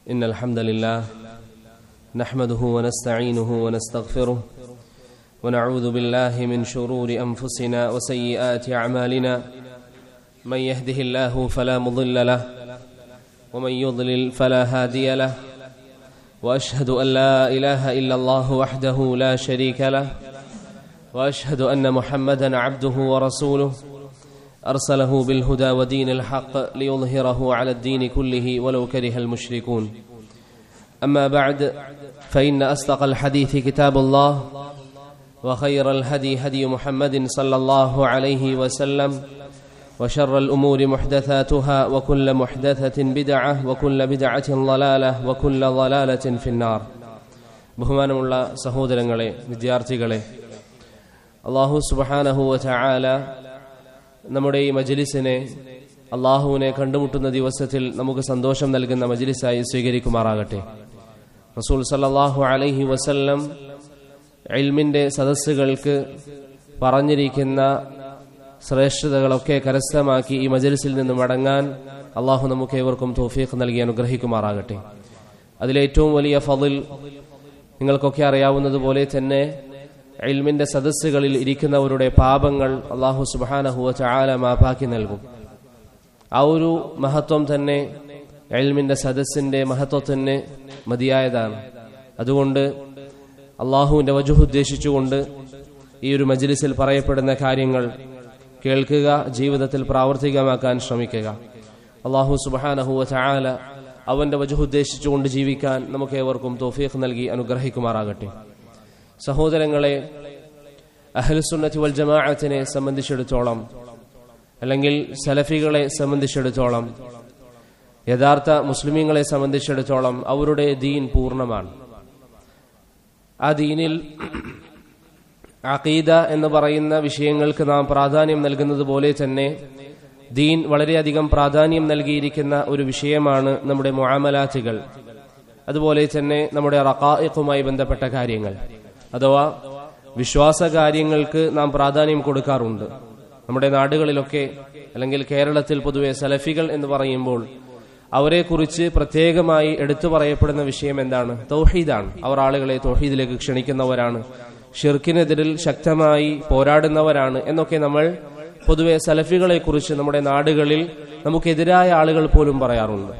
إن الحمد لله نحمده ونستعينه ونستغفره ونعوذ بالله من شرور أنفسنا وسيئات أعمالنا من يهده الله فلا مضل له ومن يضلل فلا هادي له وأشهد أن لا إله إلا الله وحده لا شريك له وأشهد أن محمدا عبده ورسوله أرسله بالهدى ودين الحق ليظهره على الدين كله ولو كره المشركون أما بعد فإن أصدق الحديث كتاب الله وخير الهدي هدي محمد صلى الله عليه وسلم وشر الأمور محدثاتها وكل محدثة بدعة وكل بدعة ضلالة وكل ضلالة في النار ബഹുമാനമുള്ള സഹോദരങ്ങളെ വിദ്യാർത്ഥികളെ അള്ളാഹു സുബഹാനഹുവ ചായാല നമ്മുടെ ഈ മജലിസിനെ അള്ളാഹുവിനെ കണ്ടുമുട്ടുന്ന ദിവസത്തിൽ നമുക്ക് സന്തോഷം നൽകുന്ന മജലിസായി സ്വീകരിക്കുമാറാകട്ടെ റസൂൽ സല്ലാഹു അലൈഹി വസല്ലം എൽമിന്റെ സദസ്സുകൾക്ക് പറഞ്ഞിരിക്കുന്ന ശ്രേഷ്ഠതകളൊക്കെ കരസ്ഥമാക്കി ഈ മജലിസിൽ നിന്ന് മടങ്ങാൻ അള്ളാഹു നമുക്ക് ഏവർക്കും തോഫീഖ് നൽകി അനുഗ്രഹിക്കുമാറാകട്ടെ അതിലേറ്റവും വലിയ ഫതിൽ നിങ്ങൾക്കൊക്കെ അറിയാവുന്നതുപോലെ തന്നെ ഇൽമിന്റെ സദസ്സുകളിൽ ഇരിക്കുന്നവരുടെ പാപങ്ങൾ അള്ളാഹു സുബാനഹുവ ചാല മാപ്പാക്കി നൽകും ആ ഒരു മഹത്വം തന്നെ എൽമിന്റെ സദസ്സിന്റെ മഹത്വത്തിന് മതിയായതാണ് അതുകൊണ്ട് അള്ളാഹുവിന്റെ വജുഹ് ഉദ്ദേശിച്ചുകൊണ്ട് ഈ ഒരു മജ്ലിസിൽ പറയപ്പെടുന്ന കാര്യങ്ങൾ കേൾക്കുക ജീവിതത്തിൽ പ്രാവർത്തികമാക്കാൻ ശ്രമിക്കുക അള്ളാഹു സുബാനഹുവ ചായാല അവന്റെ വജുഹ് ഉദ്ദേശിച്ചുകൊണ്ട് ജീവിക്കാൻ നമുക്ക് ഏവർക്കും തോഫീഖ് നൽകി അനുഗ്രഹിക്കുമാറാകട്ടെ സഹോദരങ്ങളെ അഹ്ലുസുന്നത്തി വൽ ജമാഅത്തിനെ സംബന്ധിച്ചിടത്തോളം അല്ലെങ്കിൽ സലഫികളെ സംബന്ധിച്ചിടത്തോളം യഥാർത്ഥ മുസ്ലിമീങ്ങളെ സംബന്ധിച്ചിടത്തോളം അവരുടെ ദീൻ പൂർണ്ണമാണ് ആ ദീനിൽ അഖീദ എന്ന് പറയുന്ന വിഷയങ്ങൾക്ക് നാം പ്രാധാന്യം നൽകുന്നത് പോലെ തന്നെ ദീൻ വളരെയധികം പ്രാധാന്യം നൽകിയിരിക്കുന്ന ഒരു വിഷയമാണ് നമ്മുടെ മുആമലാറ്റുകൾ അതുപോലെ തന്നെ നമ്മുടെ റക്കായിഖുമായി ബന്ധപ്പെട്ട കാര്യങ്ങൾ അഥവാ വിശ്വാസ കാര്യങ്ങൾക്ക് നാം പ്രാധാന്യം കൊടുക്കാറുണ്ട് നമ്മുടെ നാടുകളിലൊക്കെ അല്ലെങ്കിൽ കേരളത്തിൽ പൊതുവെ സലഫികൾ എന്ന് പറയുമ്പോൾ അവരെക്കുറിച്ച് പ്രത്യേകമായി എടുത്തു പറയപ്പെടുന്ന വിഷയം എന്താണ് തൗഹീദാണ് അവർ ആളുകളെ തൗഹീദിലേക്ക് ക്ഷണിക്കുന്നവരാണ് ഷിർക്കിനെതിരിൽ ശക്തമായി പോരാടുന്നവരാണ് എന്നൊക്കെ നമ്മൾ പൊതുവെ സലഫികളെ കുറിച്ച് നമ്മുടെ നാടുകളിൽ നമുക്കെതിരായ ആളുകൾ പോലും പറയാറുണ്ട്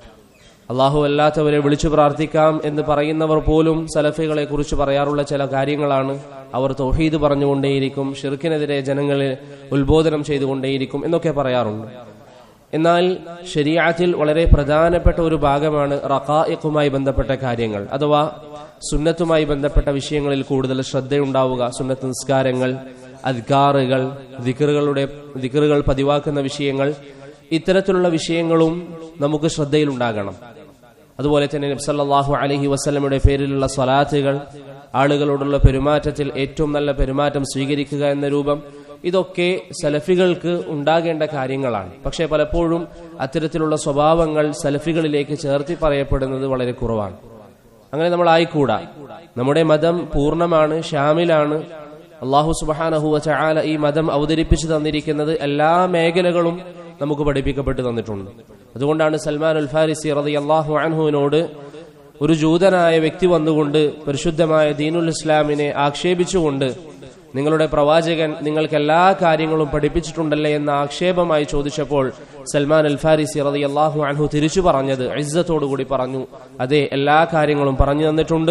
അള്ളാഹു അല്ലാത്തവരെ വിളിച്ചു പ്രാർത്ഥിക്കാം എന്ന് പറയുന്നവർ പോലും സലഫികളെ കുറിച്ച് പറയാറുള്ള ചില കാര്യങ്ങളാണ് അവർ തൗഹീദ് പറഞ്ഞുകൊണ്ടേയിരിക്കും ഷിർക്കിനെതിരെ ജനങ്ങളെ ഉത്ബോധനം ചെയ്തുകൊണ്ടേയിരിക്കും എന്നൊക്കെ പറയാറുണ്ട് എന്നാൽ ശരിയാത്തിൽ വളരെ പ്രധാനപ്പെട്ട ഒരു ഭാഗമാണ് റഖായിഖുമായി ബന്ധപ്പെട്ട കാര്യങ്ങൾ അഥവാ സുന്നത്തുമായി ബന്ധപ്പെട്ട വിഷയങ്ങളിൽ കൂടുതൽ ശ്രദ്ധയുണ്ടാവുക സുന്നത്ത് നിസ്കാരങ്ങൾ അധികാറുകൾ ദിക്കറുകളുടെ ദിക്കറുകൾ പതിവാക്കുന്ന വിഷയങ്ങൾ ഇത്തരത്തിലുള്ള വിഷയങ്ങളും നമുക്ക് ശ്രദ്ധയിലുണ്ടാകണം അതുപോലെ തന്നെ നബ്സല്ലാഹു അലഹി വസ്ലമയുടെ പേരിലുള്ള സ്വലാത്തുകൾ ആളുകളോടുള്ള പെരുമാറ്റത്തിൽ ഏറ്റവും നല്ല പെരുമാറ്റം സ്വീകരിക്കുക എന്ന രൂപം ഇതൊക്കെ സലഫികൾക്ക് ഉണ്ടാകേണ്ട കാര്യങ്ങളാണ് പക്ഷേ പലപ്പോഴും അത്തരത്തിലുള്ള സ്വഭാവങ്ങൾ സലഫികളിലേക്ക് ചേർത്തി പറയപ്പെടുന്നത് വളരെ കുറവാണ് അങ്ങനെ നമ്മൾ ആയിക്കൂടാ നമ്മുടെ മതം പൂർണ്ണമാണ് ഷാമിലാണ് അള്ളാഹു സുബാനഹുവ ചാല ഈ മതം അവതരിപ്പിച്ചു തന്നിരിക്കുന്നത് എല്ലാ മേഖലകളും നമുക്ക് പഠിപ്പിക്കപ്പെട്ടു തന്നിട്ടുണ്ട് അതുകൊണ്ടാണ് സൽമാൻ അൽ ഫാരിസി റതി അള്ളാഹു അൻഹുവിനോട് ഒരു ജൂതനായ വ്യക്തി വന്നുകൊണ്ട് പരിശുദ്ധമായ ദീനുൽ ഇസ്ലാമിനെ ആക്ഷേപിച്ചുകൊണ്ട് നിങ്ങളുടെ പ്രവാചകൻ നിങ്ങൾക്ക് എല്ലാ കാര്യങ്ങളും പഠിപ്പിച്ചിട്ടുണ്ടല്ലേ എന്ന ആക്ഷേപമായി ചോദിച്ചപ്പോൾ സൽമാൻ അൽ ഫാരിസി റതി അള്ളാഹു അൻഹു തിരിച്ചു പറഞ്ഞത് ഇസ്സത്തോടുകൂടി പറഞ്ഞു അതെ എല്ലാ കാര്യങ്ങളും പറഞ്ഞു തന്നിട്ടുണ്ട്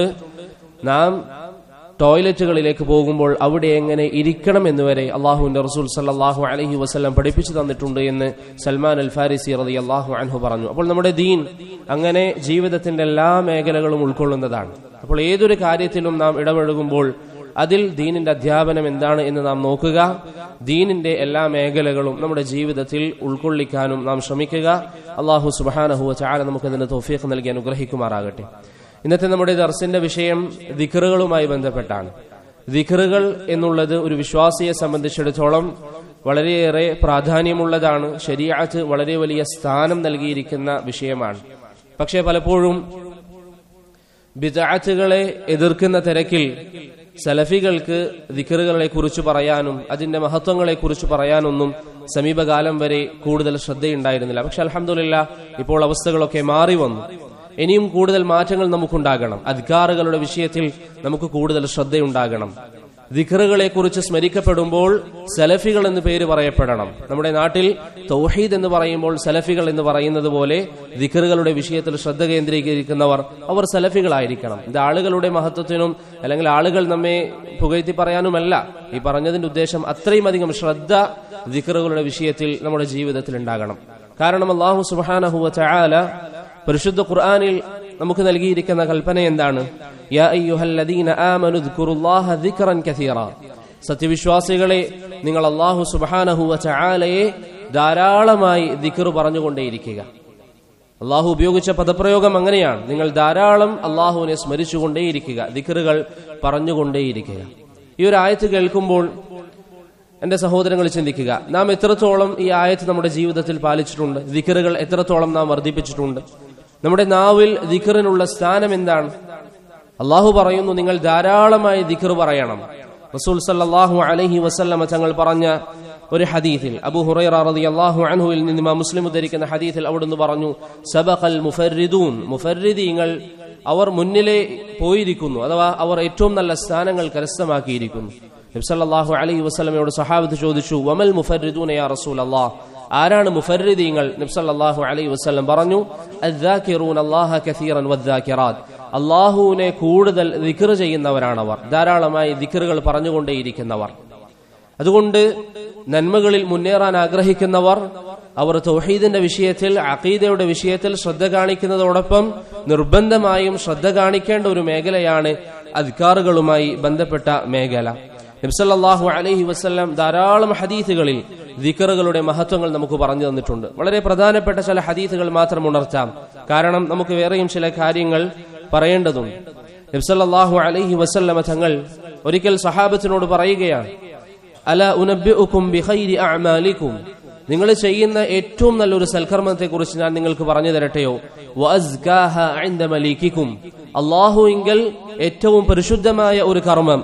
നാം ടോയ്ലറ്റുകളിലേക്ക് പോകുമ്പോൾ അവിടെ എങ്ങനെ ഇരിക്കണം എന്നുവരെ അള്ളാഹുവിന്റെ റസൂൽ സല്ലാഹു അലഹി വസ്ലം പഠിപ്പിച്ചു തന്നിട്ടുണ്ട് എന്ന് സൽമാൻ അൽ ഫാരിസി റതി അള്ളാഹു അൻഹു പറഞ്ഞു അപ്പോൾ നമ്മുടെ ദീൻ അങ്ങനെ ജീവിതത്തിന്റെ എല്ലാ മേഖലകളും ഉൾക്കൊള്ളുന്നതാണ് അപ്പോൾ ഏതൊരു കാര്യത്തിലും നാം ഇടപഴകുമ്പോൾ അതിൽ ദീനിന്റെ അധ്യാപനം എന്താണ് എന്ന് നാം നോക്കുക ദീനിന്റെ എല്ലാ മേഖലകളും നമ്മുടെ ജീവിതത്തിൽ ഉൾക്കൊള്ളിക്കാനും നാം ശ്രമിക്കുക അള്ളാഹു സുബാനഹുവ ചാല നമുക്കതിന് തോഫീഖ് നൽകി അനുഗ്രഹിക്കുമാറാകട്ടെ ഇന്നത്തെ നമ്മുടെ ദർസിന്റെ വിഷയം ദിഖറുകളുമായി ബന്ധപ്പെട്ടാണ് ദിഖറുകൾ എന്നുള്ളത് ഒരു വിശ്വാസിയെ സംബന്ധിച്ചിടത്തോളം വളരെയേറെ പ്രാധാന്യമുള്ളതാണ് ശരിയാത്ത് വളരെ വലിയ സ്ഥാനം നൽകിയിരിക്കുന്ന വിഷയമാണ് പക്ഷേ പലപ്പോഴും ബിദാത്തുകളെ എതിർക്കുന്ന തിരക്കിൽ സലഫികൾക്ക് ദിക്കറുകളെ കുറിച്ച് പറയാനും അതിന്റെ മഹത്വങ്ങളെ കുറിച്ച് പറയാനൊന്നും സമീപകാലം വരെ കൂടുതൽ ശ്രദ്ധയുണ്ടായിരുന്നില്ല പക്ഷെ അലഹമില്ല ഇപ്പോൾ അവസ്ഥകളൊക്കെ മാറി വന്നു ഇനിയും കൂടുതൽ മാറ്റങ്ങൾ നമുക്കുണ്ടാകണം അധികാറുകളുടെ വിഷയത്തിൽ നമുക്ക് കൂടുതൽ ശ്രദ്ധയുണ്ടാകണം ദിഖറുകളെ കുറിച്ച് സ്മരിക്കപ്പെടുമ്പോൾ സലഫികൾ എന്ന് പേര് പറയപ്പെടണം നമ്മുടെ നാട്ടിൽ തൗഹീദ് എന്ന് പറയുമ്പോൾ സലഫികൾ എന്ന് പറയുന്നത് പോലെ ദിഖറുകളുടെ വിഷയത്തിൽ ശ്രദ്ധ കേന്ദ്രീകരിക്കുന്നവർ അവർ സലഫികളായിരിക്കണം ഇത് ആളുകളുടെ മഹത്വത്തിനും അല്ലെങ്കിൽ ആളുകൾ നമ്മെ പുകഴ്ത്തി പറയാനുമല്ല ഈ പറഞ്ഞതിന്റെ ഉദ്ദേശം അത്രയും അധികം ശ്രദ്ധ ദിഖറുകളുടെ വിഷയത്തിൽ നമ്മുടെ ജീവിതത്തിൽ ഉണ്ടാകണം കാരണം അള്ളാഹു സുബാനഹുവ ചായാല പരിശുദ്ധ ഖുർആാനിൽ നമുക്ക് നൽകിയിരിക്കുന്ന കൽപ്പന എന്താണ് യാ അയ്യുഹല്ലദീന ആമനു ദ്കുറുല്ലാഹ ദിക്റൻ കസീറ സത്യവിശ്വാസികളെ നിങ്ങൾ അള്ളാഹു സുബ്ഹാനഹു വതആലയെ ധാരാളമായി ദിക്ർ പറഞ്ഞുകൊണ്ടേയിരിക്കുക അള്ളാഹു ഉപയോഗിച്ച പദപ്രയോഗം അങ്ങനെയാണ് നിങ്ങൾ ധാരാളം അള്ളാഹുവിനെ സ്മരിച്ചുകൊണ്ടേയിരിക്കുക ദിക്റുകൾ പറഞ്ഞുകൊണ്ടേയിരിക്കുക ഈ ഒരു ആയത്ത് കേൾക്കുമ്പോൾ എന്റെ സഹോദരങ്ങൾ ചിന്തിക്കുക നാം എത്രത്തോളം ഈ ആയത്ത് നമ്മുടെ ജീവിതത്തിൽ പാലിച്ചിട്ടുണ്ട് ദിക്കറുകൾ എത്രത്തോളം നാം വർദ്ധിപ്പിച്ചിട്ടുണ്ട് നമ്മുടെ നാവിൽ ദിക്കറിനുള്ള സ്ഥാനം എന്താണ് അള്ളാഹു പറയുന്നു നിങ്ങൾ ധാരാളമായി ദിക്കർ പറയണം റസൂൽ സല്ലാഹു അലഹി വസല്ലമ തങ്ങൾ പറഞ്ഞ ഒരു ഹദീഥിൽ അബു ഹുറൈറ റളിയല്ലാഹു അൻഹുവിൽ നിന്ന് ഇമാം മുസ്ലിം ഉദ്ധരിക്കുന്ന ഹദീഥിൽ അവിടുന്ന് പറഞ്ഞു സബഖൽ മുഫർരിദൂൻ മുഫർരിദീങ്ങൾ അവർ മുന്നിലെ പോയിരിക്കുന്നു അഥവാ അവർ ഏറ്റവും നല്ല സ്ഥാനങ്ങൾ കരസ്ഥമാക്കിയിരിക്കുന്നു നബ്സല്ലാഹു അലൈഹി വസ്ലമയോട് സഹാബത്ത് ചോദിച്ചു വമൽ മുഫർരിദൂന യാ റസൂൽ അള്ളാഹ് ആരാണ് മുഫർരിദീങ്ങൾ നബ്സല്ലാഹു അലൈഹി വസ്ലം പറഞ്ഞു അദ്ദാക്കിറൂൻ അല്ലാഹ കസീറൻ വദ്ദാക്കിറാത്ത് അള്ളാഹുവിനെ കൂടുതൽ ദിക്ർ ചെയ്യുന്നവരാണവർ ധാരാളമായി ദിക്റുകൾ പറഞ്ഞുകൊണ്ടേയിരിക്കുന്നവർ അതുകൊണ്ട് നന്മകളിൽ മുന്നേറാൻ ആഗ്രഹിക്കുന്നവർ അവർ തൗഹീദിന്റെ വിഷയത്തിൽ അഖീദയുടെ വിഷയത്തിൽ ശ്രദ്ധ കാണിക്കുന്നതോടൊപ്പം നിർബന്ധമായും ശ്രദ്ധ കാണിക്കേണ്ട ഒരു മേഖലയാണ് അധികാറുകളുമായി ബന്ധപ്പെട്ട മേഖല നബ്സല്ലാഹു അലഹി വസ്ല്ലാം ധാരാളം ഹദീസുകളിൽ ദിക്കറുകളുടെ മഹത്വങ്ങൾ നമുക്ക് പറഞ്ഞു തന്നിട്ടുണ്ട് വളരെ പ്രധാനപ്പെട്ട ചില ഹദീസുകൾ മാത്രം ഉണർത്താം കാരണം നമുക്ക് വേറെയും ചില കാര്യങ്ങൾ പറയേണ്ടതുണ്ട് നബ്സല്ലാഹു അലഹി വസല്ലമ തങ്ങൾ ഒരിക്കൽ സഹാബത്തിനോട് പറയുകയാണ് അല ഉനബ്ബിഉക്കും ബിഖൈരി അഅമാലിക്കും നിങ്ങൾ ചെയ്യുന്ന ഏറ്റവും നല്ലൊരു സൽക്കർമ്മത്തെ കുറിച്ച് ഞാൻ നിങ്ങൾക്ക് പറഞ്ഞു തരട്ടെയോ വഅസ്കാഹ ഇൻദ മലീകിക്കും അല്ലാഹുവിങ്കൽ ഏറ്റവും പരിശുദ്ധമായ ഒരു കർമ്മം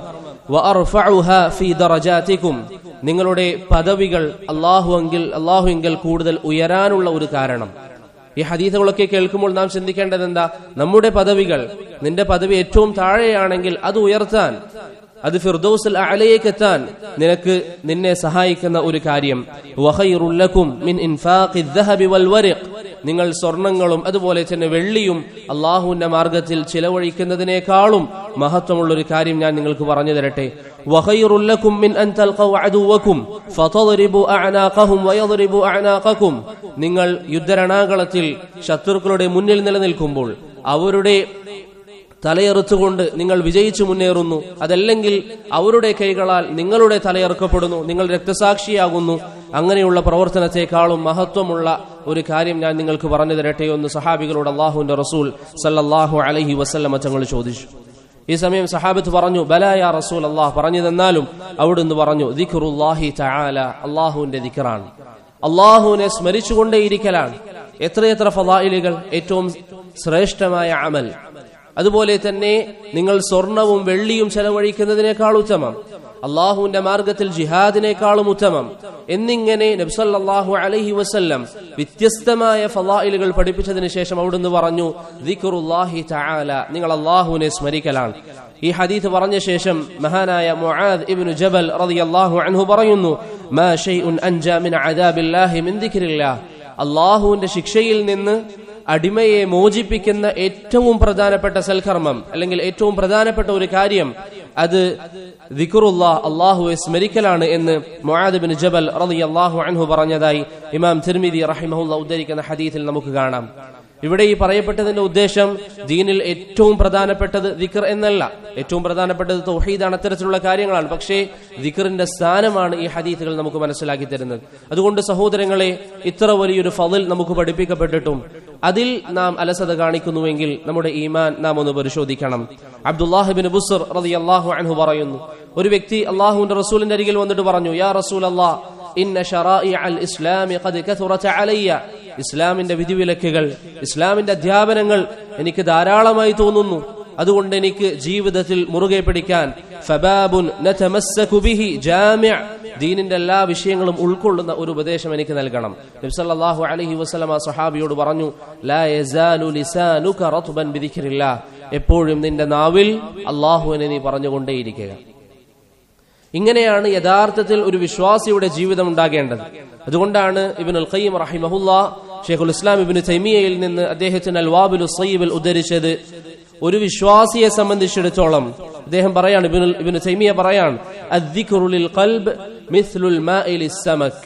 വഅർഫഉഹ ഫീ ദറജാതിക്കും നിങ്ങളുടെ പദവികൾ അല്ലാഹുവെങ്കിൽ അല്ലാഹുവിങ്കൽ കൂടുതൽ ഉയരാനുള്ള ഒരു കാരണം ഈ ഹദീസുകളൊക്കെ കേൾക്കുമ്പോൾ നാം ചിന്തിക്കേണ്ടത് എന്താ നമ്മുടെ പദവികൾ നിന്റെ പദവി ഏറ്റവും താഴെയാണെങ്കിൽ അത് ഉയർത്താൻ അത് ഫിർദൌസിൽ അലയേക്ക് എത്താൻ നിനക്ക് നിന്നെ സഹായിക്കുന്ന ഒരു കാര്യം വഖൈറുല്ലക്കും മിൻ ഇൻഫാഖി الذهب والورق നിങ്ങൾ സ്വർണങ്ങളും അതുപോലെ തന്നെ വെള്ളിയും അള്ളാഹുവിന്റെ മാർഗത്തിൽ ചിലവഴിക്കുന്നതിനേക്കാളും മഹത്വമുള്ള ഒരു കാര്യം ഞാൻ നിങ്ങൾക്ക് പറഞ്ഞു തരട്ടെ വഖൈറുല്ലക്കും മിൻ അൻ തൽഖൗ അദുവക്കും ഫതദ്രിബു അഅനാഖഹും വയദ്രിബു അഅനാഖക്കും നിങ്ങൾ യുദ്ധരണാകളത്തിൽ ശത്രുക്കളുടെ മുന്നിൽ നിലനിൽക്കുമ്പോൾ അവരുടെ തലയെറുത്തുകൊണ്ട് നിങ്ങൾ വിജയിച്ചു മുന്നേറുന്നു അതല്ലെങ്കിൽ അവരുടെ കൈകളാൽ നിങ്ങളുടെ തലയെറുക്കപ്പെടുന്നു നിങ്ങൾ രക്തസാക്ഷിയാകുന്നു അങ്ങനെയുള്ള പ്രവർത്തനത്തെക്കാളും മഹത്വമുള്ള ഒരു കാര്യം ഞാൻ നിങ്ങൾക്ക് പറഞ്ഞു തരട്ടെ എന്ന് സഹാബികളോട് അള്ളാഹുവിന്റെ റസൂൽ സല്ലല്ലാഹു അലൈഹി വസല്ലമ തങ്ങൾ ചോദിച്ചു ഈ സമയം സഹാബത്ത് പറഞ്ഞു ബലായ റസൂൽ അള്ളാഹ് പറഞ്ഞു തന്നാലും അവിടുന്ന് പറഞ്ഞു ദിഖറുല്ലാഹി തആല അള്ളാഹുവിന്റെ ദിഖറാണ് അള്ളാഹുവിനെ സ്മരിച്ചുകൊണ്ടേയിരിക്കലാണ് എത്രയെത്ര ഫലായിലുകൾ ഏറ്റവും ശ്രേഷ്ഠമായ അമൽ അതുപോലെ തന്നെ നിങ്ങൾ സ്വർണവും വെള്ളിയും ചെലവഴിക്കുന്നതിനേക്കാൾ ഉത്തമം അള്ളാഹുവിന്റെ മാർഗത്തിൽ ജിഹാദിനേക്കാളും ഉത്തമം എന്നിങ്ങനെ നബ്സല്ലാഹു അലഹി വസ്ല്ലം വ്യത്യസ്തമായ ഫലായിലുകൾ പഠിപ്പിച്ചതിന് ശേഷം അവിടുന്ന് പറഞ്ഞു ദിഖറുല്ലാഹി തആല നിങ്ങൾ അള്ളാഹുവിനെ സ്മരിക്കലാണ് ഈ ഹദീത്ത് പറഞ്ഞ ശേഷം മഹാനായ മുആദ് ഇബ്നു ജബൽ റളിയല്ലാഹു അൻഹു പറയുന്നു മാ ഷൈഉൻ അൻജാ മിൻ അദാബില്ലാഹി മിൻ ദിക്രില്ലാഹ് അള്ളാഹുവിന്റെ ശിക്ഷയിൽ നിന്ന് അടിമയെ മോചിപ്പിക്കുന്ന ഏറ്റവും പ്രധാനപ്പെട്ട സൽക്കർമ്മം അല്ലെങ്കിൽ ഏറ്റവും പ്രധാനപ്പെട്ട ഒരു കാര്യം അത് ദിക്റുല്ലാ അള്ളാഹുവെ സ്മരിക്കലാണ് എന്ന് മുആദ് ജബൽ റളിയല്ലാഹു അൻഹു പറഞ്ഞതായി ഇമാം തിർമിദി റഹിമഹുല്ല ഉദ്ധരിക്കുന്ന ഹദീത്തിൽ നമുക്ക് കാണാം ഇവിടെ ഈ പറയപ്പെട്ടതിന്റെ ഉദ്ദേശം ദീനിൽ ഏറ്റവും പ്രധാനപ്പെട്ടത് ദിക്ർ എന്നല്ല ഏറ്റവും പ്രധാനപ്പെട്ടത് തൗഹീദാണ് അത്തരത്തിലുള്ള കാര്യങ്ങളാണ് പക്ഷേ ദിക്റിന്റെ സ്ഥാനമാണ് ഈ ഹദീത്തുകൾ നമുക്ക് മനസ്സിലാക്കി തരുന്നത് അതുകൊണ്ട് സഹോദരങ്ങളെ ഇത്ര വലിയൊരു ഫതിൽ നമുക്ക് പഠിപ്പിക്കപ്പെട്ടിട്ടും അതിൽ നാം അലസത കാണിക്കുന്നുവെങ്കിൽ നമ്മുടെ ഈമാൻ നാം ഒന്ന് പരിശോധിക്കണം അബ്ദുല്ലാഹിബിൻ ബുസർ റളിയല്ലാഹു അൻഹു പറയുന്നു ഒരു വ്യക്തി അള്ളാഹുവിന്റെ റസൂലിന്റെ അരികിൽ വന്നിട്ട് പറഞ്ഞു യാ റസൂൽ അല്ലാ ഇന്ന ഷറാഇ അൽ ഇസ്ലാമി ഖദ് കഥുറത അലയ്യ ഇസ്ലാമിന്റെ വിധിവിലക്കുകൾ ഇസ്ലാമിന്റെ അധ്യാപനങ്ങൾ എനിക്ക് ധാരാളമായി തോന്നുന്നു അതുകൊണ്ട് എനിക്ക് ജീവിതത്തിൽ മുറുകെ പിടിക്കാൻ ഫബാബുൻ നതമസ്സകു ബിഹി ജാമിഅ ദീനിന്റെ എല്ലാ വിഷയങ്ങളും ഉൾക്കൊള്ളുന്ന ഒരു ഉപദേശം എനിക്ക് നൽകണം നബ്സല്ലാഹു അലഹി വസ്ലമ സഹാബിയോട് പറഞ്ഞു ലാ യസാലു ലിസാനുക റത്ബൻ ബിദിക്രില്ലാ എപ്പോഴും നിന്റെ നാവിൽ അള്ളാഹുവിനെ നീ പറഞ്ഞുകൊണ്ടേയിരിക്കുക ഇങ്ങനെയാണ് യഥാർത്ഥത്തിൽ ഒരു വിശ്വാസിയുടെ ജീവിതം ഉണ്ടാകേണ്ടത് അതുകൊണ്ടാണ് ഇബിൻ ഉൽ ഖയ്യം റഹിമഹുല്ല ഷെയ്ഖുൽ ഇസ്ലാം ഇബിന് തൈമിയയിൽ നിന്ന് അദ്ദേഹത്തിന് അൽവാബുൽ സയ്യിബിൽ ഉദ്ധരിച്ചത് ഒരു വിശ്വാസിയെ സംബന്ധിച്ചിടത്തോളം അദ്ദേഹം പറയാണ് ഇബിൻ ഇബിന് തൈമിയ പറയാണ് അദ്ദിഖുറുലിൽ ഖൽബ് മിസ്ലുൽ മാഇ സമക്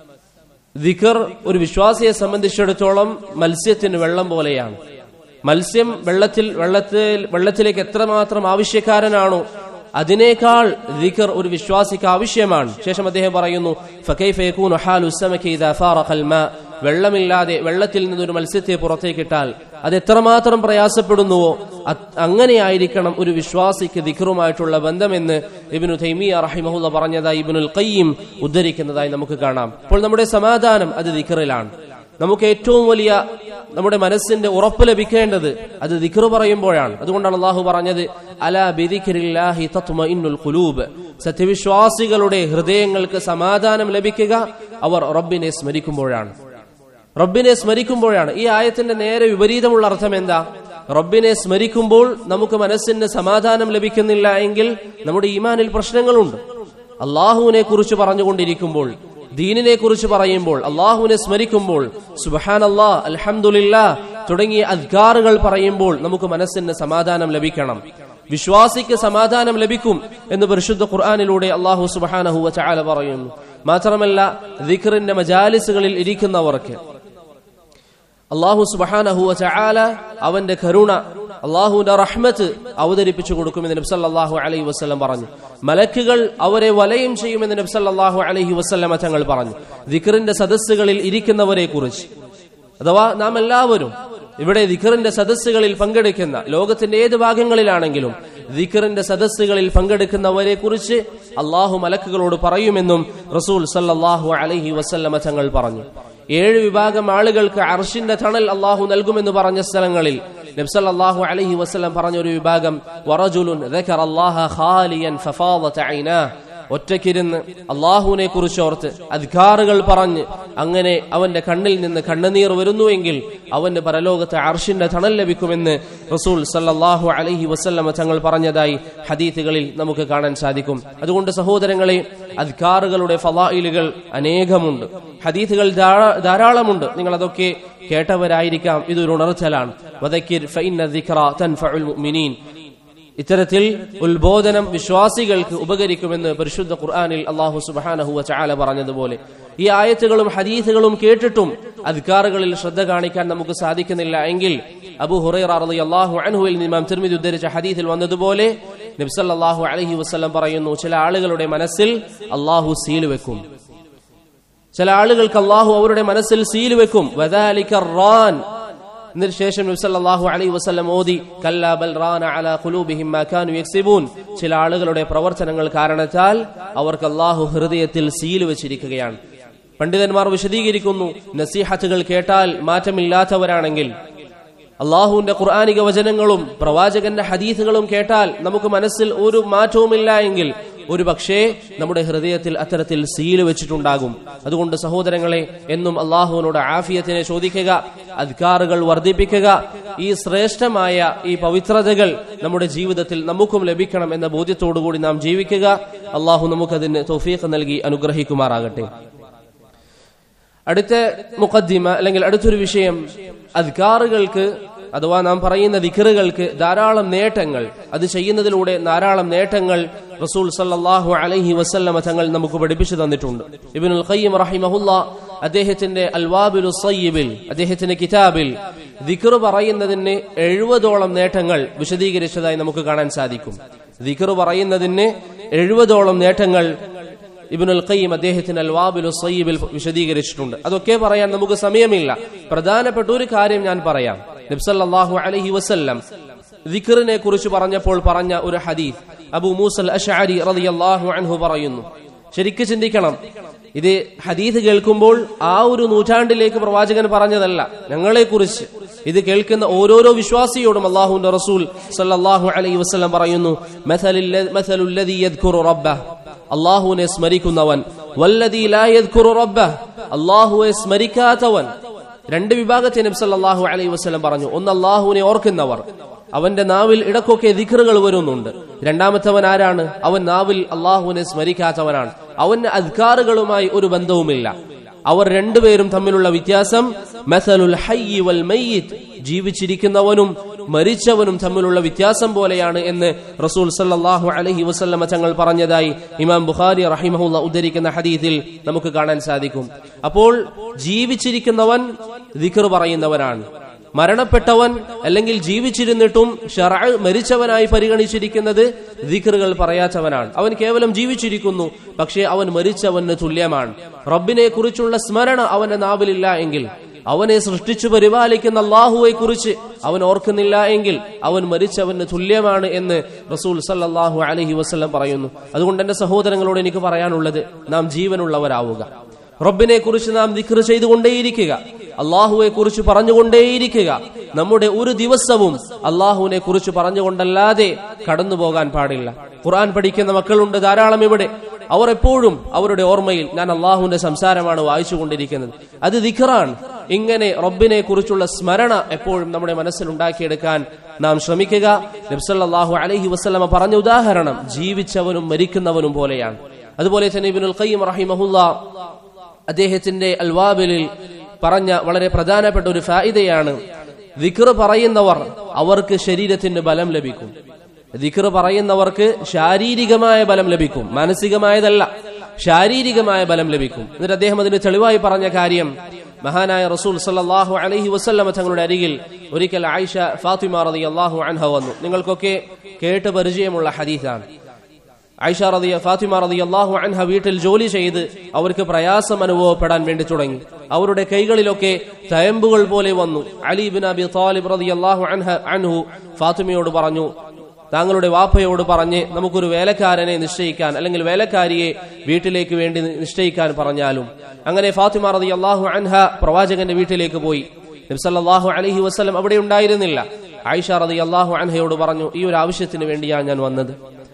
ദിഖർ ഒരു വിശ്വാസിയെ സംബന്ധിച്ചിടത്തോളം മത്സ്യത്തിന് വെള്ളം പോലെയാണ് മത്സ്യം വെള്ളത്തിൽ വെള്ളത്തിൽ വെള്ളത്തിലേക്ക് എത്രമാത്രം ആവശ്യക്കാരനാണോ അതിനേക്കാൾ ദിഖർ ഒരു വിശ്വാസിക്ക് ആവശ്യമാണ് ശേഷം അദ്ദേഹം പറയുന്നു ഫകൈഫ യകൂനു ഹാലു സമകി ഇദാ ഫാറഖൽ മാ വെള്ളമില്ലാതെ വെള്ളത്തിൽ നിന്നൊരു മത്സ്യത്തെ പുറത്തേക്കിട്ടാൽ അത് എത്രമാത്രം പ്രയാസപ്പെടുന്നുവോ അങ്ങനെയായിരിക്കണം ഒരു വിശ്വാസിക്ക് ദിഖറുമായിട്ടുള്ള ബന്ധമെന്ന് ഇബിനു തൈമിയ റഹിമഹുല്ല പറഞ്ഞതായി ഇബിനുൽ ഖയ്യിം ഉദ്ധരിക്കുന്നതായി നമുക്ക് കാണാം അപ്പോൾ നമ്മുടെ സമാധാനം അത് ദിഖറിലാണ് നമുക്ക് ഏറ്റവും വലിയ നമ്മുടെ മനസ്സിന്റെ ഉറപ്പ് ലഭിക്കേണ്ടത് അത് ദിക്ർ പറയുമ്പോഴാണ് അതുകൊണ്ടാണ് അള്ളാഹു പറഞ്ഞത് അല ബിദിഖിരില്ലാഹി തത്മഇന്നുൽ ഖുലൂബ് സത്യവിശ്വാസികളുടെ ഹൃദയങ്ങൾക്ക് സമാധാനം ലഭിക്കുക അവർ റബ്ബിനെ സ്മരിക്കുമ്പോഴാണ് റബ്ബിനെ സ്മരിക്കുമ്പോഴാണ് ഈ ആയത്തിന്റെ നേരെ വിപരീതമുള്ള അർത്ഥം എന്താ റബ്ബിനെ സ്മരിക്കുമ്പോൾ നമുക്ക് മനസ്സിന് സമാധാനം ലഭിക്കുന്നില്ല എങ്കിൽ നമ്മുടെ ഈമാനിൽ പ്രശ്നങ്ങളുണ്ട് അള്ളാഹുവിനെ കുറിച്ച് പറഞ്ഞുകൊണ്ടിരിക്കുമ്പോൾ ദീനിനെ കുറിച്ച് പറയുമ്പോൾ അള്ളാഹുവിനെ സ്മരിക്കുമ്പോൾ സുബഹാൻ അല്ലാ അൽഹമുല്ലാ തുടങ്ങിയ അദ്കാറുകൾ പറയുമ്പോൾ നമുക്ക് മനസ്സിന് സമാധാനം ലഭിക്കണം വിശ്വാസിക്ക് സമാധാനം ലഭിക്കും എന്ന് പരിശുദ്ധ ഖുർആാനിലൂടെ അള്ളാഹു സുബഹാനഹുവ ചാല പറയുന്നു മാത്രമല്ല ദിഖറിന്റെ മജാലിസുകളിൽ ഇരിക്കുന്നവർക്ക് അള്ളാഹു സുബഹാനഹുവ ചാല അവന്റെ കരുണ അള്ളാഹുവിന്റെ റഹ്മത്ത് അവതരിപ്പിച്ചു കൊടുക്കുമെന്ന് നബ്സല്ലാഹു അലൈഹി വസ്ലം പറഞ്ഞു മലക്കുകൾ അവരെ വലയം ചെയ്യുമെന്ന് നബ്സല്ലാഹു അലൈഹി വസ്ലമ തങ്ങൾ പറഞ്ഞു ദിഖറിന്റെ സദസ്സുകളിൽ ഇരിക്കുന്നവരെ കുറിച്ച് അഥവാ നാം എല്ലാവരും ഇവിടെ ദിഖറിന്റെ സദസ്സുകളിൽ പങ്കെടുക്കുന്ന ലോകത്തിന്റെ ഏത് ഭാഗങ്ങളിലാണെങ്കിലും ദിഖറിന്റെ സദസ്സുകളിൽ പങ്കെടുക്കുന്നവരെ കുറിച്ച് അള്ളാഹു മലക്കുകളോട് പറയുമെന്നും റസൂൽ സല്ലാഹു അലൈഹി വസല്ലമ തങ്ങൾ പറഞ്ഞു ഏഴ് വിഭാഗം ആളുകൾക്ക് അർഷിന്റെ തണൽ അള്ളാഹു നൽകുമെന്ന് പറഞ്ഞ സ്ഥലങ്ങളിൽ നബ്സല്ലാഹു അലൈഹി വസ്ലം പറഞ്ഞ ഒരു വിഭാഗം വറജുലുൻ ഖാലിയൻ ഫഫാദത ഐനാഹ് ഒറ്റയ്ക്കിരുന്ന് അള്ളാഹുവിനെ കുറിച്ച് ഓർത്ത് അധികാറുകൾ പറഞ്ഞ് അങ്ങനെ അവന്റെ കണ്ണിൽ നിന്ന് കണ്ണുനീർ വരുന്നുവെങ്കിൽ അവന്റെ പരലോകത്തെ അർഷിന്റെ തണൽ ലഭിക്കുമെന്ന് റസൂൽ സല്ലാഹു അലഹി വസ്ല്ലമ തങ്ങൾ പറഞ്ഞതായി ഹദീത്തുകളിൽ നമുക്ക് കാണാൻ സാധിക്കും അതുകൊണ്ട് സഹോദരങ്ങളെ അധികാറുകളുടെ ഫലായിലുകൾ അനേകമുണ്ട് ഹദീത്തുകൾ ധാരാളമുണ്ട് നിങ്ങൾ അതൊക്കെ കേട്ടവരായിരിക്കാം ഇതൊരു ഉണർച്ചലാണ് വദക്കിർ ഫഇന്ന ദിക്റ തൻഫഉൽ മുഅ്മിനീൻ ഇത്തരത്തിൽ ഉത്ബോധനം വിശ്വാസികൾക്ക് ഉപകരിക്കുമെന്ന് പരിശുദ്ധ ഖുർആാനിൽ അള്ളാഹു സുബാനഹുവ ചാല പറഞ്ഞതുപോലെ ഈ ആയത്തുകളും ഹദീസുകളും കേട്ടിട്ടും അധികാറുകളിൽ ശ്രദ്ധ കാണിക്കാൻ നമുക്ക് സാധിക്കുന്നില്ല എങ്കിൽ അബു ഹുറൈറ അള്ളാഹു അൻഹുവിൽ നിമാം തിരുമിതി ഉദ്ധരിച്ച ഹദീസിൽ വന്നതുപോലെ നബ്സല്ലാഹു അലഹി വസ്ലം പറയുന്നു ചില ആളുകളുടെ മനസ്സിൽ അള്ളാഹു സീൽ വെക്കും ചില ആളുകൾക്ക് അള്ളാഹു അവരുടെ മനസ്സിൽ സീൽ വെക്കും റാൻ എന്നിട്ട് ശേഷം നബ്സല്ലാഹു അലൈഹി വസ്ലം ഓതി കല്ലാ ബൽ റാന അല ഖുലൂബിഹിം മാ കാനു യക്സിബൂൻ ചില ആളുകളുടെ പ്രവർത്തനങ്ങൾ കാരണത്താൽ അവർക്ക് അള്ളാഹു ഹൃദയത്തിൽ സീൽ വെച്ചിരിക്കുകയാണ് പണ്ഡിതന്മാർ വിശദീകരിക്കുന്നു നസീഹത്തുകൾ കേട്ടാൽ മാറ്റമില്ലാത്തവരാണെങ്കിൽ അള്ളാഹുവിന്റെ ഖുർആാനിക വചനങ്ങളും പ്രവാചകന്റെ ഹദീസുകളും കേട്ടാൽ നമുക്ക് മനസ്സിൽ ഒരു മാറ്റവുമില്ല എങ്കിൽ ഒരു പക്ഷേ നമ്മുടെ ഹൃദയത്തിൽ അത്തരത്തിൽ സീല് വെച്ചിട്ടുണ്ടാകും അതുകൊണ്ട് സഹോദരങ്ങളെ എന്നും അള്ളാഹുവിനോട് ആഫിയത്തിനെ ചോദിക്കുക അധികാറുകൾ വർദ്ധിപ്പിക്കുക ഈ ശ്രേഷ്ഠമായ ഈ പവിത്രതകൾ നമ്മുടെ ജീവിതത്തിൽ നമുക്കും ലഭിക്കണം എന്ന ബോധ്യത്തോടുകൂടി നാം ജീവിക്കുക അള്ളാഹു നമുക്കതിന് തൗഫീഖ് നൽകി അനുഗ്രഹിക്കുമാറാകട്ടെ അടുത്ത മുഖദ്ദിമ അല്ലെങ്കിൽ അടുത്തൊരു വിഷയം അധികാറുകൾക്ക് അഥവാ നാം പറയുന്ന ദിക്കറുകൾക്ക് ധാരാളം നേട്ടങ്ങൾ അത് ചെയ്യുന്നതിലൂടെ ധാരാളം നേട്ടങ്ങൾ റസൂൽ സല്ലാഹു അലൈഹി വസല്ലമ തങ്ങൾ നമുക്ക് പഠിപ്പിച്ചു തന്നിട്ടുണ്ട് ഇബിനുൽ ഖയ്യം റഹിമഹുല്ല അദ്ദേഹത്തിന്റെ അൽവാബിലു സയ്യിബിൽ അദ്ദേഹത്തിന്റെ കിതാബിൽ ദിക്കർ പറയുന്നതിന് എഴുപതോളം നേട്ടങ്ങൾ വിശദീകരിച്ചതായി നമുക്ക് കാണാൻ സാധിക്കും ദിക്കർ പറയുന്നതിന് എഴുപതോളം നേട്ടങ്ങൾ ഇബിനുൽ ഖയ്യം അദ്ദേഹത്തിന് അൽവാബിലു സയ്യിബിൽ വിശദീകരിച്ചിട്ടുണ്ട് അതൊക്കെ പറയാൻ നമുക്ക് സമയമില്ല പ്രധാനപ്പെട്ട ഒരു കാര്യം ഞാൻ പറയാം നബ്സല്ലാഹു അലഹി വസല്ലം ദിക്കറിനെ കുറിച്ച് പറഞ്ഞപ്പോൾ പറഞ്ഞ ഒരു ഹദീഫ് അബു മൂസൽ അഷാരി റളിയല്ലാഹു അൻഹു പറയുന്നു ശരിക്ക് ചിന്തിക്കണം ഇത് ഹദീസ് കേൾക്കുമ്പോൾ ആ ഒരു നൂറ്റാണ്ടിലേക്ക് പ്രവാചകൻ പറഞ്ഞതല്ല ഞങ്ങളെ കുറിച്ച് ഇത് കേൾക്കുന്ന ഓരോരോ വിശ്വാസിയോടും അള്ളാഹുന്റെ റസൂൽ സല്ലല്ലാഹു അലൈഹി വസല്ലം പറയുന്നു മസലുല്ലദീ യദ്കുറു റബ്ബഹ് അള്ളാഹുവിനെ സ്മരിക്കുന്നവൻ വല്ലദീ ലാ യദ്കുറു റബ്ബഹ് അള്ളാഹുവെ സ്മരിക്കാത്തവൻ രണ്ട് വിഭാഗത്തെ നബി സല്ലല്ലാഹു അലൈഹി വസല്ലം പറഞ്ഞു ഒന്ന് അള്ളാഹുവിനെ ഓർക്കുന്നവർ അവന്റെ നാവിൽ ഇടക്കൊക്കെ ദിക്റുകൾ വരുന്നുണ്ട് രണ്ടാമത്തവൻ ആരാണ് അവൻ നാവിൽ അള്ളാഹുവിനെ സ്മരിക്കാത്തവനാണ് അവന് അദ്കാറുകളുമായി ഒരു ബന്ധവുമില്ല അവർ രണ്ടുപേരും തമ്മിലുള്ള വ്യത്യാസം മസലുൽ ഹയ്യി വൽ മയ്യിത്ത് ജീവിച്ചിരിക്കുന്നവനും മരിച്ചവനും തമ്മിലുള്ള വ്യത്യാസം പോലെയാണ് എന്ന് റസൂൽ സല്ലല്ലാഹു അലൈഹി വസല്ലമ തങ്ങൾ പറഞ്ഞതായി ഇമാം ബുഖാരി റഹിമഹുല്ല ഉദ്ധരിക്കുന്ന ഹദീസിൽ നമുക്ക് കാണാൻ സാധിക്കും അപ്പോൾ ജീവിച്ചിരിക്കുന്നവൻ ദിക്ർ പറയുന്നവനാണ് മരണപ്പെട്ടവൻ അല്ലെങ്കിൽ ജീവിച്ചിരുന്നിട്ടും ഷറ മരിച്ചവനായി പരിഗണിച്ചിരിക്കുന്നത് ദിക്റുകൾ പറയാത്തവനാണ് അവൻ കേവലം ജീവിച്ചിരിക്കുന്നു പക്ഷേ അവൻ മരിച്ചവന് തുല്യമാണ് റബ്ബിനെ കുറിച്ചുള്ള സ്മരണ അവന്റെ നാവിലില്ല എങ്കിൽ അവനെ സൃഷ്ടിച്ചു പരിപാലിക്കുന്ന അള്ളാഹുവെ കുറിച്ച് അവൻ ഓർക്കുന്നില്ല എങ്കിൽ അവൻ മരിച്ചവന് തുല്യമാണ് എന്ന് റസൂൽ സല്ലാഹു അലഹി വസ്ലം പറയുന്നു അതുകൊണ്ട് എന്റെ സഹോദരങ്ങളോട് എനിക്ക് പറയാനുള്ളത് നാം ജീവനുള്ളവരാവുക റബ്ബിനെ കുറിച്ച് നാം ദിക്ർ ചെയ്തുകൊണ്ടേയിരിക്കുക അള്ളാഹുവെ കുറിച്ച് പറഞ്ഞുകൊണ്ടേയിരിക്കുക നമ്മുടെ ഒരു ദിവസവും അള്ളാഹുവിനെ കുറിച്ച് പറഞ്ഞുകൊണ്ടല്ലാതെ കടന്നു പോകാൻ പാടില്ല ഖുർആൻ പഠിക്കുന്ന മക്കളുണ്ട് ധാരാളം ഇവിടെ അവർ എപ്പോഴും അവരുടെ ഓർമ്മയിൽ ഞാൻ അള്ളാഹുവിന്റെ സംസാരമാണ് വായിച്ചുകൊണ്ടിരിക്കുന്നത് അത് ദിഖറാണ് ഇങ്ങനെ റബ്ബിനെ കുറിച്ചുള്ള സ്മരണ എപ്പോഴും നമ്മുടെ മനസ്സിൽ ഉണ്ടാക്കിയെടുക്കാൻ നാം ശ്രമിക്കുക നബ്സല്ലാഹു അലഹി വസ്ലമ പറഞ്ഞ ഉദാഹരണം ജീവിച്ചവനും മരിക്കുന്നവനും പോലെയാണ് അതുപോലെ തന്നെ ഇബിനുൽ ഖയ്യം റഹിമഹുല്ല അദ്ദേഹത്തിന്റെ അൽവാബിലിൽ പറഞ്ഞ വളരെ പ്രധാനപ്പെട്ട ഒരു ഫായിദയാണ് ദിക്ർ പറയുന്നവർ അവർക്ക് ശരീരത്തിന് ബലം ലഭിക്കും ദിക്ർ പറയുന്നവർക്ക് ശാരീരികമായ ബലം ലഭിക്കും മാനസികമായതല്ല ശാരീരികമായ ബലം ലഭിക്കും എന്നിട്ട് അദ്ദേഹം അതിന് തെളിവായി പറഞ്ഞ കാര്യം മഹാനായ റസൂൽ സല്ലാഹു അലഹി വസ്ല്ലമ തങ്ങളുടെ അരികിൽ ഒരിക്കൽ ആയിഷ ഫാത്തിമ റതി അള്ളാഹു അൻഹ വന്നു നിങ്ങൾക്കൊക്കെ കേട്ട് പരിചയമുള്ള ഹദീസാണ് ഐഷ റതിയ ഫാത്തിമ റതി അള്ളാഹു അൻഹ വീട്ടിൽ ജോലി ചെയ്ത് അവർക്ക് പ്രയാസം അനുഭവപ്പെടാൻ വേണ്ടി തുടങ്ങി അവരുടെ കൈകളിലൊക്കെ തയമ്പുകൾ പോലെ വന്നു അലി ബിൻ അബി താലിബ് റതി അള്ളാഹു അൻഹ അൻഹു ഫാത്തിമയോട് പറഞ്ഞു താങ്കളുടെ വാപ്പയോട് പറഞ്ഞ് നമുക്കൊരു വേലക്കാരനെ നിശ്ചയിക്കാൻ അല്ലെങ്കിൽ വേലക്കാരിയെ വീട്ടിലേക്ക് വേണ്ടി നിശ്ചയിക്കാൻ പറഞ്ഞാലും അങ്ങനെ ഫാത്തിമ റതി അള്ളാഹു അൻഹ പ്രവാചകന്റെ വീട്ടിലേക്ക് പോയി നബ്സല്ലാഹു അലഹി വസ്ലം അവിടെ ഉണ്ടായിരുന്നില്ല ആയിഷ റതി അള്ളാഹു അൻഹയോട് പറഞ്ഞു ഈ ഒരു ആവശ്യത്തിന് വേണ്ടിയാണ് ഞാൻ വന്നത്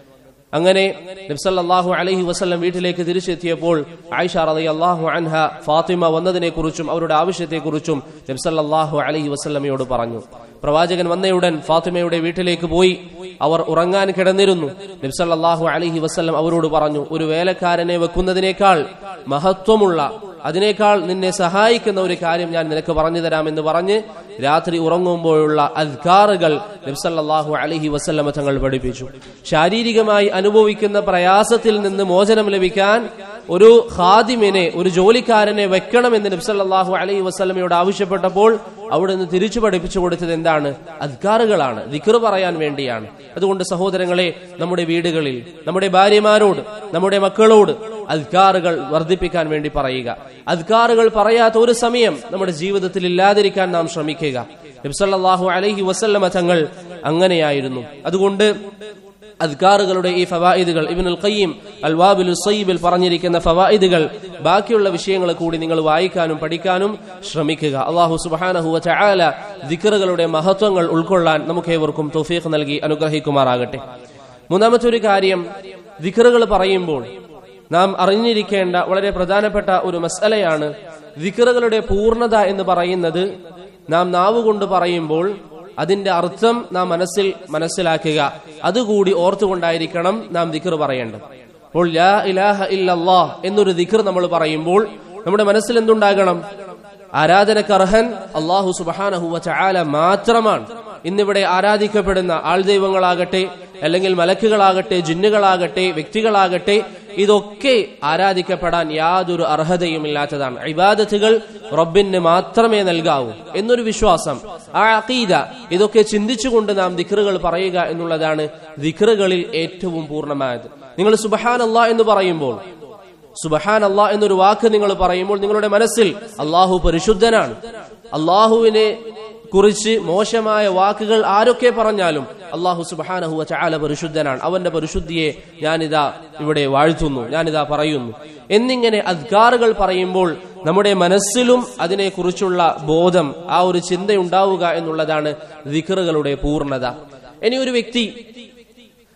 അങ്ങനെ നബ്സല്ലാഹു അലഹി വസ്ലം വീട്ടിലേക്ക് തിരിച്ചെത്തിയപ്പോൾ ആയിഷ റതി അള്ളാഹു അൻഹ ഫാത്തിമ വന്നതിനെ കുറിച്ചും അവരുടെ ആവശ്യത്തെക്കുറിച്ചും നബ്സല്ലാഹു അലഹി വസ്ലമയോട് പറഞ്ഞു പ്രവാചകൻ വന്നയുടൻ ഫാത്തിമയുടെ വീട്ടിലേക്ക് പോയി അവർ ഉറങ്ങാൻ കിടന്നിരുന്നു നബ്സല്ലാഹു അലഹി വസ്ലം അവരോട് പറഞ്ഞു ഒരു വേലക്കാരനെ വെക്കുന്നതിനേക്കാൾ മഹത്വമുള്ള അതിനേക്കാൾ നിന്നെ സഹായിക്കുന്ന ഒരു കാര്യം ഞാൻ നിനക്ക് പറഞ്ഞു തരാമെന്ന് പറഞ്ഞ് രാത്രി ഉറങ്ങുമ്പോഴുള്ള അദ്കാറുകൾ നബ്സല്ലാഹു അലഹി വസ്ല്ലമ തങ്ങൾ പഠിപ്പിച്ചു ശാരീരികമായി അനുഭവിക്കുന്ന പ്രയാസത്തിൽ നിന്ന് മോചനം ലഭിക്കാൻ ഒരു ഖാദിമിനെ ഒരു ജോലിക്കാരനെ വെക്കണമെന്ന് നബ്സല്ലാഹു അലൈഹി വസ്ലമയോട് ആവശ്യപ്പെട്ടപ്പോൾ അവിടെ നിന്ന് തിരിച്ചു പഠിപ്പിച്ചു കൊടുത്തത് എന്താണ് അദ്കാറുകളാണ് ദിക്ർ പറയാൻ വേണ്ടിയാണ് അതുകൊണ്ട് സഹോദരങ്ങളെ നമ്മുടെ വീടുകളിൽ നമ്മുടെ ഭാര്യമാരോട് നമ്മുടെ മക്കളോട് അദ്കാറുകൾ വർദ്ധിപ്പിക്കാൻ വേണ്ടി പറയുക അദ്കാറുകൾ പറയാത്ത ഒരു സമയം നമ്മുടെ ജീവിതത്തിൽ ഇല്ലാതിരിക്കാൻ നാം ശ്രമിക്കുക നബ്സല്ലാഹു അലൈഹി വസല്ലമ തങ്ങൾ അങ്ങനെയായിരുന്നു അതുകൊണ്ട് അദ്കാറുകളുടെ ഈ ഫവായിദുകൾ ഇബിനുൽ ഖയ്യിം അൽ വാബിൽ സയ്യിബിൽ പറഞ്ഞിരിക്കുന്ന ഫവായിദുകൾ ബാക്കിയുള്ള വിഷയങ്ങൾ കൂടി നിങ്ങൾ വായിക്കാനും പഠിക്കാനും ശ്രമിക്കുക അള്ളാഹു സുബാനഹു ചായാല ദിക്കറുകളുടെ മഹത്വങ്ങൾ ഉൾക്കൊള്ളാൻ നമുക്കേവർക്കും തൗഫീഖ് നൽകി അനുഗ്രഹിക്കുമാറാകട്ടെ മൂന്നാമത്തെ ഒരു കാര്യം ദിക്കറുകൾ പറയുമ്പോൾ നാം അറിഞ്ഞിരിക്കേണ്ട വളരെ പ്രധാനപ്പെട്ട ഒരു മസലയാണ് ദിക്കറുകളുടെ പൂർണ്ണത എന്ന് പറയുന്നത് നാം നാവുകൊണ്ട് പറയുമ്പോൾ അതിന്റെ അർത്ഥം നാം മനസ്സിൽ മനസ്സിലാക്കുക അതുകൂടി ഓർത്തുകൊണ്ടായിരിക്കണം നാം ദിക്കർ പറയേണ്ടത് അപ്പോൾ ലാ ഇലാഹ ഇല്ലല്ലാ എന്നൊരു ദിക്കർ നമ്മൾ പറയുമ്പോൾ നമ്മുടെ മനസ്സിൽ എന്തുണ്ടാകണം ആരാധനക്കർഹൻ അള്ളാഹു സുബാനഹുവ ചാല മാത്രമാണ് ഇന്നിവിടെ ആരാധിക്കപ്പെടുന്ന ആൾദൈവങ്ങളാകട്ടെ അല്ലെങ്കിൽ മലക്കുകളാകട്ടെ ജിന്നുകളാകട്ടെ വ്യക്തികളാകട്ടെ ഇതൊക്കെ ആരാധിക്കപ്പെടാൻ യാതൊരു അർഹതയും ഇല്ലാത്തതാണ് ഇബാദത്തുകൾ റബ്ബിന് മാത്രമേ നൽകാവൂ എന്നൊരു വിശ്വാസം ആ അഖീദ ഇതൊക്കെ ചിന്തിച്ചുകൊണ്ട് നാം ദിക്റുകൾ പറയുക എന്നുള്ളതാണ് ദിക്റുകളിൽ ഏറ്റവും പൂർണ്ണമായത് നിങ്ങൾ സുബഹാൻ അള്ളാഹ് എന്ന് പറയുമ്പോൾ സുബഹാൻ അള്ളാഹ് എന്നൊരു വാക്ക് നിങ്ങൾ പറയുമ്പോൾ നിങ്ങളുടെ മനസ്സിൽ അള്ളാഹു പരിശുദ്ധനാണ് അള്ളാഹുവിനെ കുറിച്ച് മോശമായ വാക്കുകൾ ആരൊക്കെ പറഞ്ഞാലും അള്ളാഹു സുബാനഹുവ ചാല പരിശുദ്ധനാണ് അവന്റെ പരിശുദ്ധിയെ ഞാനിതാ ഇവിടെ വാഴ്ത്തുന്നു ഞാനിതാ പറയുന്നു എന്നിങ്ങനെ അദ്കാറുകൾ പറയുമ്പോൾ നമ്മുടെ മനസ്സിലും അതിനെക്കുറിച്ചുള്ള ബോധം ആ ഒരു ചിന്തയുണ്ടാവുക എന്നുള്ളതാണ് ദിക്കറുകളുടെ പൂർണ്ണത ഇനി ഒരു വ്യക്തി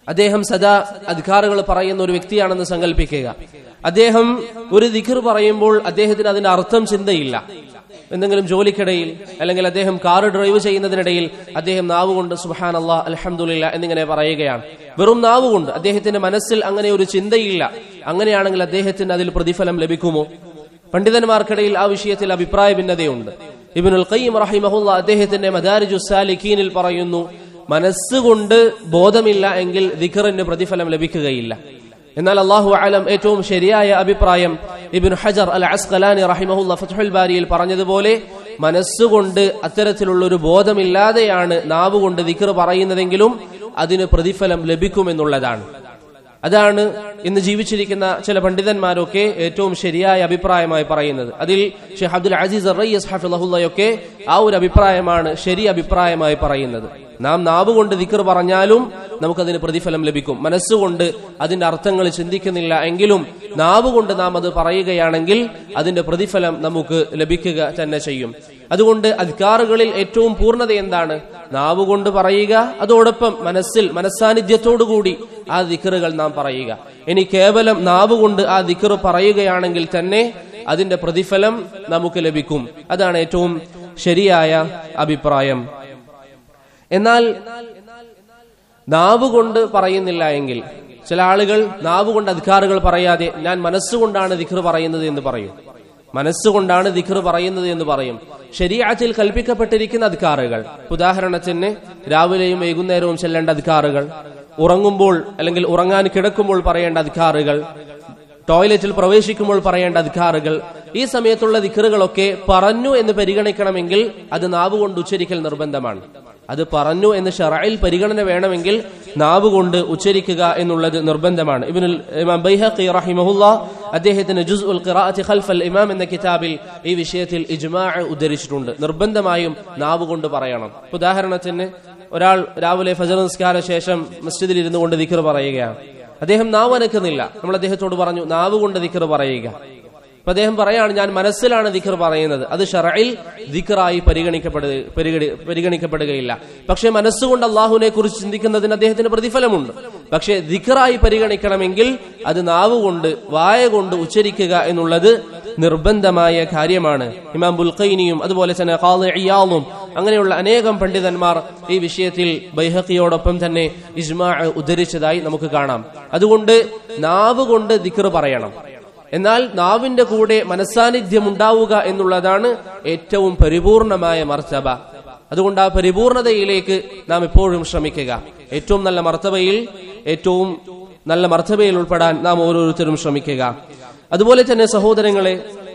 അദ്ദേഹം സദാ അധികാറുകൾ പറയുന്ന ഒരു വ്യക്തിയാണെന്ന് സങ്കല്പിക്കുക അദ്ദേഹം ഒരു ദിഖർ പറയുമ്പോൾ അദ്ദേഹത്തിന് അതിന്റെ അർത്ഥം ചിന്തയില്ല എന്തെങ്കിലും ജോലിക്കിടയിൽ അല്ലെങ്കിൽ അദ്ദേഹം കാർ ഡ്രൈവ് ചെയ്യുന്നതിനിടയിൽ അദ്ദേഹം നാവുകൊണ്ട് സുഹാൻ അള്ളാഹ് അലഹമുല്ല എന്നിങ്ങനെ പറയുകയാണ് വെറും നാവുകൊണ്ട് അദ്ദേഹത്തിന്റെ മനസ്സിൽ അങ്ങനെ ഒരു ചിന്തയില്ല അങ്ങനെയാണെങ്കിൽ അദ്ദേഹത്തിന് അതിൽ പ്രതിഫലം ലഭിക്കുമോ പണ്ഡിതന്മാർക്കിടയിൽ ആ വിഷയത്തിൽ അഭിപ്രായ ഭിന്നതയുണ്ട് ഇബിനുൽ ഖയ്യിം റഹിമഹുല്ല അദ്ദേഹത്തിന്റെ മദാരിജു സാലിഖീനിൽ പറയുന്നു മനസ്സുകൊണ്ട് ബോധമില്ല എങ്കിൽ ദിഖറിന് പ്രതിഫലം ലഭിക്കുകയില്ല എന്നാൽ അള്ളാഹു ആലം ഏറ്റവും ശരിയായ അഭിപ്രായം ഇബിൻ ഹജർ അൽ അസ്കലാനി റഹിമഹുല്ല ഫതുൽ ബാരിയിൽ പറഞ്ഞതുപോലെ മനസ്സുകൊണ്ട് അത്തരത്തിലുള്ള ഒരു ബോധമില്ലാതെയാണ് നാവ് കൊണ്ട് ദിഖർ പറയുന്നതെങ്കിലും അതിന് പ്രതിഫലം ലഭിക്കുമെന്നുള്ളതാണ് അതാണ് ഇന്ന് ജീവിച്ചിരിക്കുന്ന ചില പണ്ഡിതന്മാരൊക്കെ ഏറ്റവും ശരിയായ അഭിപ്രായമായി പറയുന്നത് അതിൽ ഷെയ്ഖ് അബ്ദുൽ അസീസ് റയ്യസ് ഹഫിള്ളയൊക്കെ ആ ഒരു അഭിപ്രായമാണ് ശരി അഭിപ്രായമായി പറയുന്നത് നാം നാവ് കൊണ്ട് ദിക്കർ പറഞ്ഞാലും നമുക്കതിന് പ്രതിഫലം ലഭിക്കും മനസ്സുകൊണ്ട് അതിന്റെ അർത്ഥങ്ങൾ ചിന്തിക്കുന്നില്ല എങ്കിലും നാവ് കൊണ്ട് നാം അത് പറയുകയാണെങ്കിൽ അതിന്റെ പ്രതിഫലം നമുക്ക് ലഭിക്കുക തന്നെ ചെയ്യും അതുകൊണ്ട് അധികാറുകളിൽ ഏറ്റവും പൂർണ്ണത എന്താണ് നാവ് കൊണ്ട് പറയുക അതോടൊപ്പം മനസ്സിൽ മനസ്സാന്നിധ്യത്തോടുകൂടി ആ ദിക്കറുകൾ നാം പറയുക ഇനി കേവലം നാവ് കൊണ്ട് ആ ദിക്കർ പറയുകയാണെങ്കിൽ തന്നെ അതിന്റെ പ്രതിഫലം നമുക്ക് ലഭിക്കും അതാണ് ഏറ്റവും ശരിയായ അഭിപ്രായം എന്നാൽ നാവ് കൊണ്ട് പറയുന്നില്ല എങ്കിൽ ചില ആളുകൾ നാവ് കൊണ്ട് അധികാറുകൾ പറയാതെ ഞാൻ മനസ്സുകൊണ്ടാണ് ദിഖർ പറയുന്നത് എന്ന് പറയും മനസ്സുകൊണ്ടാണ് ദിഖർ പറയുന്നത് എന്ന് പറയും ശരീരത്തിൽ കൽപ്പിക്കപ്പെട്ടിരിക്കുന്ന അധികാറുകൾ ഉദാഹരണത്തിന് രാവിലെയും വൈകുന്നേരവും ചെല്ലേണ്ട അധികാറുകൾ ഉറങ്ങുമ്പോൾ അല്ലെങ്കിൽ ഉറങ്ങാൻ കിടക്കുമ്പോൾ പറയേണ്ട അധികാറുകൾ ടോയ്ലറ്റിൽ പ്രവേശിക്കുമ്പോൾ പറയേണ്ട അധികാറുകൾ ഈ സമയത്തുള്ള ദിക്കറുകളൊക്കെ പറഞ്ഞു എന്ന് പരിഗണിക്കണമെങ്കിൽ അത് നാവ് കൊണ്ട് ഉച്ചരിക്കൽ നിർബന്ധമാണ് അത് പറഞ്ഞു എന്ന് ഷറയിൽ പരിഗണന വേണമെങ്കിൽ നാവ് കൊണ്ട് ഉച്ചരിക്കുക എന്നുള്ളത് നിർബന്ധമാണ് ഇബ്നുൽ ഇമാം ബൈഹഖി റഹിമഹുല്ല അദ്ദേഹത്തിന് ജുസ് ഉൽ ഖിറാഅത്തി ഖൽഫൽ ഇമാം എന്ന കിതാബിൽ ഈ വിഷയത്തിൽ ഇജ്മാഅ ഉദ്ധരിച്ചിട്ടുണ്ട് നിർബന്ധമായും നാവ് കൊണ്ട് പറയണം ഉദാഹരണത്തിന് ഒരാൾ രാവിലെ ഫജർ നിസ്കാര ശേഷം മസ്ജിദിൽ ഇരുന്നു കൊണ്ട് ദിക്കർ പറയുകയാണ് അദ്ദേഹം നാവ് അനക്കുന്നില്ല നമ്മൾ അദ്ദേഹത്തോട് പറഞ്ഞു നാവ് കൊണ്ട് ദിക്കർ പറയുക അപ്പൊ അദ്ദേഹം പറയാണ് ഞാൻ മനസ്സിലാണ് ദിക്കർ പറയുന്നത് അത് ഷറയിൽ ദിക്കറായി പരിഗണിക്കപ്പെടുക പരിഗണി- പരിഗണിക്കപ്പെടുകയില്ല പക്ഷെ മനസ്സുകൊണ്ട് അള്ളാഹുവിനെ കുറിച്ച് ചിന്തിക്കുന്നതിന് അദ്ദേഹത്തിന് പ്രതിഫലമുണ്ട് പക്ഷെ ദിക്കറായി പരിഗണിക്കണമെങ്കിൽ അത് നാവ് കൊണ്ട് വായ കൊണ്ട് ഉച്ചരിക്കുക എന്നുള്ളത് നിർബന്ധമായ കാര്യമാണ് ഇമാം ബുൽഖൈനിയും അതുപോലെ തന്നെ ഖാദി ഇയാളും അങ്ങനെയുള്ള അനേകം പണ്ഡിതന്മാർ ഈ വിഷയത്തിൽ ബൈഹക്കിയോടൊപ്പം തന്നെ ഇജ്മാ ഉദ്ധരിച്ചതായി നമുക്ക് കാണാം അതുകൊണ്ട് നാവ് കൊണ്ട് ദിക്കർ പറയണം എന്നാൽ നാവിന്റെ കൂടെ മനസ്സാന്നിധ്യം ഉണ്ടാവുക എന്നുള്ളതാണ് ഏറ്റവും പരിപൂർണമായ മർത്തബ അതുകൊണ്ട് ആ പരിപൂർണതയിലേക്ക് നാം എപ്പോഴും ശ്രമിക്കുക ഏറ്റവും നല്ല മർത്തബയിൽ ഏറ്റവും നല്ല മർത്തബയിൽ ഉൾപ്പെടാൻ നാം ഓരോരുത്തരും ശ്രമിക്കുക അതുപോലെ തന്നെ സഹോദരങ്ങളെ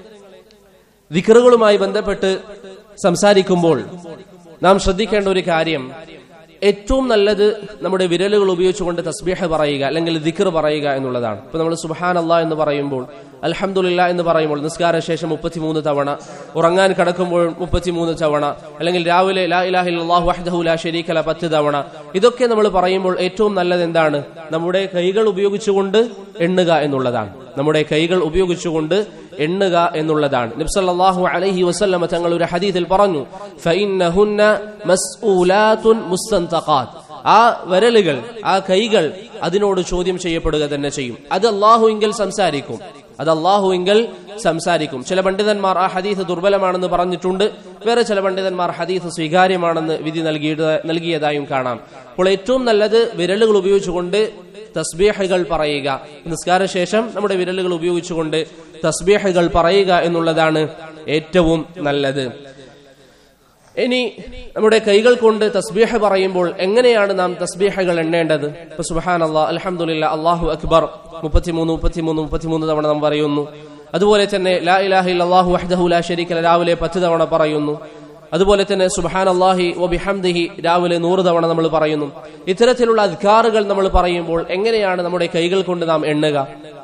വിക്കറുകളുമായി ബന്ധപ്പെട്ട് സംസാരിക്കുമ്പോൾ നാം ശ്രദ്ധിക്കേണ്ട ഒരു കാര്യം ഏറ്റവും നല്ലത് നമ്മുടെ വിരലുകൾ ഉപയോഗിച്ചുകൊണ്ട് തസ്ബീഹ് പറയുക അല്ലെങ്കിൽ ദിക്കർ പറയുക എന്നുള്ളതാണ് ഇപ്പൊ നമ്മൾ സുബഹാൻ അള്ളാ എന്ന് പറയുമ്പോൾ അൽഹംദുലില്ല എന്ന് പറയുമ്പോൾ നിസ്കാര ശേഷം മുപ്പത്തിമൂന്ന് തവണ ഉറങ്ങാൻ കിടക്കുമ്പോൾ മുപ്പത്തിമൂന്ന് തവണ അല്ലെങ്കിൽ രാവിലെ ലാ ഇലാഹില്ലാഹു വഹ്ദഹു ലാ ശരീക ല പത്ത് തവണ ഇതൊക്കെ നമ്മൾ പറയുമ്പോൾ ഏറ്റവും നല്ലത് എന്താണ് നമ്മുടെ കൈകൾ ഉപയോഗിച്ചുകൊണ്ട് എണ്ണുക എന്നുള്ളതാണ് നമ്മുടെ കൈകൾ ഉപയോഗിച്ചുകൊണ്ട് എണ്ണുക എന്നുള്ളതാണ് നബ്സല്ലാഹു അലൈഹി വസല്ലമ തങ്ങൾ ഒരു ഹദീസിൽ പറഞ്ഞു ഫഇന്നഹുന്ന മസ്ഊലാത്തുൻ മുസ്തന്തഖാത്ത് ആ വരലുകൾ ആ കൈകൾ അതിനോട് ചോദ്യം ചെയ്യപ്പെടുക തന്നെ ചെയ്യും അത് അള്ളാഹുവിങ്കിൽ സംസാരിക്കും അത് അള്ളാഹുവിങ്കിൽ സംസാരിക്കും ചില പണ്ഡിതന്മാർ ആ ഹദീസ് ദുർബലമാണെന്ന് പറഞ്ഞിട്ടുണ്ട് വേറെ ചില പണ്ഡിതന്മാർ ഹദീസ് സ്വീകാര്യമാണെന്ന് വിധി നൽകിയത് നൽകിയതായും കാണാം അപ്പോൾ ഏറ്റവും നല്ലത് വിരലുകൾ ഉപയോഗിച്ചുകൊണ്ട് തസ്ബീഹുകൾ പറയുക നിസ്കാര ശേഷം നമ്മുടെ വിരലുകൾ ഉപയോഗിച്ചുകൊണ്ട് തസ്ബീഹുകൾ പറയുക എന്നുള്ളതാണ് ഏറ്റവും നല്ലത് ഇനി നമ്മുടെ കൈകൾ കൊണ്ട് തസ്ബീഹ് പറയുമ്പോൾ എങ്ങനെയാണ് നാം തസ്ബീഹുകൾ എണ്ണേണ്ടത് ഇപ്പൊ സുബഹാൻ അള്ളാഹ് അലഹമുല്ല അള്ളാഹു അക്ബർ മുപ്പത്തിമൂന്ന് മുപ്പത്തിമൂന്ന് മുപ്പത്തിമൂന്ന് തവണ നാം പറയുന്നു അതുപോലെ തന്നെ ലാ ഇലാഹി അള്ളാഹു വഹ്ദഹു ലാ ശരീക ലഹ് രാവിലെ പത്ത് തവണ പറയുന്നു അതുപോലെ തന്നെ സുബഹാൻ അള്ളാഹി ഒബിഹംദിഹി രാവിലെ നൂറ് തവണ നമ്മൾ പറയുന്നു ഇത്തരത്തിലുള്ള അധികാറുകൾ നമ്മൾ പറയുമ്പോൾ എങ്ങനെയാണ് നമ്മുടെ കൈകൾ കൊണ്ട് നാം എണ്ണുക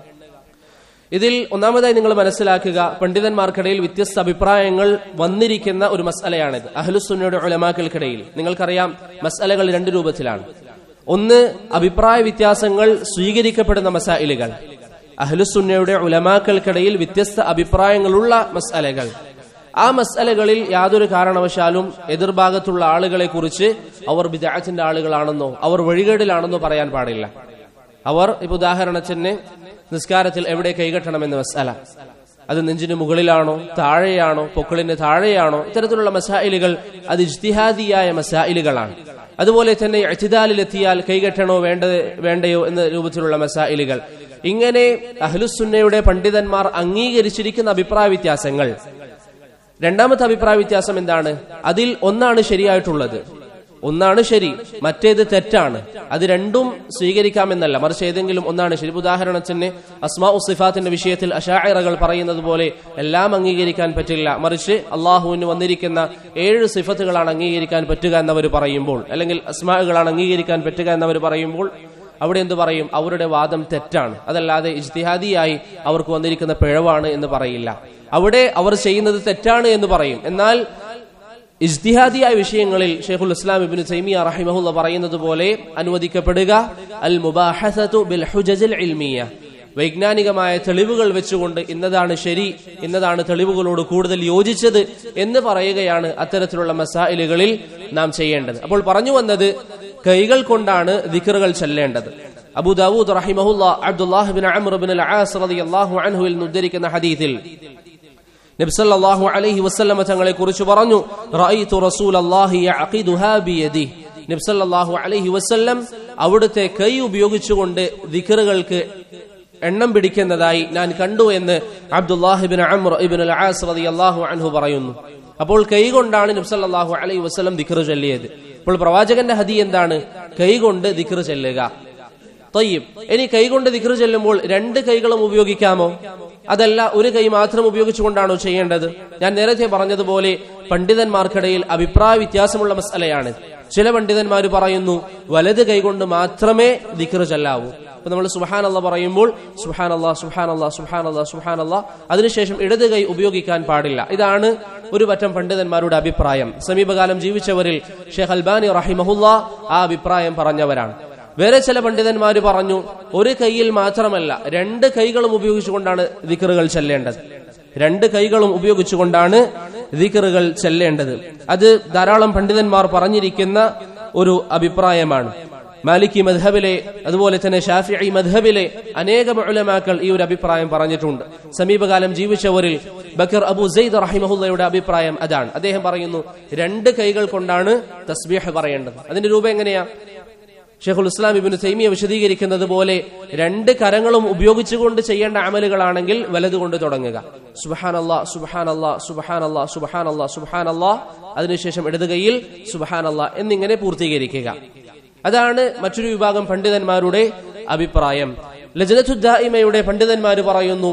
ഇതിൽ ഒന്നാമതായി നിങ്ങൾ മനസ്സിലാക്കുക പണ്ഡിതന്മാർക്കിടയിൽ വ്യത്യസ്ത അഭിപ്രായങ്ങൾ വന്നിരിക്കുന്ന ഒരു മസലയാണിത് അഹ്ലുസുന്നയുടെ ഉലമാക്കൾക്കിടയിൽ നിങ്ങൾക്കറിയാം മസലകൾ രണ്ട് രൂപത്തിലാണ് ഒന്ന് അഭിപ്രായ വ്യത്യാസങ്ങൾ സ്വീകരിക്കപ്പെടുന്ന മസായിലുകൾ അഹ്ലുസുന്നയുടെ ഉലമാക്കൾക്കിടയിൽ വ്യത്യസ്ത അഭിപ്രായങ്ങളുള്ള മസലകൾ ആ മസലകളിൽ യാതൊരു കാരണവശാലും എതിർഭാഗത്തുള്ള ആളുകളെ കുറിച്ച് അവർ ബിദാത്തിന്റെ ആളുകളാണെന്നോ അവർ വഴികേടിലാണെന്നോ പറയാൻ പാടില്ല അവർ ഇപ്പൊ ഉദാഹരണത്തിന് നിസ്കാരത്തിൽ എവിടെ കൈകെട്ടണമെന്ന് മസാല അത് നെഞ്ചിന് മുകളിലാണോ താഴെയാണോ പൊക്കിളിന് താഴെയാണോ ഇത്തരത്തിലുള്ള മസായിലുകൾ അത് ഇജ്തിഹാദിയായ മസായിലുകളാണ് അതുപോലെ തന്നെ അച്ചിദാലിലെത്തിയാൽ കൈകെട്ടണോ വേണ്ട വേണ്ടയോ എന്ന രൂപത്തിലുള്ള മസായിലുകൾ ഇങ്ങനെ അഹ്ലുസുന്നയുടെ പണ്ഡിതന്മാർ അംഗീകരിച്ചിരിക്കുന്ന അഭിപ്രായ വ്യത്യാസങ്ങൾ രണ്ടാമത്തെ അഭിപ്രായ വ്യത്യാസം എന്താണ് അതിൽ ഒന്നാണ് ശരിയായിട്ടുള്ളത് ഒന്നാണ് ശരി മറ്റേത് തെറ്റാണ് അത് രണ്ടും സ്വീകരിക്കാമെന്നല്ല മറിച്ച് ഏതെങ്കിലും ഒന്നാണ് ശരി ഇപ്പൊ ഉദാഹരണത്തിന് അസ്മാ ഉസിഫാത്തിന്റെ വിഷയത്തിൽ അഷായറകൾ പറയുന്നത് പോലെ എല്ലാം അംഗീകരിക്കാൻ പറ്റില്ല മറിച്ച് അള്ളാഹുവിന് വന്നിരിക്കുന്ന ഏഴ് സിഫത്തുകളാണ് അംഗീകരിക്കാൻ പറ്റുക എന്നവർ പറയുമ്പോൾ അല്ലെങ്കിൽ അസ്മാകളാണ് അംഗീകരിക്കാൻ പറ്റുക എന്നവർ പറയുമ്പോൾ അവിടെ എന്ത് പറയും അവരുടെ വാദം തെറ്റാണ് അതല്ലാതെ ഇജ്തിഹാദിയായി അവർക്ക് വന്നിരിക്കുന്ന പിഴവാണ് എന്ന് പറയില്ല അവിടെ അവർ ചെയ്യുന്നത് തെറ്റാണ് എന്ന് പറയും എന്നാൽ ഇജ്തിഹാദിയായ വിഷയങ്ങളിൽ ഷെയ്ഖുൽ ഇസ്ലാം ഇബ്നു തൈമിയ റഹിമഹുല്ല പറയുന്നത് പോലെ അനുവദിക്കപ്പെടുക അൽ മുബാഹസതു ബിൽ ഹുജജിൽ ഇൽമിയ വൈജ്ഞാനികമായ തെളിവുകൾ വെച്ചുകൊണ്ട് ഇന്നതാണ് ശരി ഇന്നതാണ് തെളിവുകളോട് കൂടുതൽ യോജിച്ചത് എന്ന് പറയുകയാണ് അത്തരത്തിലുള്ള മസായിലുകളിൽ നാം ചെയ്യേണ്ടത് അപ്പോൾ പറഞ്ഞു വന്നത് കൈകൾ കൊണ്ടാണ് ദിക്കറുകൾ ചെല്ലേണ്ടത് അബു ദാവൂദ് റഹിമഹുല്ല Abdullah ibn Amr bin al As റളിയല്ലാഹു അൻഹുവിൽ നിന്ന് ഉദ്ധരിക്കുന്ന ഹദീസിൽ നബ്സല്ലാഹു അലൈഹി വസല്ലമ തങ്ങളെ കുറിച്ച് പറഞ്ഞു റഅയ്തു റസൂലല്ലാഹി യഅഖിദുഹാ ബിയദി നബ്സല്ലാഹു അലൈഹി വസല്ലം അവിടുത്തെ കൈ ഉപയോഗിച്ചുകൊണ്ട് ദിക്കറുകൾക്ക് എണ്ണം പിടിക്കുന്നതായി ഞാൻ കണ്ടു എന്ന് അബ്ദുല്ലാഹിബിൻ അമർ ഇബിൻ അൽ ആസ് റളിയല്ലാഹു അൻഹു പറയുന്നു അപ്പോൾ കൈ കൊണ്ടാണ് നബ്സല്ലാഹു അലൈഹി വസല്ലം ദിക്കറ് ചൊല്ലിയത് അപ്പോൾ പ്രവാചകന്റെ ഹദി എന്താണ് കൈ കൊണ്ട് ദിക്കറ് ചെല്ലുക തയ്യം ഇനി കൈകൊണ്ട് ദിക്ർ ചെല്ലുമ്പോൾ രണ്ട് കൈകളും ഉപയോഗിക്കാമോ അതല്ല ഒരു കൈ മാത്രം ഉപയോഗിച്ചുകൊണ്ടാണോ ചെയ്യേണ്ടത് ഞാൻ നേരത്തെ പറഞ്ഞതുപോലെ പണ്ഡിതന്മാർക്കിടയിൽ അഭിപ്രായ വ്യത്യാസമുള്ള മസലയാണ് ചില പണ്ഡിതന്മാർ പറയുന്നു വലത് കൈകൊണ്ട് മാത്രമേ ദിക്ർ ചെല്ലാവൂ അപ്പൊ നമ്മൾ സുഹാൻ അല്ല പറയുമ്പോൾ സുഹാൻ അല്ലാ സുഹാൻ അല്ലാ സുഹാൻ അല്ലാ സുഹാൻ അല്ലാ അതിനുശേഷം ഇടത് കൈ ഉപയോഗിക്കാൻ പാടില്ല ഇതാണ് ഒരു പറ്റം പണ്ഡിതന്മാരുടെ അഭിപ്രായം സമീപകാലം ജീവിച്ചവരിൽ ഷെയ്ഖ് അൽബാനി റഹിമഹുല്ല ആ അഭിപ്രായം പറഞ്ഞവരാണ് വേറെ ചില പണ്ഡിതന്മാർ പറഞ്ഞു ഒരു കൈയിൽ മാത്രമല്ല രണ്ട് കൈകളും ഉപയോഗിച്ചുകൊണ്ടാണ് ദിക്കറുകൾ ചെല്ലേണ്ടത് രണ്ട് കൈകളും ഉപയോഗിച്ചുകൊണ്ടാണ് ദിക്കറുകൾ ചെല്ലേണ്ടത് അത് ധാരാളം പണ്ഡിതന്മാർ പറഞ്ഞിരിക്കുന്ന ഒരു അഭിപ്രായമാണ് മാലിക്കി മദ്ഹബിലെ അതുപോലെ തന്നെ ഷാഫി മദ്ഹബിലെ അനേകം ഉലമാക്കൾ ഈ ഒരു അഭിപ്രായം പറഞ്ഞിട്ടുണ്ട് സമീപകാലം ജീവിച്ചവരിൽ ബക്കർ അബു സെയ്ദ് റഹിമഹുല്ലയുടെ അഭിപ്രായം അതാണ് അദ്ദേഹം പറയുന്നു രണ്ട് കൈകൾ കൊണ്ടാണ് തസ്ബീഹ് പറയേണ്ടത് അതിന്റെ രൂപം എങ്ങനെയാ ഷെയ്ഖുൽ ഇസ്ലാം ഇബിന് തൈമിയ വിശദീകരിക്കുന്നത് പോലെ രണ്ട് കരങ്ങളും ഉപയോഗിച്ചുകൊണ്ട് ചെയ്യേണ്ട അമലുകളാണെങ്കിൽ വലതുകൊണ്ട് തുടങ്ങുക സുബഹാനല്ലാ സുബഹാനല്ലാ സുബഹാനല്ലാ സുബഹാനല്ലാ സുബഹാനല്ലാ അതിനുശേഷം ഇടത് കൈയിൽ സുബഹാനല്ലാ എന്നിങ്ങനെ പൂർത്തീകരിക്കുക അതാണ് മറ്റൊരു വിഭാഗം പണ്ഡിതന്മാരുടെ അഭിപ്രായം ലജനത്തുദ്ദായിമയുടെ പണ്ഡിതന്മാർ പറയുന്നു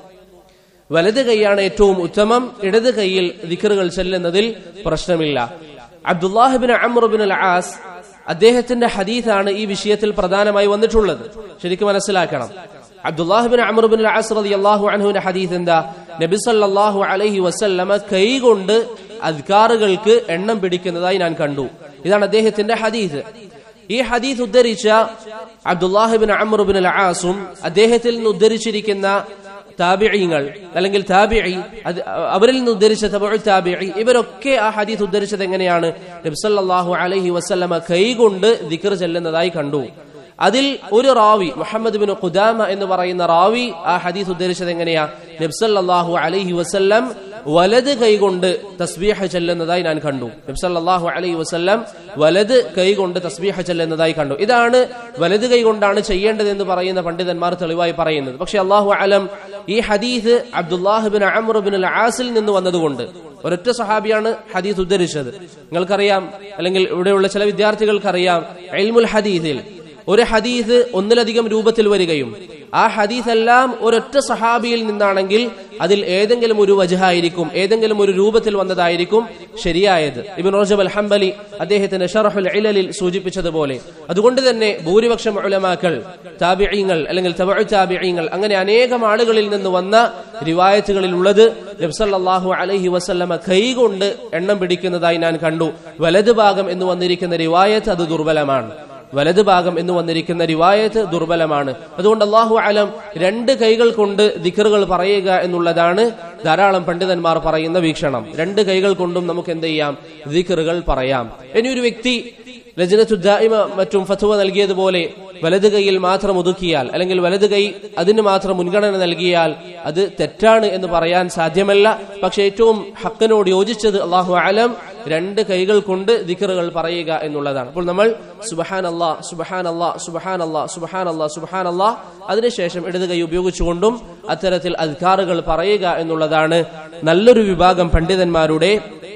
വലത് കൈയാണ് ഏറ്റവും ഉത്തമം ഇടത് കൈയിൽ ദിക്കറുകൾ ചെല്ലുന്നതിൽ പ്രശ്നമില്ല അബ്ദുല്ലാഹിബിൻ അമറുബിൻ അൽ ആസ് അദ്ദേഹത്തിന്റെ ഹദീസാണ് ഈ വിഷയത്തിൽ പ്രധാനമായി വന്നിട്ടുള്ളത് ശരിക്കും മനസ്സിലാക്കണം അബ്ദുല്ലാഹിബിൻ അമറുബിൻ അസ് റളിയല്ലാഹു അൻഹുവിന്റെ ഹദീസ് എന്താ നബി സല്ലല്ലാഹു അലൈഹി വസല്ലമ കൈകൊണ്ട് അദ്കാറുകൾക്ക് എണ്ണം പിടിക്കുന്നതായി ഞാൻ കണ്ടു ഇതാണ് അദ്ദേഹത്തിന്റെ ഹദീസ് ഈ ഹദീസ് ഉദ്ധരിച്ച അബ്ദുല്ലാഹിബിൻ അമറുബിൻ അൽ ആസും അദ്ദേഹത്തിൽ നിന്ന് ഉദ്ധരിച്ചിരിക്കുന്ന താബിഈങ്ങൾ അല്ലെങ്കിൽ താബിഇ അത് അവരിൽ നിന്ന് ഉദ്ധരിച്ച തബഉ താബിഇ ഇവരൊക്കെ ആ ഹദീസ് ഉദ്ധരിച്ചത് എങ്ങനെയാണ് നബി സല്ലല്ലാഹു അലൈഹി വസല്ലമ കൈകൊണ്ട് ദിക്ർ ചെല്ലുന്നതായി കണ്ടു അതിൽ ഒരു റാവി മുഹമ്മദ് ബിൻ ഖുദാമ എന്ന് പറയുന്ന റാവി ആ ഹദീസ് ഉദ്ധരിച്ചത് എങ്ങനെയാ നബി സല്ലല്ലാഹു അലൈഹി വസല്ലം വലത് കൈകൊണ്ട് തസ്ബീഹ ചെല്ലുന്നതായി ഞാൻ കണ്ടു നബി സല്ലല്ലാഹു അലൈഹി വസല്ലം വലത് കൈകൊണ്ട് തസ്ബീഹ ചെല്ലുന്നതായി കണ്ടു ഇതാണ് വലത് കൈകൊണ്ടാണ് ചെയ്യേണ്ടത് എന്ന് പറയുന്ന പണ്ഡിതന്മാർ തെളിവായി പറയുന്നത് പക്ഷെ അള്ളാഹു അലം ഈ ഹദീസ് അബ്ദുല്ലാഹിബിൻ അമറുബിൻ അൽ ആസിൽ നിന്ന് വന്നതുകൊണ്ട് ഒരൊറ്റ സഹാബിയാണ് ഹദീസ് ഉദ്ധരിച്ചത് നിങ്ങൾക്കറിയാം അല്ലെങ്കിൽ ഇവിടെയുള്ള ചില വിദ്യാർത്ഥികൾക്കറിയാം എൽമുൽ ഹദീസിൽ ഒരു ഹദീസ് ഒന്നിലധികം രൂപത്തിൽ വരികയും ആ ഹദീസ് എല്ലാം ഒരൊറ്റ സഹാബിയിൽ നിന്നാണെങ്കിൽ അതിൽ ഏതെങ്കിലും ഒരു വജഹായിരിക്കും ഏതെങ്കിലും ഒരു രൂപത്തിൽ വന്നതായിരിക്കും ശരിയായത് ഇബിൻ റോജബ് അൽ ഹംബലി അദ്ദേഹത്തിന്റെ ഷറഹുൽ ഇലലിൽ സൂചിപ്പിച്ചതുപോലെ അതുകൊണ്ട് തന്നെ ഭൂരിപക്ഷം ഉലമാക്കൾ താബിഈങ്ങൾ അല്ലെങ്കിൽ തബഉ താബിഈങ്ങൾ അങ്ങനെ അനേകം ആളുകളിൽ നിന്ന് വന്ന റിവായത്തുകളിൽ ഉള്ളത് നബ്സല്ലാഹു അലൈഹി വസല്ലമ കൈകൊണ്ട് എണ്ണം പിടിക്കുന്നതായി ഞാൻ കണ്ടു വലത് ഭാഗം എന്ന് വന്നിരിക്കുന്ന റിവായത്ത് അത് ദുർബലമാണ് വലത് ഭാഗം എന്ന് വന്നിരിക്കുന്ന റിവായത്ത് ദുർബലമാണ് അതുകൊണ്ട് അള്ളാഹു അലം രണ്ട് കൈകൾ കൊണ്ട് ദിക്കറുകൾ പറയുക എന്നുള്ളതാണ് ധാരാളം പണ്ഡിതന്മാർ പറയുന്ന വീക്ഷണം രണ്ട് കൈകൾ കൊണ്ടും നമുക്ക് എന്ത് ചെയ്യാം ദിക്കറുകൾ പറയാം ഇനി ഒരു വ്യക്തി ലജനത്തുദ്ദായിമ മറ്റും ഫത്വ നൽകിയതുപോലെ വലത് കൈയിൽ മാത്രം ഒതുക്കിയാൽ അല്ലെങ്കിൽ വലത് കൈ അതിന് മാത്രം മുൻഗണന നൽകിയാൽ അത് തെറ്റാണ് എന്ന് പറയാൻ സാധ്യമല്ല പക്ഷെ ഏറ്റവും ഹക്കിനോട് യോജിച്ചത് അള്ളാഹു അലം രണ്ട് കൈകൾ കൊണ്ട് ദിക്കറുകൾ പറയുക എന്നുള്ളതാണ് അപ്പോൾ നമ്മൾ സുബഹാൻ അല്ലാ സുബഹാൻ അല്ലാ സുബഹാൻ അല്ലാ സുബഹാൻ അല്ലാ സുബഹാൻ അല്ലാ അതിനുശേഷം ഇടത് കൈ ഉപയോഗിച്ചുകൊണ്ടും അത്തരത്തിൽ അധികാറുകൾ പറയുക എന്നുള്ളതാണ് നല്ലൊരു വിഭാഗം പണ്ഡിതന്മാരുടെ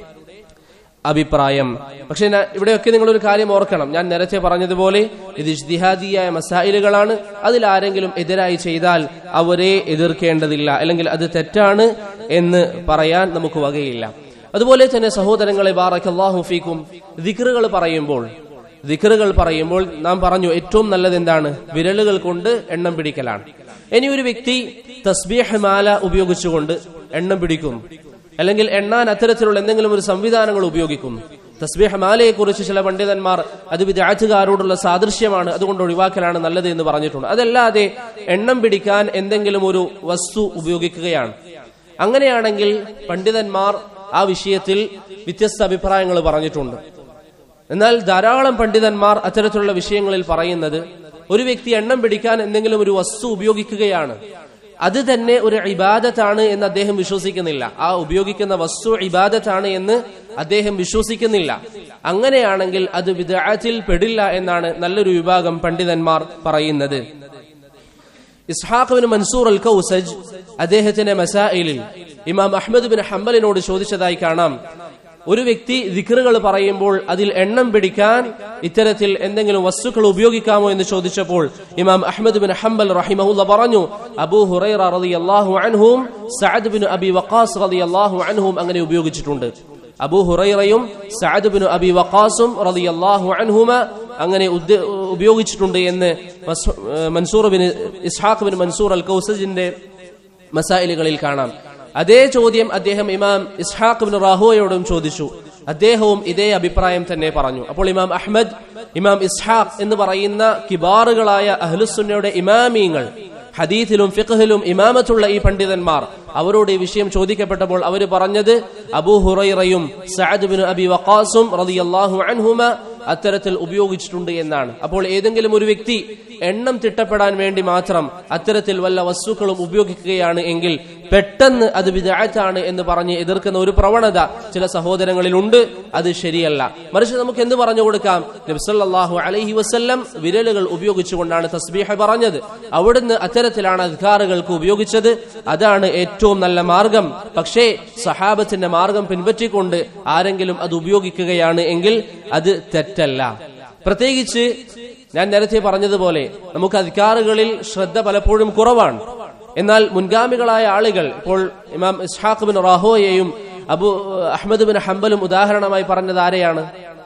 അഭിപ്രായം പക്ഷെ ഞാൻ ഇവിടെയൊക്കെ നിങ്ങൾ ഒരു കാര്യം ഓർക്കണം ഞാൻ നേരത്തെ പറഞ്ഞതുപോലെ ഇത് ഇജ്തിഹാദിയായ മസായിലുകളാണ് അതിൽ ആരെങ്കിലും എതിരായി ചെയ്താൽ അവരെ എതിർക്കേണ്ടതില്ല അല്ലെങ്കിൽ അത് തെറ്റാണ് എന്ന് പറയാൻ നമുക്ക് വകയില്ല അതുപോലെ തന്നെ സഹോദരങ്ങളെ ബാറക്കല്ലാഹു ഫീക്കും ദിക്റുകൾ പറയുമ്പോൾ ദിക്റുകൾ പറയുമ്പോൾ നാം പറഞ്ഞു ഏറ്റവും നല്ലത് എന്താണ് വിരലുകൾ കൊണ്ട് എണ്ണം പിടിക്കലാണ് ഇനി ഒരു വ്യക്തി തസ്ബീഹ് മാല ഉപയോഗിച്ചുകൊണ്ട് എണ്ണം പിടിക്കുന്നു അല്ലെങ്കിൽ എണ്ണാൻ അത്തരത്തിലുള്ള എന്തെങ്കിലും ഒരു സംവിധാനങ്ങൾ ഉപയോഗിക്കുന്നു തസ്ബീഹ് മാലയെ കുറിച്ച് ചില പണ്ഡിതന്മാർ അത് വിദ്യാർത്ഥികാരോടുള്ള സാദൃശ്യമാണ് അതുകൊണ്ട് ഒഴിവാക്കലാണ് നല്ലത് എന്ന് പറഞ്ഞിട്ടുണ്ട് അതല്ലാതെ എണ്ണം പിടിക്കാൻ എന്തെങ്കിലും ഒരു വസ്തു ഉപയോഗിക്കുകയാണ് അങ്ങനെയാണെങ്കിൽ പണ്ഡിതന്മാർ ആ വിഷയത്തിൽ വ്യത്യസ്ത അഭിപ്രായങ്ങൾ പറഞ്ഞിട്ടുണ്ട് എന്നാൽ ധാരാളം പണ്ഡിതന്മാർ അത്തരത്തിലുള്ള വിഷയങ്ങളിൽ പറയുന്നത് ഒരു വ്യക്തി എണ്ണം പിടിക്കാൻ എന്തെങ്കിലും ഒരു വസ്തു ഉപയോഗിക്കുകയാണ് അത് തന്നെ ഒരു ഇബാദത്താണ് എന്ന് അദ്ദേഹം വിശ്വസിക്കുന്നില്ല ആ ഉപയോഗിക്കുന്ന വസ്തു ഇബാദത്താണ് എന്ന് അദ്ദേഹം വിശ്വസിക്കുന്നില്ല അങ്ങനെയാണെങ്കിൽ അത് വിദാത്തിൽ പെടില്ല എന്നാണ് നല്ലൊരു വിഭാഗം പണ്ഡിതന്മാർ പറയുന്നത് Ishaq bin Mansur al Kawsaj അദ്ദേഹത്തിന്റെ മസായിലിൽ ഇമാം അഹമ്മദ് ബിൻ ഹംബലിനോട് ചോദിച്ചതായി കാണാം ഒരു വ്യക്തി ദിക്റുകൾ പറയുമ്പോൾ അതിൽ എണ്ണം പിടിക്കാൻ ഇത്തരത്തിൽ എന്തെങ്കിലും വസ്തുക്കൾ ഉപയോഗിക്കാമോ എന്ന് ചോദിച്ചപ്പോൾ ഇമാം അഹമ്മദ് ബിൻ ഹംബൽ റഹിമഹുല്ല പറഞ്ഞു അബൂ ഹുറൈറ റളിയല്ലാഹു അൻഹും സഅദ് ബിൻ അബി വഖാസ് റളിയല്ലാഹു അൻഹും അങ്ങനെ ഉപയോഗിച്ചിട്ടുണ്ട് അബൂ ഹുറൈറയും സഅദ് ബിൻ അബി വഖാസും റളിയല്ലാഹു അൻഹുമ അങ്ങനെ ഉപയോഗിച്ചിട്ടുണ്ട് എന്ന് Mansur bin Ishaq bin Mansur al കൗസജിന്റെ മസായിലുകളിൽ കാണാം അതേ ചോദ്യം അദ്ദേഹം ഇമാം ഇസ്ഹാഖ് ബിൻ റാഹോയോടും ചോദിച്ചു അദ്ദേഹവും ഇതേ അഭിപ്രായം തന്നെ പറഞ്ഞു അപ്പോൾ ഇമാം അഹ്മദ് ഇമാം ഇസ്ഹാഖ് എന്ന് പറയുന്ന കിബാറുകളായ അഹ്ലുസുന്നയുടെ ഇമാമീങ്ങൾ ഹദീഥിലും ഫിഖഹിലും ഇമാമത്തുള്ള ഈ പണ്ഡിതന്മാർ അവരോട് ഈ വിഷയം ചോദിക്കപ്പെട്ടപ്പോൾ അവർ പറഞ്ഞത് അബൂ ഹുറൈറയും സഅദ് ബിൻ അബി വഖാസും റളിയല്ലാഹു അൻഹുമ അത്തരത്തിൽ ഉപയോഗിച്ചിട്ടുണ്ട് എന്നാണ് അപ്പോൾ ഏതെങ്കിലും ഒരു വ്യക്തി എണ്ണം തിട്ടപ്പെടാൻ വേണ്ടി മാത്രം അത്തരത്തിൽ വല്ല വസ്തുക്കളും ഉപയോഗിക്കുകയാണ് എങ്കിൽ പെട്ടെന്ന് അത് വിദായത്താണ് എന്ന് പറഞ്ഞ് എതിർക്കുന്ന ഒരു പ്രവണത ചില സഹോദരങ്ങളിലുണ്ട് അത് ശരിയല്ല മറിച്ച് നമുക്ക് എന്ത് പറഞ്ഞു കൊടുക്കാം നബ്സല്ലാഹു അലൈഹി വസ്ല്ലം വിരലുകൾ ഉപയോഗിച്ചുകൊണ്ടാണ് തസ്ബീഹ പറഞ്ഞത് അവിടുന്ന് അത്തരത്തിലാണ് അധികാറുകൾക്ക് ഉപയോഗിച്ചത് അതാണ് ഏറ്റവും നല്ല മാർഗം പക്ഷേ സഹാബത്തിന്റെ മാർഗം പിൻപറ്റിക്കൊണ്ട് ആരെങ്കിലും അത് ഉപയോഗിക്കുകയാണ് എങ്കിൽ അത് തെറ്റല്ല പ്രത്യേകിച്ച് ഞാൻ നേരത്തെ പറഞ്ഞതുപോലെ നമുക്ക് അധികാറുകളിൽ ശ്രദ്ധ പലപ്പോഴും കുറവാണ് എന്നാൽ മുൻഗാമികളായ ആളുകൾ ഇപ്പോൾ ഇമാം ഇസ്ഹാഖ് ബിൻ റാഹോയെയും അബു അഹമ്മദ് ബിൻ ഹംബലും ഉദാഹരണമായി പറഞ്ഞത് ആരെയാണ്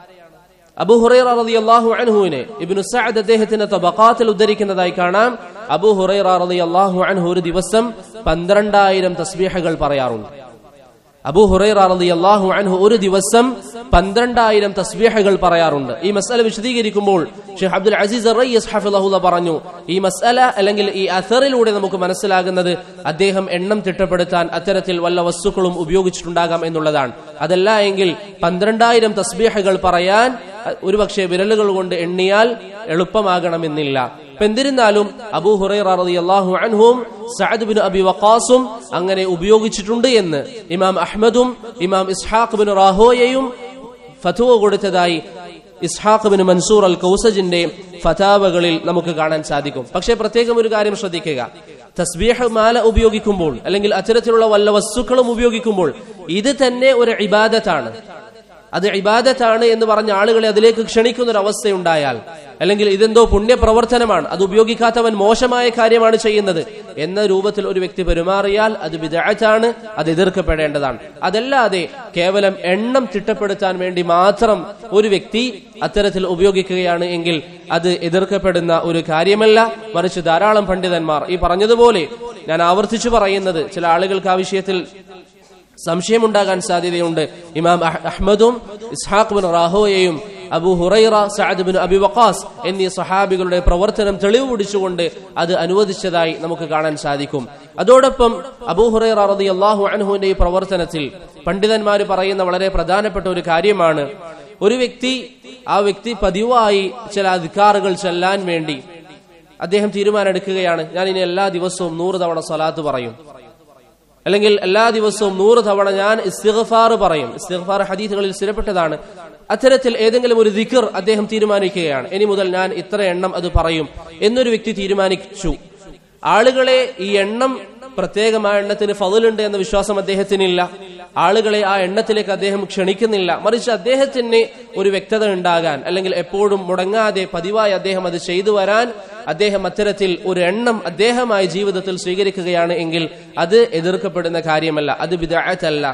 അബു ഹുറൈറ റളിയല്ലാഹു അൻഹുവിനെ ഇബ്നു സഅദ് അദ്ദേഹത്തിന്റെ തബഖാത്തിൽ ഉദ്ധരിക്കുന്നതായി കാണാം അബു ഹുറൈറ റളിയല്ലാഹു അൻഹു ഒരു ദിവസം പന്ത്രണ്ടായിരം തസ്ബീഹകൾ പറയാറുണ്ട് അബു ഹുറൈറ റളിയല്ലാഹു അൻഹു ഒരു ദിവസം പന്ത്രണ്ടായിരം തസ്ബീഹകൾ പറയാറുണ്ട് ഈ മസല വിശദീകരിക്കുമ്പോൾ ഷെയ്ഖ് അബ്ദുൽ അസീസ് റയ്യസ് ഹഫിളഹുല പറഞ്ഞു ഈ മസല അല്ലെങ്കിൽ ഈ അസറിലൂടെ നമുക്ക് മനസ്സിലാകുന്നത് അദ്ദേഹം എണ്ണം തിട്ടപ്പെടുത്താൻ അത്തരത്തിൽ വല്ല വസ്തുക്കളും ഉപയോഗിച്ചിട്ടുണ്ടാകാം എന്നുള്ളതാണ് അതല്ല എങ്കിൽ പന്ത്രണ്ടായിരം തസ്ബീഹകൾ പറയാൻ ഒരുപക്ഷെ വിരലുകൾ കൊണ്ട് എണ്ണിയാൽ എളുപ്പമാകണമെന്നില്ല അപ്പൊ എന്നിരുന്നാലും അബൂ ഹുറൈറ റളിയല്ലാഹു അൻഹും സഅദ് ബിൻ അബി വഖാസും അങ്ങനെ ഉപയോഗിച്ചിട്ടുണ്ട് എന്ന് ഇമാം അഹ്മദും ഇമാം ഇസ്ഹാഖ് ബിൻ റാഹോയയും ഫതുവ കൊടുത്തതായി ഇസ്ഹാഖ് ബിൻ മൻസൂർ അൽ കൗസജിന്റെ ഫതാവകളിൽ നമുക്ക് കാണാൻ സാധിക്കും പക്ഷേ പ്രത്യേകം ഒരു കാര്യം ശ്രദ്ധിക്കുക തസ്ബീഹ് മാല ഉപയോഗിക്കുമ്പോൾ അല്ലെങ്കിൽ അത്തരത്തിലുള്ള വല്ല വസ്തുക്കളും ഉപയോഗിക്കുമ്പോൾ ഇത് തന്നെ ഒരു ഇബാദത്താണ് അത് ഇബാദത്താണ് എന്ന് പറഞ്ഞ ആളുകളെ അതിലേക്ക് ക്ഷണിക്കുന്ന ഒരു അവസ്ഥയുണ്ടായാൽ അല്ലെങ്കിൽ ഇതെന്തോ പുണ്യപ്രവർത്തനമാണ് അത് ഉപയോഗിക്കാത്തവൻ മോശമായ കാര്യമാണ് ചെയ്യുന്നത് എന്ന രൂപത്തിൽ ഒരു വ്യക്തി പെരുമാറിയാൽ അത് വിദഗ്ധാണ് അത് എതിർക്കപ്പെടേണ്ടതാണ് അതല്ലാതെ കേവലം എണ്ണം തിട്ടപ്പെടുത്താൻ വേണ്ടി മാത്രം ഒരു വ്യക്തി അത്തരത്തിൽ ഉപയോഗിക്കുകയാണ് എങ്കിൽ അത് എതിർക്കപ്പെടുന്ന ഒരു കാര്യമല്ല മറിച്ച് ധാരാളം പണ്ഡിതന്മാർ ഈ പറഞ്ഞതുപോലെ ഞാൻ ആവർത്തിച്ചു പറയുന്നത് ചില ആളുകൾക്ക് ആ വിഷയത്തിൽ സംശയമുണ്ടാകാൻ സാധ്യതയുണ്ട് ഇമാം അഹ്മദും ഇസ്ഹാഖ് ബിൻ റാഹോയെയും Abu Hurairah Saad bin Abi Waqqas എന്നീ സഹാബികളുടെ പ്രവർത്തനം തെളിവ് പിടിച്ചുകൊണ്ട് അത് അനുവദിച്ചതായി നമുക്ക് കാണാൻ സാധിക്കും അതോടൊപ്പം അബൂ ഹുറൈറ റളിയല്ലാഹു അൻഹുവിന്റെ ഈ പ്രവർത്തനത്തിൽ പണ്ഡിതന്മാർ പറയുന്ന വളരെ പ്രധാനപ്പെട്ട ഒരു കാര്യമാണ് ഒരു വ്യക്തി ആ വ്യക്തി പതിവായി ചില അധികാറുകൾ ചെല്ലാൻ വേണ്ടി അദ്ദേഹം തീരുമാനമെടുക്കുകയാണ് ഞാൻ ഇനി എല്ലാ ദിവസവും നൂറ് തവണ സ്വലാത്ത് പറയും അല്ലെങ്കിൽ എല്ലാ ദിവസവും നൂറ് തവണ ഞാൻ ഇസ്തിഗ്ഫാർ പറയും ഇസ്തിഗ്ഫാർ ഹദീസുകളിൽ സ്ഥിരപ്പെട്ടതാണ് അത്തരത്തിൽ ഏതെങ്കിലും ഒരു ദിക്കർ അദ്ദേഹം തീരുമാനിക്കുകയാണ് ഇനി മുതൽ ഞാൻ ഇത്ര എണ്ണം അത് പറയും എന്നൊരു വ്യക്തി തീരുമാനിച്ചു ആളുകളെ ഈ എണ്ണം പ്രത്യേകമായ എണ്ണത്തിന് ഫതിലുണ്ട് എന്ന വിശ്വാസം അദ്ദേഹത്തിനില്ല ആളുകളെ ആ എണ്ണത്തിലേക്ക് അദ്ദേഹം ക്ഷണിക്കുന്നില്ല മറിച്ച് അദ്ദേഹത്തിന് ഒരു വ്യക്തത ഉണ്ടാകാൻ അല്ലെങ്കിൽ എപ്പോഴും മുടങ്ങാതെ പതിവായി അദ്ദേഹം അത് ചെയ്തു വരാൻ അദ്ദേഹം അത്തരത്തിൽ ഒരു എണ്ണം അദ്ദേഹമായി ജീവിതത്തിൽ സ്വീകരിക്കുകയാണ് എങ്കിൽ അത് എതിർക്കപ്പെടുന്ന കാര്യമല്ല അത് വിദായത്തല്ല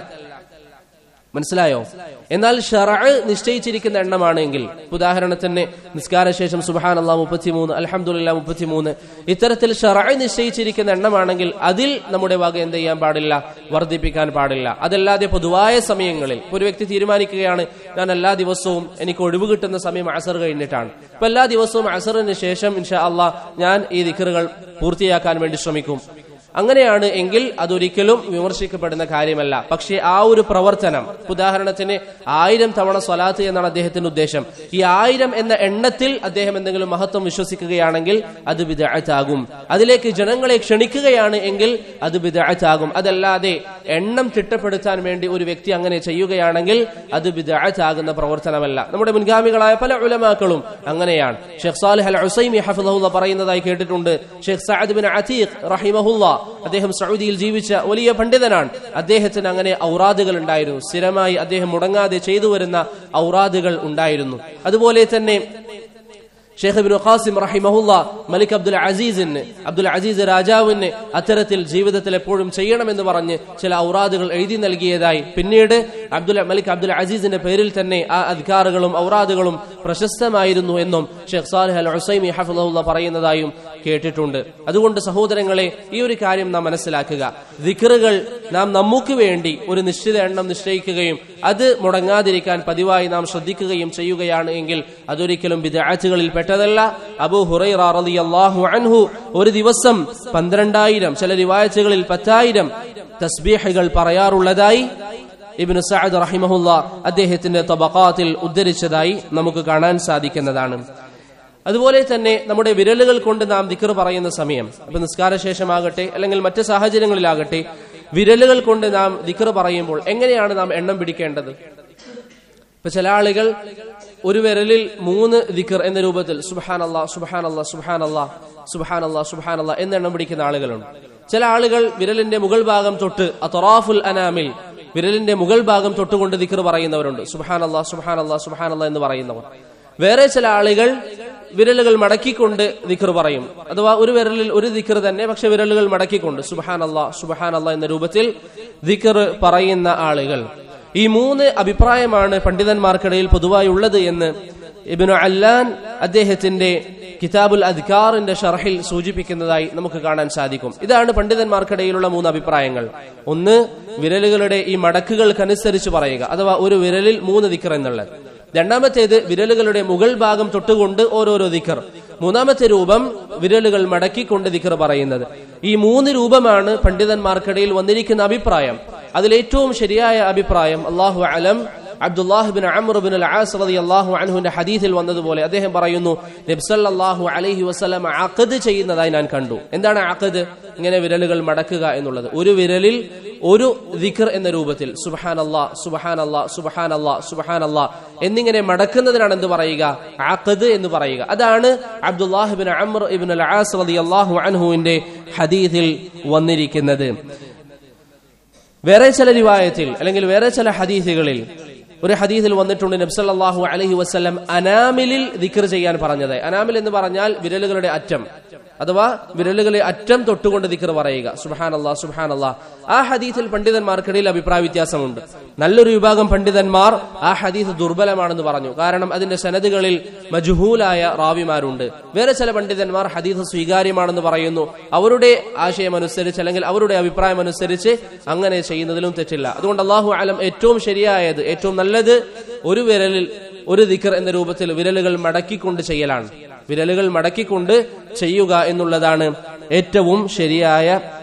മനസ്സിലായോ എന്നാൽ ഷറഅ് നിശ്ചയിച്ചിരിക്കുന്ന എണ്ണമാണെങ്കിൽ ഉദാഹരണത്തിന് നിസ്കാരശേഷം സുബഹാൻ അള്ളാഹ് മുപ്പത്തിമൂന്ന് അലഹമുല്ല മുപ്പത്തിമൂന്ന് ഇത്തരത്തിൽ ഷറഅ് നിശ്ചയിച്ചിരിക്കുന്ന എണ്ണമാണെങ്കിൽ അതിൽ നമ്മുടെ വക എന്ത് ചെയ്യാൻ പാടില്ല വർദ്ധിപ്പിക്കാൻ പാടില്ല അതല്ലാതെ പൊതുവായ സമയങ്ങളിൽ ഒരു വ്യക്തി തീരുമാനിക്കുകയാണ് ഞാൻ എല്ലാ ദിവസവും എനിക്ക് ഒഴിവ് കിട്ടുന്ന സമയം അസർ കഴിഞ്ഞിട്ടാണ് അപ്പൊ എല്ലാ ദിവസവും അസറിന് ശേഷം ഇൻഷാ അള്ളാഹ് ഞാൻ ഈ ദിക്കറുകൾ പൂർത്തിയാക്കാൻ വേണ്ടി ശ്രമിക്കും അങ്ങനെയാണ് എങ്കിൽ അതൊരിക്കലും വിമർശിക്കപ്പെടുന്ന കാര്യമല്ല പക്ഷേ ആ ഒരു പ്രവർത്തനം ഉദാഹരണത്തിന് ആയിരം തവണ സ്വലാത്ത് എന്നാണ് അദ്ദേഹത്തിന്റെ ഉദ്ദേശം ഈ ആയിരം എന്ന എണ്ണത്തിൽ അദ്ദേഹം എന്തെങ്കിലും മഹത്വം വിശ്വസിക്കുകയാണെങ്കിൽ അത് വിദഗ്ധാകും അതിലേക്ക് ജനങ്ങളെ ക്ഷണിക്കുകയാണ് എങ്കിൽ അത് വിദഗ്ധാകും അതല്ലാതെ എണ്ണം തിട്ടപ്പെടുത്താൻ വേണ്ടി ഒരു വ്യക്തി അങ്ങനെ ചെയ്യുകയാണെങ്കിൽ അത് വിദഗ്ധാകുന്ന പ്രവർത്തനമല്ല നമ്മുടെ മുൻഗാമികളായ പല ഉലമാക്കളും അങ്ങനെയാണ് ഷെഖ് സാലിഹ് അൽ ഹുസൈമി ഹഫിദുല്ല പറയുന്നതായി കേട്ടിട്ടുണ്ട് ഷെഖ് സഅദ് ബിൻ അതീഖ് റഹിമഹുല്ല അദ്ദേഹം സൗദിയിൽ ജീവിച്ച വലിയ പണ്ഡിതനാണ് അദ്ദേഹത്തിന് അങ്ങനെ ഔറാദുകൾ ഉണ്ടായിരുന്നു സ്ഥിരമായി അദ്ദേഹം മുടങ്ങാതെ ചെയ്തു വരുന്ന ഔറാദുകൾ ഉണ്ടായിരുന്നു അതുപോലെ തന്നെ ഷെയ്ഖ് ഇബ്നു ഖാസിം റഹിമഹുല്ല മലിക് അബ്ദുൽ അസീസിന് അബ്ദുൽ അസീസ് രാജാവിന് അത്തരത്തിൽ ജീവിതത്തിൽ എപ്പോഴും ചെയ്യണമെന്ന് പറഞ്ഞ് ചില ഔറാദുകൾ എഴുതി നൽകിയതായി പിന്നീട് അബ്ദുൽ മലിക് അബ്ദുൽ അസീസിന്റെ പേരിൽ തന്നെ ആ അധികാറുകളും ഔറാദുകളും പ്രശസ്തമായിരുന്നു എന്നും ഷെയ്ഖ് സാലിഹ് അൽ ഹുസൈമി ഹഫുല്ല പറയുന്നതായും കേട്ടിട്ടുണ്ട് അതുകൊണ്ട് സഹോദരങ്ങളെ ഈ ഒരു കാര്യം നാം മനസ്സിലാക്കുക ദിക്കറുകൾ നാം നമുക്ക് വേണ്ടി ഒരു നിശ്ചിത എണ്ണം നിശ്ചയിക്കുകയും അത് മുടങ്ങാതിരിക്കാൻ പതിവായി നാം ശ്രദ്ധിക്കുകയും ചെയ്യുകയാണ് എങ്കിൽ അതൊരിക്കലും വിദാച്ചുകളിൽ പെട്ടതല്ല അബു ഹുറൈറ റളിയല്ലാഹു അൻഹു ഒരു ദിവസം പന്ത്രണ്ടായിരം ചില റിവായത്തുകളിൽ പത്തായിരം തസ്ബീഹുകൾ പറയാറുള്ളതായി ഇബ്നു സഅദ് റഹിമഹുല്ല അദ്ദേഹത്തിന്റെ തബഖാത്തിൽ ഉദ്ധരിച്ചതായി നമുക്ക് കാണാൻ സാധിക്കുന്നതാണ് അതുപോലെ തന്നെ നമ്മുടെ വിരലുകൾ കൊണ്ട് നാം ദിക്കർ പറയുന്ന സമയം ഇപ്പൊ നിസ്കാര ശേഷമാകട്ടെ അല്ലെങ്കിൽ മറ്റ് സാഹചര്യങ്ങളിലാകട്ടെ വിരലുകൾ കൊണ്ട് നാം ദിക്കർ പറയുമ്പോൾ എങ്ങനെയാണ് നാം എണ്ണം പിടിക്കേണ്ടത് ഇപ്പൊ ചില ആളുകൾ ഒരു വിരലിൽ മൂന്ന് ദിക്കർ എന്ന രൂപത്തിൽ സുബാൻ അല്ലാ സുബാൻ അല്ലാ സുബാൻ അല്ലാ സുബാൻ അല്ലാ സുബാൻ അല്ലാ എന്ന എണ്ണം പിടിക്കുന്ന ആളുകളുണ്ട് ചില ആളുകൾ വിരലിന്റെ മുകൾ ഭാഗം തൊട്ട് അതൊറാഫുൽ അനാമിൽ വിരലിന്റെ മുകൾ ഭാഗം തൊട്ടുകൊണ്ട് ദിക്കർ പറയുന്നവരുണ്ട് സുബാൻ അല്ലാ സുബാൻ അല്ലാ സുബാൻ അല്ലാ എന്ന് പറയുന്നവർ വേറെ ചില ആളുകൾ വിരലുകൾ മടക്കിക്കൊണ്ട് ദിക്കർ പറയും അഥവാ ഒരു വിരലിൽ ഒരു ദിക്കർ തന്നെ പക്ഷെ വിരലുകൾ മടക്കിക്കൊണ്ട് സുബഹാൻ അല്ലാ സുബഹാൻ അല്ലാ എന്ന രൂപത്തിൽ ദിക്കർ പറയുന്ന ആളുകൾ ഈ മൂന്ന് അഭിപ്രായമാണ് പണ്ഡിതന്മാർക്കിടയിൽ പൊതുവായി ഉള്ളത് എന്ന് ഇബിനു അല്ലാൻ അദ്ദേഹത്തിന്റെ കിതാബുൽ അദ്കാറിന്റെ ഷർഹിൽ സൂചിപ്പിക്കുന്നതായി നമുക്ക് കാണാൻ സാധിക്കും ഇതാണ് പണ്ഡിതന്മാർക്കിടയിലുള്ള മൂന്ന് അഭിപ്രായങ്ങൾ ഒന്ന് വിരലുകളുടെ ഈ മടക്കുകൾക്കനുസരിച്ച് പറയുക അഥവാ ഒരു വിരലിൽ മൂന്ന് ദിക്കർ എന്നുള്ളത് രണ്ടാമത്തേത് വിരലുകളുടെ മുകൾ ഭാഗം തൊട്ടുകൊണ്ട് ഓരോരോ ദിക്കർ മൂന്നാമത്തെ രൂപം വിരലുകൾ മടക്കിക്കൊണ്ട് ദിക്കർ പറയുന്നത് ഈ മൂന്ന് രൂപമാണ് പണ്ഡിതന്മാർക്കിടയിൽ വന്നിരിക്കുന്ന അഭിപ്രായം അതിലേറ്റവും ശരിയായ അഭിപ്രായം അള്ളാഹു അലം അബ്ദുല്ലാഹിബിൻ അമറുബിൻ ആസ് റതി അള്ളാഹു അൻഹുവിന്റെ ഹദീസിൽ വന്നതുപോലെ അദ്ദേഹം പറയുന്നു നബ്സല്ലാഹു അലൈഹി വസ്ലം അക്കത് ചെയ്യുന്നതായി ഞാൻ കണ്ടു എന്താണ് അക്കത് ഇങ്ങനെ വിരലുകൾ മടക്കുക എന്നുള്ളത് ഒരു വിരലിൽ ഒരു ദിഖർ എന്ന രൂപത്തിൽ സുബഹാൻ അല്ലാ സുബഹാൻ അല്ലാ സുബഹാൻ അല്ലാ സുബഹാൻ അല്ലാ എന്നിങ്ങനെ മടക്കുന്നതിനാണ് എന്ത് പറയുക അക്കത് എന്ന് പറയുക അതാണ് അബ്ദുല്ലാഹിബിൻ അമർ ഇബിൻ ആസ് റതി അള്ളാഹു അൻഹുവിന്റെ ഹദീസിൽ വന്നിരിക്കുന്നത് വേറെ ചില റിവായത്തിൽ അല്ലെങ്കിൽ വേറെ ചില ഹദീസുകളിൽ ഒരു ഹദീസിൽ വന്നിട്ടുണ്ട് നബ്സല്ലാഹു അലഹി വസ്ലം അനാമിലിൽ ദിക്കർ ചെയ്യാൻ പറഞ്ഞത് അനാമിൽ എന്ന് പറഞ്ഞാൽ വിരലുകളുടെ അറ്റം അഥവാ വിരലുകളെ അറ്റം തൊട്ടുകൊണ്ട് ദിക്കർ പറയുക സുഹാൻ അള്ളാഹ് സുഹാൻ അള്ളാഹ് ആ ഹദീസിൽ പണ്ഡിതന്മാർക്കിടയിൽ അഭിപ്രായ വ്യത്യാസമുണ്ട് നല്ലൊരു വിഭാഗം പണ്ഡിതന്മാർ ആ ഹദീസ് ദുർബലമാണെന്ന് പറഞ്ഞു കാരണം അതിന്റെ സനദുകളിൽ മജുഹൂലായ റാവിമാരുണ്ട് വേറെ ചില പണ്ഡിതന്മാർ ഹദീസ് സ്വീകാര്യമാണെന്ന് പറയുന്നു അവരുടെ ആശയം അനുസരിച്ച് അല്ലെങ്കിൽ അവരുടെ അഭിപ്രായം അനുസരിച്ച് അങ്ങനെ ചെയ്യുന്നതിലും തെറ്റില്ല അതുകൊണ്ട് അള്ളാഹു അലം ഏറ്റവും ശരിയായത് ഏറ്റവും നല്ലത് ഒരു വിരലിൽ ഒരു ദിക്കർ എന്ന രൂപത്തിൽ വിരലുകൾ മടക്കിക്കൊണ്ട് ചെയ്യലാണ് വിരലുകൾ മടക്കിക്കൊണ്ട് ചെയ്യുക എന്നുള്ളതാണ് ഏറ്റവും ശരിയായ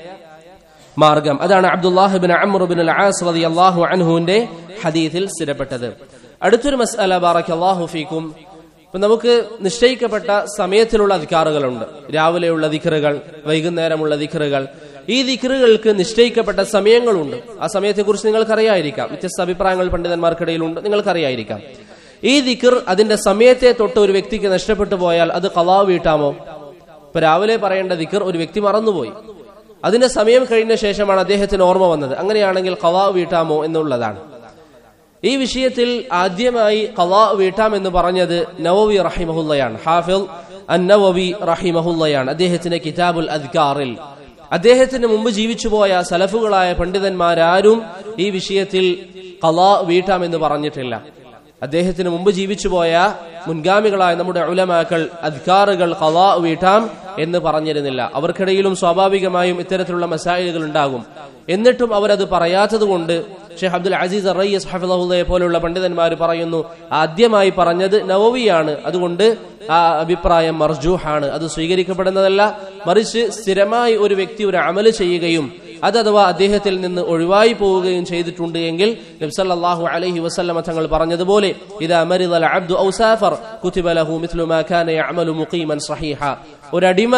മാർഗം അതാണ് അബ്ദുല്ലാഹിബിൻ അമ്രുബിൻ ആസ് റളിയല്ലാഹു അൻഹുവിന്റെ ഹദീസിൽ സ്ഥിരപ്പെട്ടത് അടുത്തൊരു മസ്അല ബാറക്കല്ലാഹു ഫീക്കും ഇപ്പൊ നമുക്ക് നിശ്ചയിക്കപ്പെട്ട സമയത്തിലുള്ള അധികാറുകളുണ്ട് രാവിലെയുള്ള ദിക്കറുകൾ വൈകുന്നേരമുള്ള ദിക്കറുകൾ ഈ ദിക്കറുകൾക്ക് നിശ്ചയിക്കപ്പെട്ട സമയങ്ങളുണ്ട് ആ സമയത്തെക്കുറിച്ച് നിങ്ങൾക്കറിയായിരിക്കാം വ്യത്യസ്ത അഭിപ്രായങ്ങൾ പണ്ഡിതന്മാർക്കിടയിലുണ്ട് നിങ്ങൾക്കറിയായിരിക്കാം ഈ ദിക്കർ അതിന്റെ സമയത്തെ തൊട്ട് ഒരു വ്യക്തിക്ക് നഷ്ടപ്പെട്ടു പോയാൽ അത് കലാ വീട്ടാമോ ഇപ്പൊ രാവിലെ പറയേണ്ട ദിക്കർ ഒരു വ്യക്തി മറന്നുപോയി അതിന്റെ സമയം കഴിഞ്ഞ ശേഷമാണ് അദ്ദേഹത്തിന് ഓർമ്മ വന്നത് അങ്ങനെയാണെങ്കിൽ കലാ വീട്ടാമോ എന്നുള്ളതാണ് ഈ വിഷയത്തിൽ ആദ്യമായി കലാ വീട്ടാം എന്ന് പറഞ്ഞത് നവവി റഹിമഹുല്ലയാണ് ഹാഫിൽ അന്നവവി റഹിമഹുല്ലയാണ് അദ്ദേഹത്തിന്റെ കിതാബുൽ അദ്കാറിൽ അദ്ദേഹത്തിന് മുമ്പ് ജീവിച്ചുപോയ സലഫുകളായ പണ്ഡിതന്മാരാരും ഈ വിഷയത്തിൽ കലാ വീട്ടാം എന്ന് പറഞ്ഞിട്ടില്ല അദ്ദേഹത്തിന് മുമ്പ് ജീവിച്ചുപോയ മുൻഗാമികളായ നമ്മുടെ ഉലമാക്കൾ അധികാറുകൾ കലാ വീട്ടാം എന്ന് പറഞ്ഞിരുന്നില്ല അവർക്കിടയിലും സ്വാഭാവികമായും ഇത്തരത്തിലുള്ള മസായിലുകൾ ഉണ്ടാകും എന്നിട്ടും അവരത് പറയാത്തത് കൊണ്ട് ഷെയ്ഖ് അബ്ദുൽ അസീസ് റയ്യസ് ഹഫിദുള്ളയെ പോലുള്ള പണ്ഡിതന്മാർ പറയുന്നു ആദ്യമായി പറഞ്ഞത് നവവിയാണ് അതുകൊണ്ട് ആ അഭിപ്രായം മർജൂഹാണ് അത് സ്വീകരിക്കപ്പെടുന്നതല്ല മറിച്ച് സ്ഥിരമായി ഒരു വ്യക്തി ഒരു അമല് ചെയ്യുകയും അത് അഥവാ അദ്ദേഹത്തിൽ നിന്ന് ഒഴിവായി പോവുകയും ചെയ്തിട്ടുണ്ട് എങ്കിൽ നബ്സല്ലാഹു അലൈഹി വസല്ലമ തങ്ങൾ പറഞ്ഞതുപോലെ ഇതാ മരിദൽ അബ്ദു ഔസാഫർ കുതിബ ലഹു മിത്ലു മാ കാന യഅമലു മുഖീമൻ സഹീഹ ഒരടിമ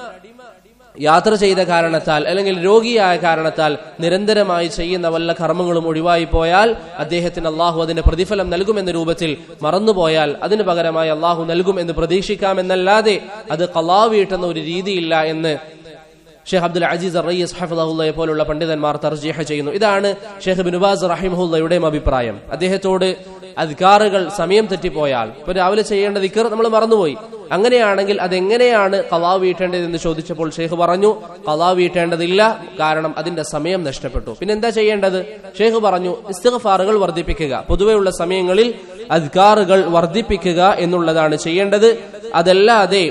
യാത്ര ചെയ്ത കാരണത്താൽ അല്ലെങ്കിൽ രോഗിയായ കാരണത്താൽ നിരന്തരമായി ചെയ്യുന്ന വല്ല കർമ്മങ്ങളും ഒഴിവായി പോയാൽ അദ്ദേഹത്തിന് അള്ളാഹു അതിന്റെ പ്രതിഫലം നൽകുമെന്ന രൂപത്തിൽ മറന്നുപോയാൽ അതിന് പകരമായി അള്ളാഹു നൽകും എന്ന് പ്രതീക്ഷിക്കാമെന്നല്ലാതെ അത് കലാ വീട്ടുന്ന ഒരു രീതിയില്ല എന്ന് ഷെയ്ഖ് അബ്ദുൽ അജീസ് റയ്യസ് ഹഫിദുള്ളയെ പോലുള്ള പണ്ഡിതന്മാർ തർജീഹ ചെയ്യുന്നു ഇതാണ് ഷെയ്ഖ് ബിനുബാസ് റഹിമുള്ളയുടെയും അഭിപ്രായം അദ്ദേഹത്തോട് അധികാറുകൾ സമയം തെറ്റിപ്പോയാൽ ഇപ്പൊ രാവിലെ ചെയ്യേണ്ട ദിക്കർ നമ്മൾ മറന്നുപോയി അങ്ങനെയാണെങ്കിൽ അതെങ്ങനെയാണ് കലാ വീട്ടേണ്ടതെന്ന് ചോദിച്ചപ്പോൾ ഷെയ്ഖ് പറഞ്ഞു കലാ വീട്ടേണ്ടതില്ല കാരണം അതിന്റെ സമയം നഷ്ടപ്പെട്ടു പിന്നെ എന്താ ചെയ്യേണ്ടത് ഷെയ്ഖ് പറഞ്ഞു ഇസ്തിഗ്ഫാറുകൾ വർദ്ധിപ്പിക്കുക പൊതുവെയുള്ള സമയങ്ങളിൽ അധികാറുകൾ വർദ്ധിപ്പിക്കുക എന്നുള്ളതാണ് ചെയ്യേണ്ടത് അതല്ലാതെ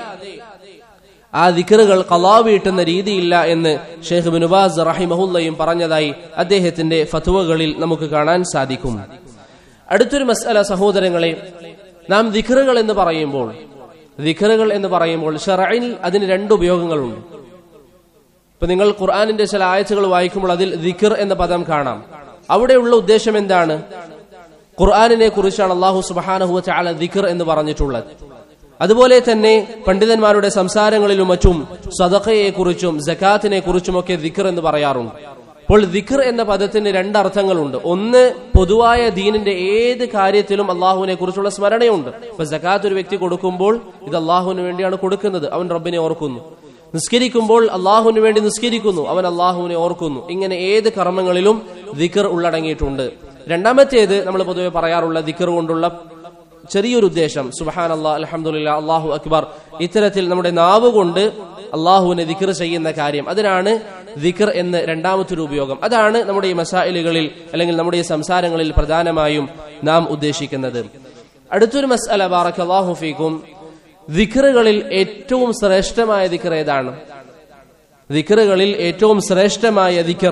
ആ ദിക്കറുകൾ കലാ വീട്ടുന്ന രീതിയില്ല എന്ന് ഷെയ്ഖ് ബിനുബാസ് റഹിമഹുല്ലയും പറഞ്ഞതായി അദ്ദേഹത്തിന്റെ ഫത്തുവകളിൽ നമുക്ക് കാണാൻ സാധിക്കും അടുത്തൊരു മസ്അല സഹോദരങ്ങളെ നാം ദിക്കറുകൾ എന്ന് പറയുമ്പോൾ ദിക്കറുകൾ എന്ന് പറയുമ്പോൾ ഷറൈൻ അതിന് രണ്ട് ഉപയോഗങ്ങളുണ്ട് ഇപ്പൊ നിങ്ങൾ ഖുർആാനിന്റെ ചില ആയത്തുകൾ വായിക്കുമ്പോൾ അതിൽ ദിക്കർ എന്ന പദം കാണാം അവിടെയുള്ള ഉദ്ദേശം എന്താണ് ഖുർആാനിനെ കുറിച്ചാണ് അള്ളാഹു സുബാനഹുവ ചാല ദിക്കർ എന്ന് പറഞ്ഞിട്ടുള്ളത് അതുപോലെ തന്നെ പണ്ഡിതന്മാരുടെ സംസാരങ്ങളിലും മറ്റും സദഖയെ കുറിച്ചും ജക്കാത്തിനെ കുറിച്ചുമൊക്കെ ദിക്കർ എന്ന് പറയാറുണ്ട് അപ്പോൾ ദിക്കർ എന്ന പദത്തിന് രണ്ടർത്ഥങ്ങളുണ്ട് ഒന്ന് പൊതുവായ ദീനിന്റെ ഏത് കാര്യത്തിലും അള്ളാഹുവിനെ കുറിച്ചുള്ള സ്മരണയുണ്ട് ഇപ്പൊ ജക്കാത്ത് ഒരു വ്യക്തി കൊടുക്കുമ്പോൾ ഇത് അള്ളാഹുവിന് വേണ്ടിയാണ് കൊടുക്കുന്നത് അവൻ റബ്ബിനെ ഓർക്കുന്നു നിസ്കരിക്കുമ്പോൾ അള്ളാഹുവിന് വേണ്ടി നിസ്കരിക്കുന്നു അവൻ അള്ളാഹുവിനെ ഓർക്കുന്നു ഇങ്ങനെ ഏത് കർമ്മങ്ങളിലും ദിക്കർ ഉള്ളടങ്ങിയിട്ടുണ്ട് രണ്ടാമത്തേത് നമ്മൾ പൊതുവെ പറയാറുള്ള ദിക്കർ കൊണ്ടുള്ള ചെറിയൊരു ഉദ്ദേശം സുബഹാൻ അള്ളാഹ് അലഹമുല്ല അള്ളാഹു അക്ബർ ഇത്തരത്തിൽ നമ്മുടെ നാവ് കൊണ്ട് അള്ളാഹുവിനെ ദിക്കർ ചെയ്യുന്ന കാര്യം അതിനാണ് ദിക്കർ എന്ന് രണ്ടാമത്തൊരു ഉപയോഗം അതാണ് നമ്മുടെ ഈ മസായിലുകളിൽ അല്ലെങ്കിൽ നമ്മുടെ ഈ സംസാരങ്ങളിൽ പ്രധാനമായും നാം ഉദ്ദേശിക്കുന്നത് അടുത്തൊരു മസ്അല ബാറക് അള്ളാഹു ഫീക്കും ദിക്കറുകളിൽ ഏറ്റവും ശ്രേഷ്ഠമായ ദിക്കർ ഏതാണ് ദിക്കറുകളിൽ ഏറ്റവും ശ്രേഷ്ഠമായ ദിക്കർ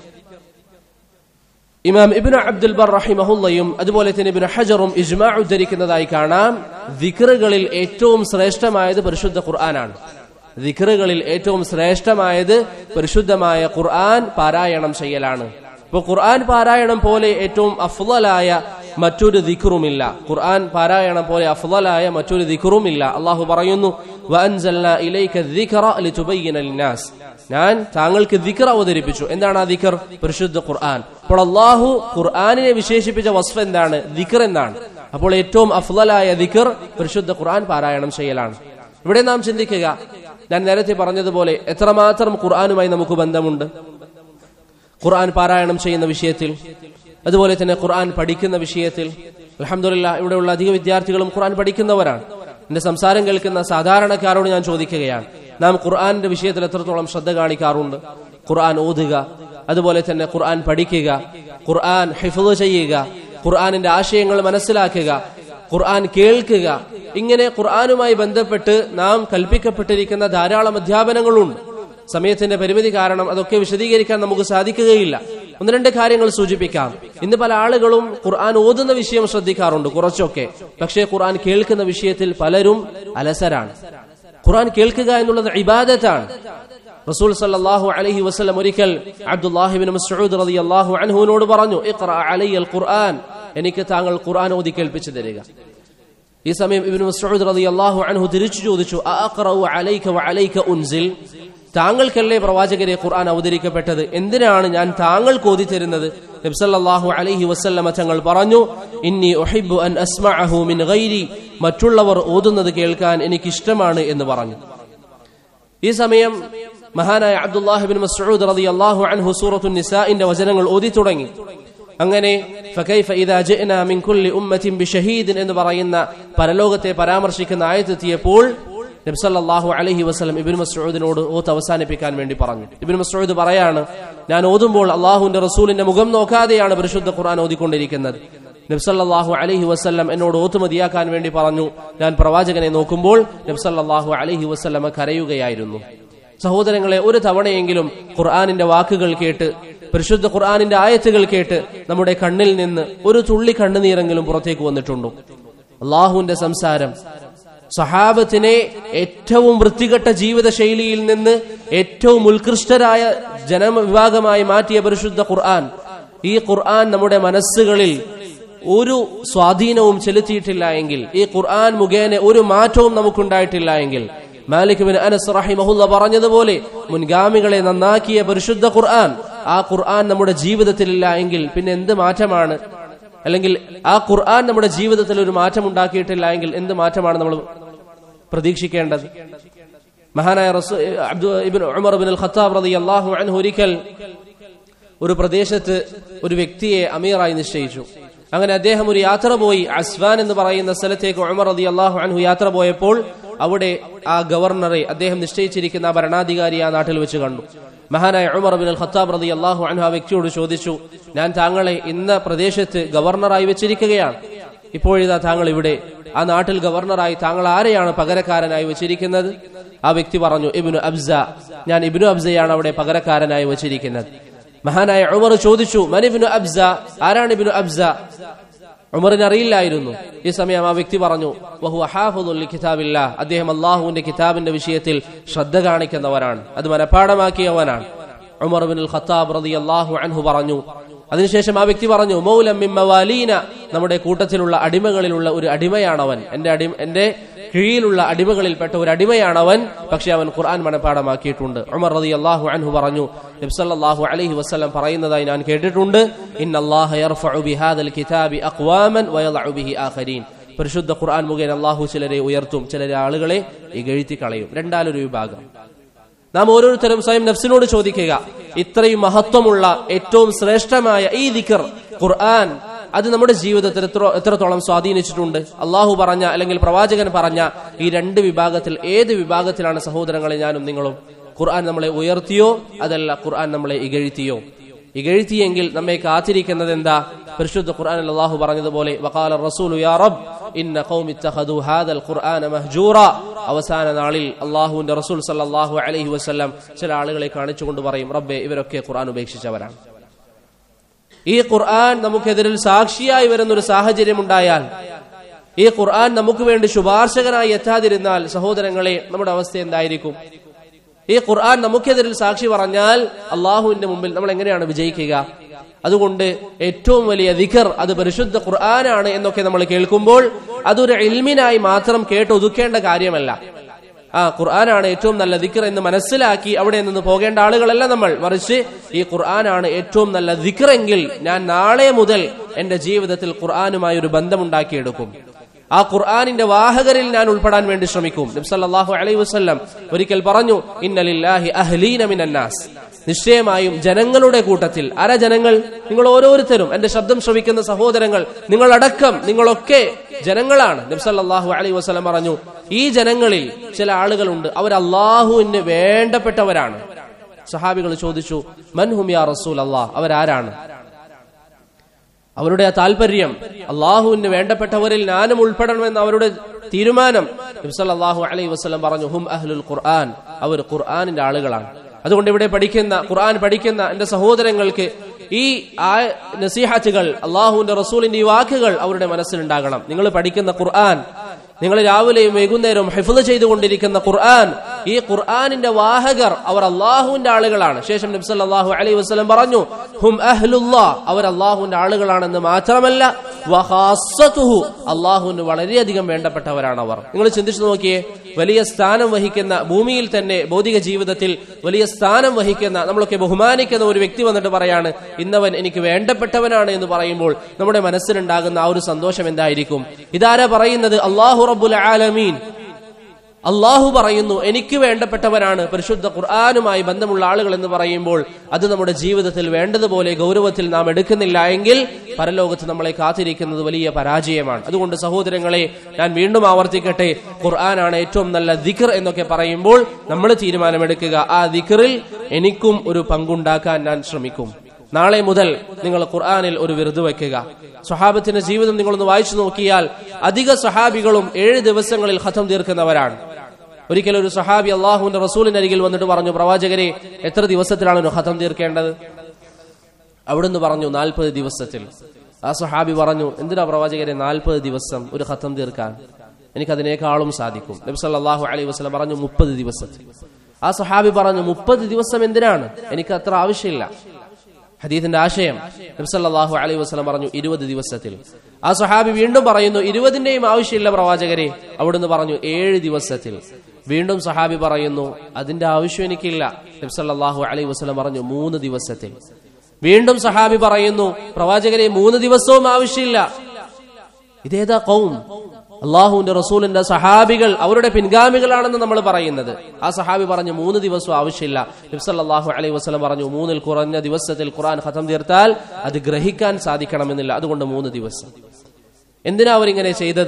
ഇമാം ഇബിന് അബ്ദുൽ ബർ റഹിമഹുല്ലയും അതുപോലെ തന്നെ ഇബിന് ഹജറും ഇജ്മാ ഉദ്ധരിക്കുന്നതായി കാണാം ദിക്കറുകളിൽ ഏറ്റവും ശ്രേഷ്ഠമായത് പരിശുദ്ധ ഖുർആനാണ് ദിക്കറുകളിൽ ഏറ്റവും ശ്രേഷ്ഠമായത് പരിശുദ്ധമായ ഖുർആൻ പാരായണം ചെയ്യലാണ് ഇപ്പൊ ഖുർആൻ പാരായണം പോലെ ഏറ്റവും അഫ്ലലായ മറ്റൊരു ദിക്കറുമില്ല ഖുർആൻ പാരായണം പോലെ അഫ്ലലായ മറ്റൊരു ദിക്കറുമില്ല അള്ളാഹു പറയുന്നു വഅൻസൽനാ ഇലൈക ദിക്റ ലിതുബയ്യിന ലിന്നാസ് ഞാൻ താങ്കൾക്ക് ദിക്കർ അവതരിപ്പിച്ചു എന്താണ് ആ ദിക്കർ പരിശുദ്ധ ഖുർആൻ അപ്പോൾ അള്ളാഹു ഖുർആാനിനെ വിശേഷിപ്പിച്ച വസ്ഫ് എന്താണ് ദിക്കർ എന്നാണ് അപ്പോൾ ഏറ്റവും അഫ്ലലായ ദിക്കർ പരിശുദ്ധ ഖുർആൻ പാരായണം ചെയ്യലാണ് ഇവിടെ നാം ചിന്തിക്കുക ഞാൻ നേരത്തെ പറഞ്ഞതുപോലെ എത്രമാത്രം ഖുർആാനുമായി നമുക്ക് ബന്ധമുണ്ട് ഖുർആൻ പാരായണം ചെയ്യുന്ന വിഷയത്തിൽ അതുപോലെ തന്നെ ഖുർആൻ പഠിക്കുന്ന വിഷയത്തിൽ അലഹമില്ല ഇവിടെയുള്ള അധിക വിദ്യാർത്ഥികളും ഖുർആൻ പഠിക്കുന്നവരാണ് എന്റെ സംസാരം കേൾക്കുന്ന സാധാരണക്കാരോട് ഞാൻ ചോദിക്കുകയാണ് നാം ഖുർആാനിന്റെ വിഷയത്തിൽ എത്രത്തോളം ശ്രദ്ധ കാണിക്കാറുണ്ട് ഖുർആൻ ഓതുക അതുപോലെ തന്നെ ഖുർആൻ പഠിക്കുക ഖുർആൻ ഹിഫുദ് ചെയ്യുക ഖുർആാനിന്റെ ആശയങ്ങൾ മനസ്സിലാക്കുക ഖുർആൻ കേൾക്കുക ഇങ്ങനെ ഖുർആാനുമായി ബന്ധപ്പെട്ട് നാം കൽപ്പിക്കപ്പെട്ടിരിക്കുന്ന ധാരാളം അധ്യാപനങ്ങളുണ്ട് സമയത്തിന്റെ പരിമിതി കാരണം അതൊക്കെ വിശദീകരിക്കാൻ നമുക്ക് സാധിക്കുകയില്ല ഒന്ന് രണ്ട് കാര്യങ്ങൾ സൂചിപ്പിക്കാം ഇന്ന് പല ആളുകളും ഖുർആൻ ഓതുന്ന വിഷയം ശ്രദ്ധിക്കാറുണ്ട് കുറച്ചൊക്കെ പക്ഷേ ഖുർആൻ കേൾക്കുന്ന വിഷയത്തിൽ പലരും അലസരാണ് ഖുർആൻ കേൾക്കുക എന്നുള്ളത് ഇബാദത്താണ് റസൂൽ സല്ലല്ലാഹു അലൈഹി വസല്ലം ഒരിക്കൽ അബ്ദുല്ലാഹിബിൻ മസ്ഊദ് റളിയല്ലാഹു അൻഹുവിനോട് പറഞ്ഞു ഇഖ്റ അലയ്യൽ ഖുർആൻ എനിക്ക് താങ്കൾ ഖുർആൻ ഓതി കേൾപ്പിച്ചു തരിക ഈ സമയം ഇബ്നു മസ്ഊദ് റളിയല്ലാഹു അൻഹു തിരിച്ചു ചോദിച്ചു അഖറഉ അലൈക വഅലൈക ഉൻസിൽ താങ്കൾക്കല്ലേ പ്രവാചകരെ ഖുർആൻ അവതരിക്കപ്പെട്ടത് എന്തിനാണ് ഞാൻ താങ്കൾക്ക് ഓതി തരുന്നത് നബ്സല്ലാഹു അലൈഹി വസല്ലമ തങ്ങൾ പറഞ്ഞു ഇന്നി ഒഹിബു അൻ അസ്മഅഹു മിൻ ഗൈരി മറ്റുള്ളവർ ഓതുന്നത് കേൾക്കാൻ എനിക്ക് ഇഷ്ടമാണ് എന്ന് പറഞ്ഞു ഈ സമയം മഹാനായ അബ്ദുല്ലാഹിബിൻ മസ്ഊദ് റളിയല്ലാഹു അൻഹു സൂറത്തു നിസാഇന്റെ വചനങ്ങൾ ഓതി തുടങ്ങി അങ്ങനെ ഫകൈഫ ഇദാ ജിഅനാ മിൻ കുല്ലി ഉമ്മത്തിൻ ബിശഹീദിൻ എന്ന് പറയുന്ന പരലോകത്തെ പരാമർശിക്കുന്ന ആയത്തെത്തിയപ്പോൾ നബി സല്ലല്ലാഹു അലൈഹി വസല്ലം ഇബ്നു മസ്ഊദിനോട് ഓത്ത് അവസാനിപ്പിക്കാൻ വേണ്ടി പറഞ്ഞു ഇബ്നു മസ്ഊദ് പറയാണ് ഞാൻ ഓതുമ്പോൾ അള്ളാഹുവിന്റെ റസൂലിന്റെ മുഖം നോക്കാതെയാണ് പരിശുദ്ധ ഖുർആൻ ഓതിക്കൊണ്ടിരിക്കുന്നത് നബി സല്ലല്ലാഹു അലൈഹി വസല്ലം എന്നോട് ഓത്ത് മതിയാക്കാൻ വേണ്ടി പറഞ്ഞു ഞാൻ പ്രവാചകനെ നോക്കുമ്പോൾ നബി സല്ലല്ലാഹു അലൈഹി വസല്ലമ കരയുകയായിരുന്നു സഹോദരങ്ങളെ ഒരു തവണയെങ്കിലും ഖുർആാനിന്റെ വാക്കുകൾ കേട്ട് പരിശുദ്ധ ഖുർആാനിന്റെ ആയത്തുകൾ കേട്ട് നമ്മുടെ കണ്ണിൽ നിന്ന് ഒരു തുള്ളി കണ്ണുനീരെങ്കിലും പുറത്തേക്ക് വന്നിട്ടുണ്ടോ അള്ളാഹുവിന്റെ സംസാരം സഹാബത്തിനെ ഏറ്റവും വൃത്തികെട്ട ജീവിത ശൈലിയിൽ നിന്ന് ഏറ്റവും ഉത്കൃഷ്ടരായ ജനവിഭാഗമായി മാറ്റിയ പരിശുദ്ധ ഖുർആൻ ഈ ഖുർആൻ നമ്മുടെ മനസ്സുകളിൽ ഒരു സ്വാധീനവും ചെലുത്തിയിട്ടില്ല എങ്കിൽ ഈ ഖുർആൻ മുഖേന ഒരു മാറ്റവും നമുക്കുണ്ടായിട്ടില്ല എങ്കിൽ മാലിക് ബിൻ അനസ് റഹിമഹുല്ല പറഞ്ഞതുപോലെ മുൻഗാമികളെ നന്നാക്കിയ പരിശുദ്ധ ഖുർആൻ ആ ഖുർആൻ നമ്മുടെ ജീവിതത്തിലില്ല എങ്കിൽ പിന്നെ എന്ത് മാറ്റമാണ് അല്ലെങ്കിൽ ആ ഖുർആൻ നമ്മുടെ ജീവിതത്തിൽ ഒരു മാറ്റം ഉണ്ടാക്കിയിട്ടില്ല എങ്കിൽ എന്ത് മാറ്റമാണ് നമ്മൾ പ്രതീക്ഷിക്കേണ്ടത് മഹാനായ റസൂ Abdu ibn Umar bin al Khattab റളിയല്ലാഹു അൻഹു ഒരിക്കൽ ഒരു പ്രദേശത്ത് ഒരു വ്യക്തിയെ അമീറായി നിശ്ചയിച്ചു അങ്ങനെ അദ്ദേഹം ഒരു യാത്ര പോയി അസ്വാൻ എന്ന് പറയുന്ന സ്ഥലത്തേക്ക് ഉമർ റതി അള്ളാഹു അൻഹു യാത്ര പോയപ്പോൾ അവിടെ ആ ഗവർണറെ അദ്ദേഹം നിശ്ചയിച്ചിരിക്കുന്ന ആ ഭരണാധികാരി ആ നാട്ടിൽ വെച്ച് കണ്ടു മഹാനായ ഉമർ ബിൻ അൽ ഖത്താബ് റതി അള്ളാഹു അൻഹു ആ വ്യക്തിയോട് ചോദിച്ചു ഞാൻ താങ്കളെ ഇന്ന പ്രദേശത്ത് ഗവർണറായി വെച്ചിരിക്കുകയാണ് ഇപ്പോഴിതാ താങ്കൾ ഇവിടെ ആ നാട്ടിൽ ഗവർണറായി താങ്കൾ ആരെയാണ് പകരക്കാരനായി വെച്ചിരിക്കുന്നത് ആ വ്യക്തി പറഞ്ഞു ഇബിനു അബ്സ ഞാൻ ഇബിനു അബ്സയാണ് അവിടെ പകരക്കാരനായി വെച്ചിരിക്കുന്നത് മഹാനായ ഉമർ ചോദിച്ചു മനിബിനു അബ്സ ആരാണ് ഇബിനു അബ്സ ഉമറിന് അറിയില്ലായിരുന്നു ഈ സമയം ആ വ്യക്തി പറഞ്ഞു വഹു അഹാഫുൽ കിതാബില്ല അദ്ദേഹം അള്ളാഹുവിന്റെ കിതാബിന്റെ വിഷയത്തിൽ ശ്രദ്ധ കാണിക്കുന്നവരാണ് അത് മനഃപ്പാടമാക്കിയവനാണ് ഉമർ ബിൻ ഖത്താബ് റതി അള്ളാഹു അൻഹു പറഞ്ഞു അതിനുശേഷം ആ വ്യക്തി പറഞ്ഞു മൗലം മിമ്മവാലീന നമ്മുടെ കൂട്ടത്തിലുള്ള അടിമകളിലുള്ള ഒരു അടിമയാണവൻ എന്റെ അടി എന്റെ കീഴിലുള്ള അടിമകളിൽപ്പെട്ട ഒരു അടിമയാണവൻ പക്ഷെ അവൻ ഖുർആൻ മനഃപ്പാടമാക്കിയിട്ടുണ്ട് ഉമർ റതി അള്ളാഹു അൻഹു പറഞ്ഞു നബ്സല്ലാഹു അലൈഹി വസ്ലം പറയുന്നതായി ഞാൻ കേട്ടിട്ടുണ്ട് പരിശുദ്ധ ഖുർആൻ മുഖേന അള്ളാഹു ചിലരെ ഉയർത്തും ചിലരെ ആളുകളെ ഇകഴ്ത്തി കളയും രണ്ടാലൊരു വിഭാഗം നാം ഓരോരുത്തരും സ്വയം നഫ്സിനോട് ചോദിക്കുക ഇത്രയും മഹത്വമുള്ള ഏറ്റവും ശ്രേഷ്ഠമായ ഈ ദിക്കർ ഖുർആൻ അത് നമ്മുടെ ജീവിതത്തിൽ എത്ര എത്രത്തോളം സ്വാധീനിച്ചിട്ടുണ്ട് അള്ളാഹു പറഞ്ഞ അല്ലെങ്കിൽ പ്രവാചകൻ പറഞ്ഞ ഈ രണ്ട് വിഭാഗത്തിൽ ഏത് വിഭാഗത്തിലാണ് സഹോദരങ്ങളെ ഞാനും നിങ്ങളും ഖുർആൻ നമ്മളെ ഉയർത്തിയോ അതല്ല ഖുർആൻ നമ്മളെ ഇകഴ്ത്തിയോ ഇകഴ്ത്തിയെങ്കിൽ നമ്മെ കാത്തിരിക്കുന്നത് എന്താ പരിശുദ്ധ ഖുർആൻ അള്ളാഹു പറഞ്ഞതുപോലെ വഖാല റസൂലു യാ റബ്ബ് ഇന്ന ഖൗമി ഇത്തഖദു ഹാദൽ ഖുർആന മഹ്ജൂറ അവസാന നാളിൽ അള്ളാഹുവിന്റെ റസൂൽ സല്ലല്ലാഹു അലൈഹി വസല്ലം ചില ആളുകളെ കാണിച്ചുകൊണ്ട് പറയും റബ്ബെ ഇവരൊക്കെ ഖുർആൻ ഉപേക്ഷിച്ചവരാണ് ഈ ഖുർആൻ നമുക്കെതിരിൽ സാക്ഷിയായി വരുന്ന ഒരു സാഹചര്യം ഉണ്ടായാൽ ഈ ഖുർആൻ നമുക്ക് വേണ്ടി ശുപാർശകനായി എത്താതിരുന്നാൽ സഹോദരങ്ങളെ നമ്മുടെ അവസ്ഥ എന്തായിരിക്കും ഈ ഖുർആൻ നമുക്കെതിരിൽ സാക്ഷി പറഞ്ഞാൽ അള്ളാഹുവിന്റെ മുമ്പിൽ നമ്മൾ എങ്ങനെയാണ് വിജയിക്കുക അതുകൊണ്ട് ഏറ്റവും വലിയ ദിഖർ അത് പരിശുദ്ധ ഖുർആനാണ് എന്നൊക്കെ നമ്മൾ കേൾക്കുമ്പോൾ അതൊരു ഇൽമിനായി മാത്രം കേട്ടൊതുക്കേണ്ട കാര്യമല്ല ആ ഖുർആനാണ് ഏറ്റവും നല്ല ദിക്കർ എന്ന് മനസ്സിലാക്കി അവിടെ നിന്ന് പോകേണ്ട ആളുകളല്ല നമ്മൾ മറിച്ച് ഈ ഖുർആനാണ് ഏറ്റവും നല്ല ദിക്കറെങ്കിൽ ഞാൻ നാളെ മുതൽ എന്റെ ജീവിതത്തിൽ ഖുർആനുമായി ഒരു ബന്ധമുണ്ടാക്കിയെടുക്കും ആ ഖുർആാനിന്റെ വാഹകരിൽ ഞാൻ ഉൾപ്പെടാൻ വേണ്ടി ശ്രമിക്കും നബ്സല്ലാഹു അലൈഹി വസ്ലം ഒരിക്കൽ പറഞ്ഞു ഇന്നലില്ലാഹി അഹ്ലീന മിനന്നാസ് നിശ്ചയമായും ജനങ്ങളുടെ കൂട്ടത്തിൽ അര ജനങ്ങൾ നിങ്ങൾ ഓരോരുത്തരും എന്റെ ശബ്ദം ശ്രവിക്കുന്ന സഹോദരങ്ങൾ നിങ്ങളടക്കം നിങ്ങളൊക്കെ ജനങ്ങളാണ് നബ്സല്ലാഹു അലൈഹി വസ്ലം പറഞ്ഞു ഈ ജനങ്ങളിൽ ചില ആളുകളുണ്ട് അവർ അള്ളാഹുവിന് വേണ്ടപ്പെട്ടവരാണ് സഹാബികൾ ചോദിച്ചു മൻഹും യാ റസൂൽ അള്ളാഹ് അവരാരാണ് അവരുടെ ആ താല്പര്യം അള്ളാഹുവിന് വേണ്ടപ്പെട്ടവരിൽ ഞാനും ഉൾപ്പെടണമെന്ന് അവരുടെ തീരുമാനം നബ്സല്ലാഹു അലൈഹി വസ്ലം പറഞ്ഞു ഹും അഹ്ലുൽ ഖുർആൻ അവർ ഖുർആാനിന്റെ ആളുകളാണ് അതുകൊണ്ട് ഇവിടെ പഠിക്കുന്ന ഖുർആൻ പഠിക്കുന്ന എന്റെ സഹോദരങ്ങൾക്ക് ഈ ആ നസീഹത്തുകൾ അള്ളാഹുവിന്റെ റസൂലിന്റെ ഈ വാക്കുകൾ അവരുടെ മനസ്സിലുണ്ടാകണം നിങ്ങൾ പഠിക്കുന്ന ഖുർആൻ നിങ്ങൾ രാവിലെയും വൈകുന്നേരവും ഹിഫ്ള് ചെയ്തുകൊണ്ടിരിക്കുന്ന ഖുർആൻ ഈ ഖുർആനിന്റെ വാഹകർ അവർ അള്ളാഹുവിന്റെ ആളുകളാണ് ശേഷം നബി സല്ലല്ലാഹു അലൈഹി വസല്ലം പറഞ്ഞു ഹും അഹ്ലുല്ലാ അവർ അള്ളാഹുവിന്റെ ആളുകളാണെന്ന് മാത്രമല്ല വഹാസത്തുഹു അള്ളാഹുവിന് വളരെയധികം വേണ്ടപ്പെട്ടവരാണ് അവർ നിങ്ങൾ ചിന്തിച്ചു നോക്കിയേ വലിയ സ്ഥാനം വഹിക്കുന്ന ഭൂമിയിൽ തന്നെ ഭൗതിക ജീവിതത്തിൽ വലിയ സ്ഥാനം വഹിക്കുന്ന നമ്മളൊക്കെ ബഹുമാനിക്കുന്ന ഒരു വ്യക്തി വന്നിട്ട് പറയാണ് ഇന്നവൻ എനിക്ക് വേണ്ടപ്പെട്ടവനാണ് എന്ന് പറയുമ്പോൾ നമ്മുടെ മനസ്സിലുണ്ടാകുന്ന ആ ഒരു സന്തോഷം എന്തായിരിക്കും ഇതാരാ പറയുന്നത് അള്ളാഹു റബ്ബുൽ ആലമീൻ അള്ളാഹു പറയുന്നു എനിക്ക് വേണ്ടപ്പെട്ടവരാണ് പരിശുദ്ധ ഖുർആാനുമായി ബന്ധമുള്ള ആളുകൾ എന്ന് പറയുമ്പോൾ അത് നമ്മുടെ ജീവിതത്തിൽ വേണ്ടതുപോലെ ഗൗരവത്തിൽ നാം എടുക്കുന്നില്ല എങ്കിൽ പരലോകത്ത് നമ്മളെ കാത്തിരിക്കുന്നത് വലിയ പരാജയമാണ് അതുകൊണ്ട് സഹോദരങ്ങളെ ഞാൻ വീണ്ടും ആവർത്തിക്കട്ടെ ഖുർആനാണ് ഏറ്റവും നല്ല ദിഖർ എന്നൊക്കെ പറയുമ്പോൾ നമ്മൾ തീരുമാനമെടുക്കുക ആ ദിഖറിൽ എനിക്കും ഒരു പങ്കുണ്ടാക്കാൻ ഞാൻ ശ്രമിക്കും നാളെ മുതൽ നിങ്ങൾ ഖുർആാനിൽ ഒരു വിരുദ് വയ്ക്കുക സ്വഹാബത്തിന്റെ ജീവിതം നിങ്ങളൊന്ന് വായിച്ചു നോക്കിയാൽ അധിക സ്വഹാബികളും ഏഴ് ദിവസങ്ങളിൽ ഖത്തം തീർക്കുന്നവരാണ് ഒരിക്കലും ഒരു സഹാബി അള്ളാഹുവിന്റെ റസൂലിന്റെ അരികിൽ വന്നിട്ട് പറഞ്ഞു പ്രവാചകരെ എത്ര ദിവസത്തിലാണ് ഒരു ഖത്തം തീർക്കേണ്ടത് അവിടുന്ന് പറഞ്ഞു നാൽപ്പത് ദിവസത്തിൽ ആ സഹാബി പറഞ്ഞു എന്തിനാ പ്രവാചകരെ നാൽപ്പത് ദിവസം ഒരു ഖത്തം തീർക്കാൻ എനിക്ക് അതിനേക്കാളും സാധിക്കും നബി സല്ലല്ലാഹു അലൈഹി വസല്ലം പറഞ്ഞു മുപ്പത് ദിവസത്തിൽ ആ സഹാബി പറഞ്ഞു മുപ്പത് ദിവസം എന്തിനാണ് എനിക്ക് അത്ര ആവശ്യമില്ല ഹദീത്തിന്റെ ആശയം നബ്സല്ലാഹു അലൈഹി വസ്ലം പറഞ്ഞു ഇരുപത് ദിവസത്തിൽ ആ സഹാബി വീണ്ടും പറയുന്നു ഇരുപതിന്റെയും ആവശ്യമില്ല പ്രവാചകരെ അവിടുന്ന് പറഞ്ഞു ഏഴ് ദിവസത്തിൽ വീണ്ടും സഹാബി പറയുന്നു അതിന്റെ ആവശ്യം എനിക്കില്ല നബ്സല്ലാഹു അലൈഹി വസ്ലം പറഞ്ഞു മൂന്ന് ദിവസത്തിൽ വീണ്ടും സഹാബി പറയുന്നു പ്രവാചകരെ മൂന്ന് ദിവസവും ആവശ്യമില്ല ഇതേതാ കൗം അള്ളാഹുവിന്റെ റസൂലിന്റെ സഹാബികൾ അവരുടെ പിൻഗാമികളാണെന്ന് നമ്മൾ പറയുന്നത് ആ സഹാബി പറഞ്ഞു മൂന്ന് ദിവസം ആവശ്യമില്ല നബ്സല്ലാഹു അലൈഹി വസ്ലം പറഞ്ഞു മൂന്നിൽ കുറഞ്ഞ ദിവസത്തിൽ ഖുറാൻ ഖത്തം തീർത്താൽ അത് ഗ്രഹിക്കാൻ സാധിക്കണമെന്നില്ല അതുകൊണ്ട് മൂന്ന് ദിവസം എന്തിനാ അവരിങ്ങനെ ചെയ്തത്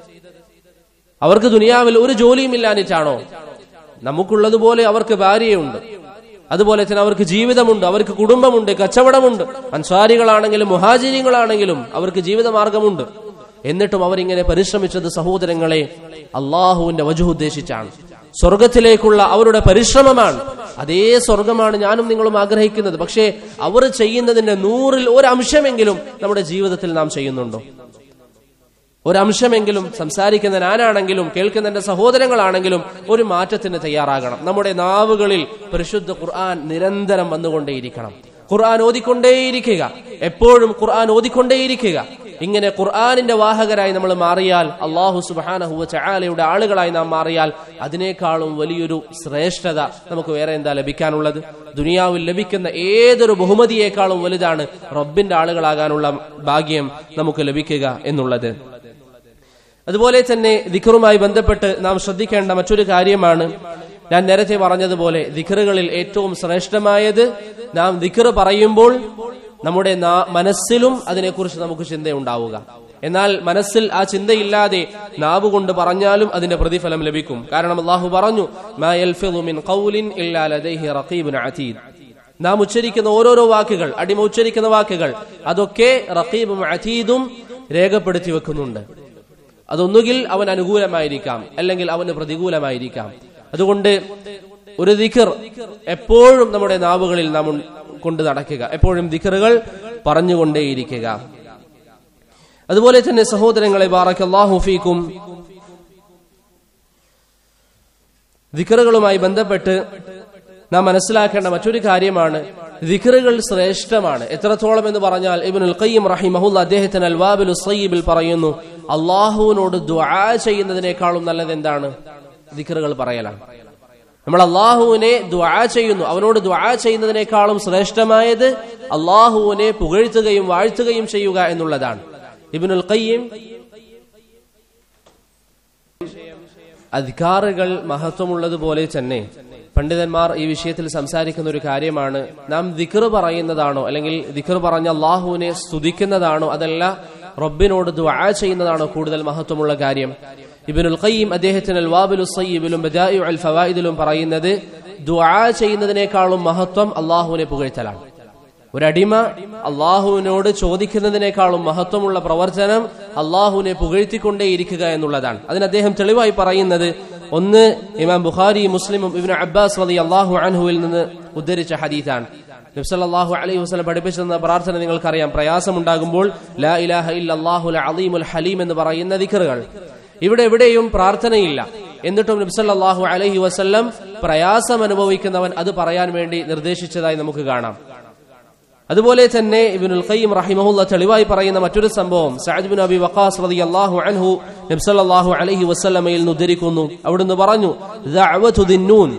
അവർക്ക് ദുനിയാവിൽ ഒരു ജോലിയും ഇല്ലാഞ്ഞിട്ടാണോ നമുക്കുള്ളതുപോലെ അവർക്ക് ഭാര്യയുണ്ട് അതുപോലെ തന്നെ അവർക്ക് ജീവിതമുണ്ട് അവർക്ക് കുടുംബമുണ്ട് കച്ചവടമുണ്ട് അൻസാരികളാണെങ്കിലും മുഹാജിരികളാണെങ്കിലും അവർക്ക് ജീവിതമാർഗമുണ്ട് എന്നിട്ടും അവരിങ്ങനെ പരിശ്രമിച്ചത് സഹോദരങ്ങളെ അള്ളാഹുവിന്റെ വജു ഉദ്ദേശിച്ചാണ് സ്വർഗത്തിലേക്കുള്ള അവരുടെ പരിശ്രമമാണ് അതേ സ്വർഗമാണ് ഞാനും നിങ്ങളും ആഗ്രഹിക്കുന്നത് പക്ഷേ അവർ ചെയ്യുന്നതിന്റെ നൂറിൽ ഒരംശമെങ്കിലും നമ്മുടെ ജീവിതത്തിൽ നാം ചെയ്യുന്നുണ്ടോ ഒരംശമെങ്കിലും സംസാരിക്കുന്ന ഞാനാണെങ്കിലും കേൾക്കുന്ന എന്റെ സഹോദരങ്ങളാണെങ്കിലും ഒരു മാറ്റത്തിന് തയ്യാറാകണം നമ്മുടെ നാവുകളിൽ പരിശുദ്ധ ഖുർആൻ നിരന്തരം വന്നുകൊണ്ടേയിരിക്കണം ഖുർആൻ ഓതിക്കൊണ്ടേയിരിക്കുക എപ്പോഴും ഖുർആൻ ഓതിക്കൊണ്ടേയിരിക്കുക ഇങ്ങനെ ഖുർആാനിന്റെ വാഹകരായി നമ്മൾ മാറിയാൽ അള്ളാഹു സുബാനഹുവ ചായാലയുടെ ആളുകളായി നാം മാറിയാൽ അതിനേക്കാളും വലിയൊരു ശ്രേഷ്ഠത നമുക്ക് വേറെ എന്താ ലഭിക്കാനുള്ളത് ദുനിയാവിൽ ലഭിക്കുന്ന ഏതൊരു ബഹുമതിയേക്കാളും വലുതാണ് റബ്ബിന്റെ ആളുകളാകാനുള്ള ഭാഗ്യം നമുക്ക് ലഭിക്കുക എന്നുള്ളത് അതുപോലെ തന്നെ ദിഖറുമായി ബന്ധപ്പെട്ട് നാം ശ്രദ്ധിക്കേണ്ട മറ്റൊരു കാര്യമാണ് ഞാൻ നേരത്തെ പറഞ്ഞതുപോലെ ദിഖറുകളിൽ ഏറ്റവും ശ്രേഷ്ഠമായത് നാം ദിഖർ പറയുമ്പോൾ നമ്മുടെ മനസ്സിലും അതിനെക്കുറിച്ച് നമുക്ക് ചിന്തയുണ്ടാവുക എന്നാൽ മനസ്സിൽ ആ ചിന്തയില്ലാതെ നാവ് കൊണ്ട് പറഞ്ഞാലും അതിന്റെ പ്രതിഫലം ലഭിക്കും കാരണം അള്ളാഹു പറഞ്ഞു നാം ഉച്ചരിക്കുന്ന ഓരോരോ വാക്കുകൾ അടിമ ഉച്ചരിക്കുന്ന വാക്കുകൾ അതൊക്കെ റഖീബും അതീദും രേഖപ്പെടുത്തി വെക്കുന്നുണ്ട് അതൊന്നുകിൽ അവൻ അനുകൂലമായിരിക്കാം അല്ലെങ്കിൽ അവന് പ്രതികൂലമായിരിക്കാം അതുകൊണ്ട് ഒരു ദിഖർ എപ്പോഴും നമ്മുടെ നാവുകളിൽ നാം കൊണ്ട് നടക്കുക എപ്പോഴും ദിഖറുകൾ പറഞ്ഞുകൊണ്ടേയിരിക്കുക അതുപോലെ തന്നെ സഹോദരങ്ങളെ ബാറക്കല്ലാഹു ഫീക്കും ദിഖറുകളുമായി ബന്ധപ്പെട്ട് നാം മനസ്സിലാക്കേണ്ട മറ്റൊരു കാര്യമാണ് ദിഖറുകൾ ശ്രേഷ്ഠമാണ് എത്രത്തോളം എന്ന് പറഞ്ഞാൽ ഇബിനുൽ ഖയ്യം റഹിമഹുല്ല അദ്ദേഹത്തിന് അൽവാബിൽ സയ്യിബിൽ പറയുന്നു അള്ളാഹുവിനോട് ദ്വാ ചെയ്യുന്നതിനേക്കാളും നല്ലത് എന്താണ് ദിഖറുകൾ പറയലാണ് നമ്മൾ അള്ളാഹുവിനെ ദ്വാ ചെയ്യുന്നു അവനോട് ദ്വാ ചെയ്യുന്നതിനേക്കാളും ശ്രേഷ്ഠമായത് അള്ളാഹുവിനെ പുകഴ്ത്തുകയും വാഴ്ത്തുകയും ചെയ്യുക എന്നുള്ളതാണ് ഇബിനുൽ ഖയ്യം അധികാറുകൾ മഹത്വമുള്ളതുപോലെ തന്നെ പണ്ഡിതന്മാർ ഈ വിഷയത്തിൽ സംസാരിക്കുന്ന ഒരു കാര്യമാണ് നാം ദിക്കർ പറയുന്നതാണോ അല്ലെങ്കിൽ ദിക്കർ പറഞ്ഞ അള്ളാഹുവിനെ സ്തുതിക്കുന്നതാണോ അതല്ല റബ്ബിനോട് ദ്വാ ചെയ്യുന്നതാണോ കൂടുതൽ മഹത്വമുള്ള കാര്യം ഇബിനുൽ ഖയ്യം അദ്ദേഹത്തിന് അൽവാബിലു സയ്യിബിലും അൽ ഫവായിദിലും പറയുന്നത് ദ്വാ ചെയ്യുന്നതിനേക്കാളും മഹത്വം അള്ളാഹുവിനെ പുകഴ്ത്തലാണ് ഒരടിമ അള്ളാഹുവിനോട് ചോദിക്കുന്നതിനേക്കാളും മഹത്വമുള്ള പ്രവർത്തനം അള്ളാഹുവിനെ പുകഴ്ത്തിക്കൊണ്ടേയിരിക്കുക എന്നുള്ളതാണ് അതിന് അദ്ദേഹം തെളിവായി പറയുന്നത് ഒന്ന് ഇമാം ബുഖാരി മുസ്ലിമും ഇബിൻ അബ്ബാസ് റലി അള്ളാഹു അൻഹുവിൽ നിന്ന് ഉദ്ധരിച്ച ഹദീത്താണ് നബ്സല്ലാഹു അലൈഹി വസ്ലം പഠിപ്പിച്ചു തന്ന പ്രാർത്ഥന നിങ്ങൾക്കറിയാം പ്രയാസമുണ്ടാകുമ്പോൾ ലാ ഇലാഹ ഇല്ലാഹുൽ അലീമുൽ ഹലീം എന്ന് പറയുന്ന ദിക്കറുകൾ ഇവിടെ എവിടെയും പ്രാർത്ഥനയില്ല എന്നിട്ടും നബ്സല്ലാഹു അലൈഹി വസ്ല്ലം പ്രയാസം അനുഭവിക്കുന്നവൻ അത് പറയാൻ വേണ്ടി നിർദ്ദേശിച്ചതായി നമുക്ക് കാണാം അതുപോലെ തന്നെ ഇബ്നുൽ ഖയ്യിം റഹിമഹുല്ല തെളിവായി പറയുന്ന മറ്റൊരു സംഭവം സഅദ് ബിൻ അബി വഖാസ് റളിയല്ലാഹു അൻഹു നബി സല്ലല്ലാഹു അലൈഹി വസല്ലമയിൽ നിന്ന് ഉദ്ധരിക്കുന്നു അവിടുന്ന് പറഞ്ഞു ദഅവതു ദിന്നൂൻ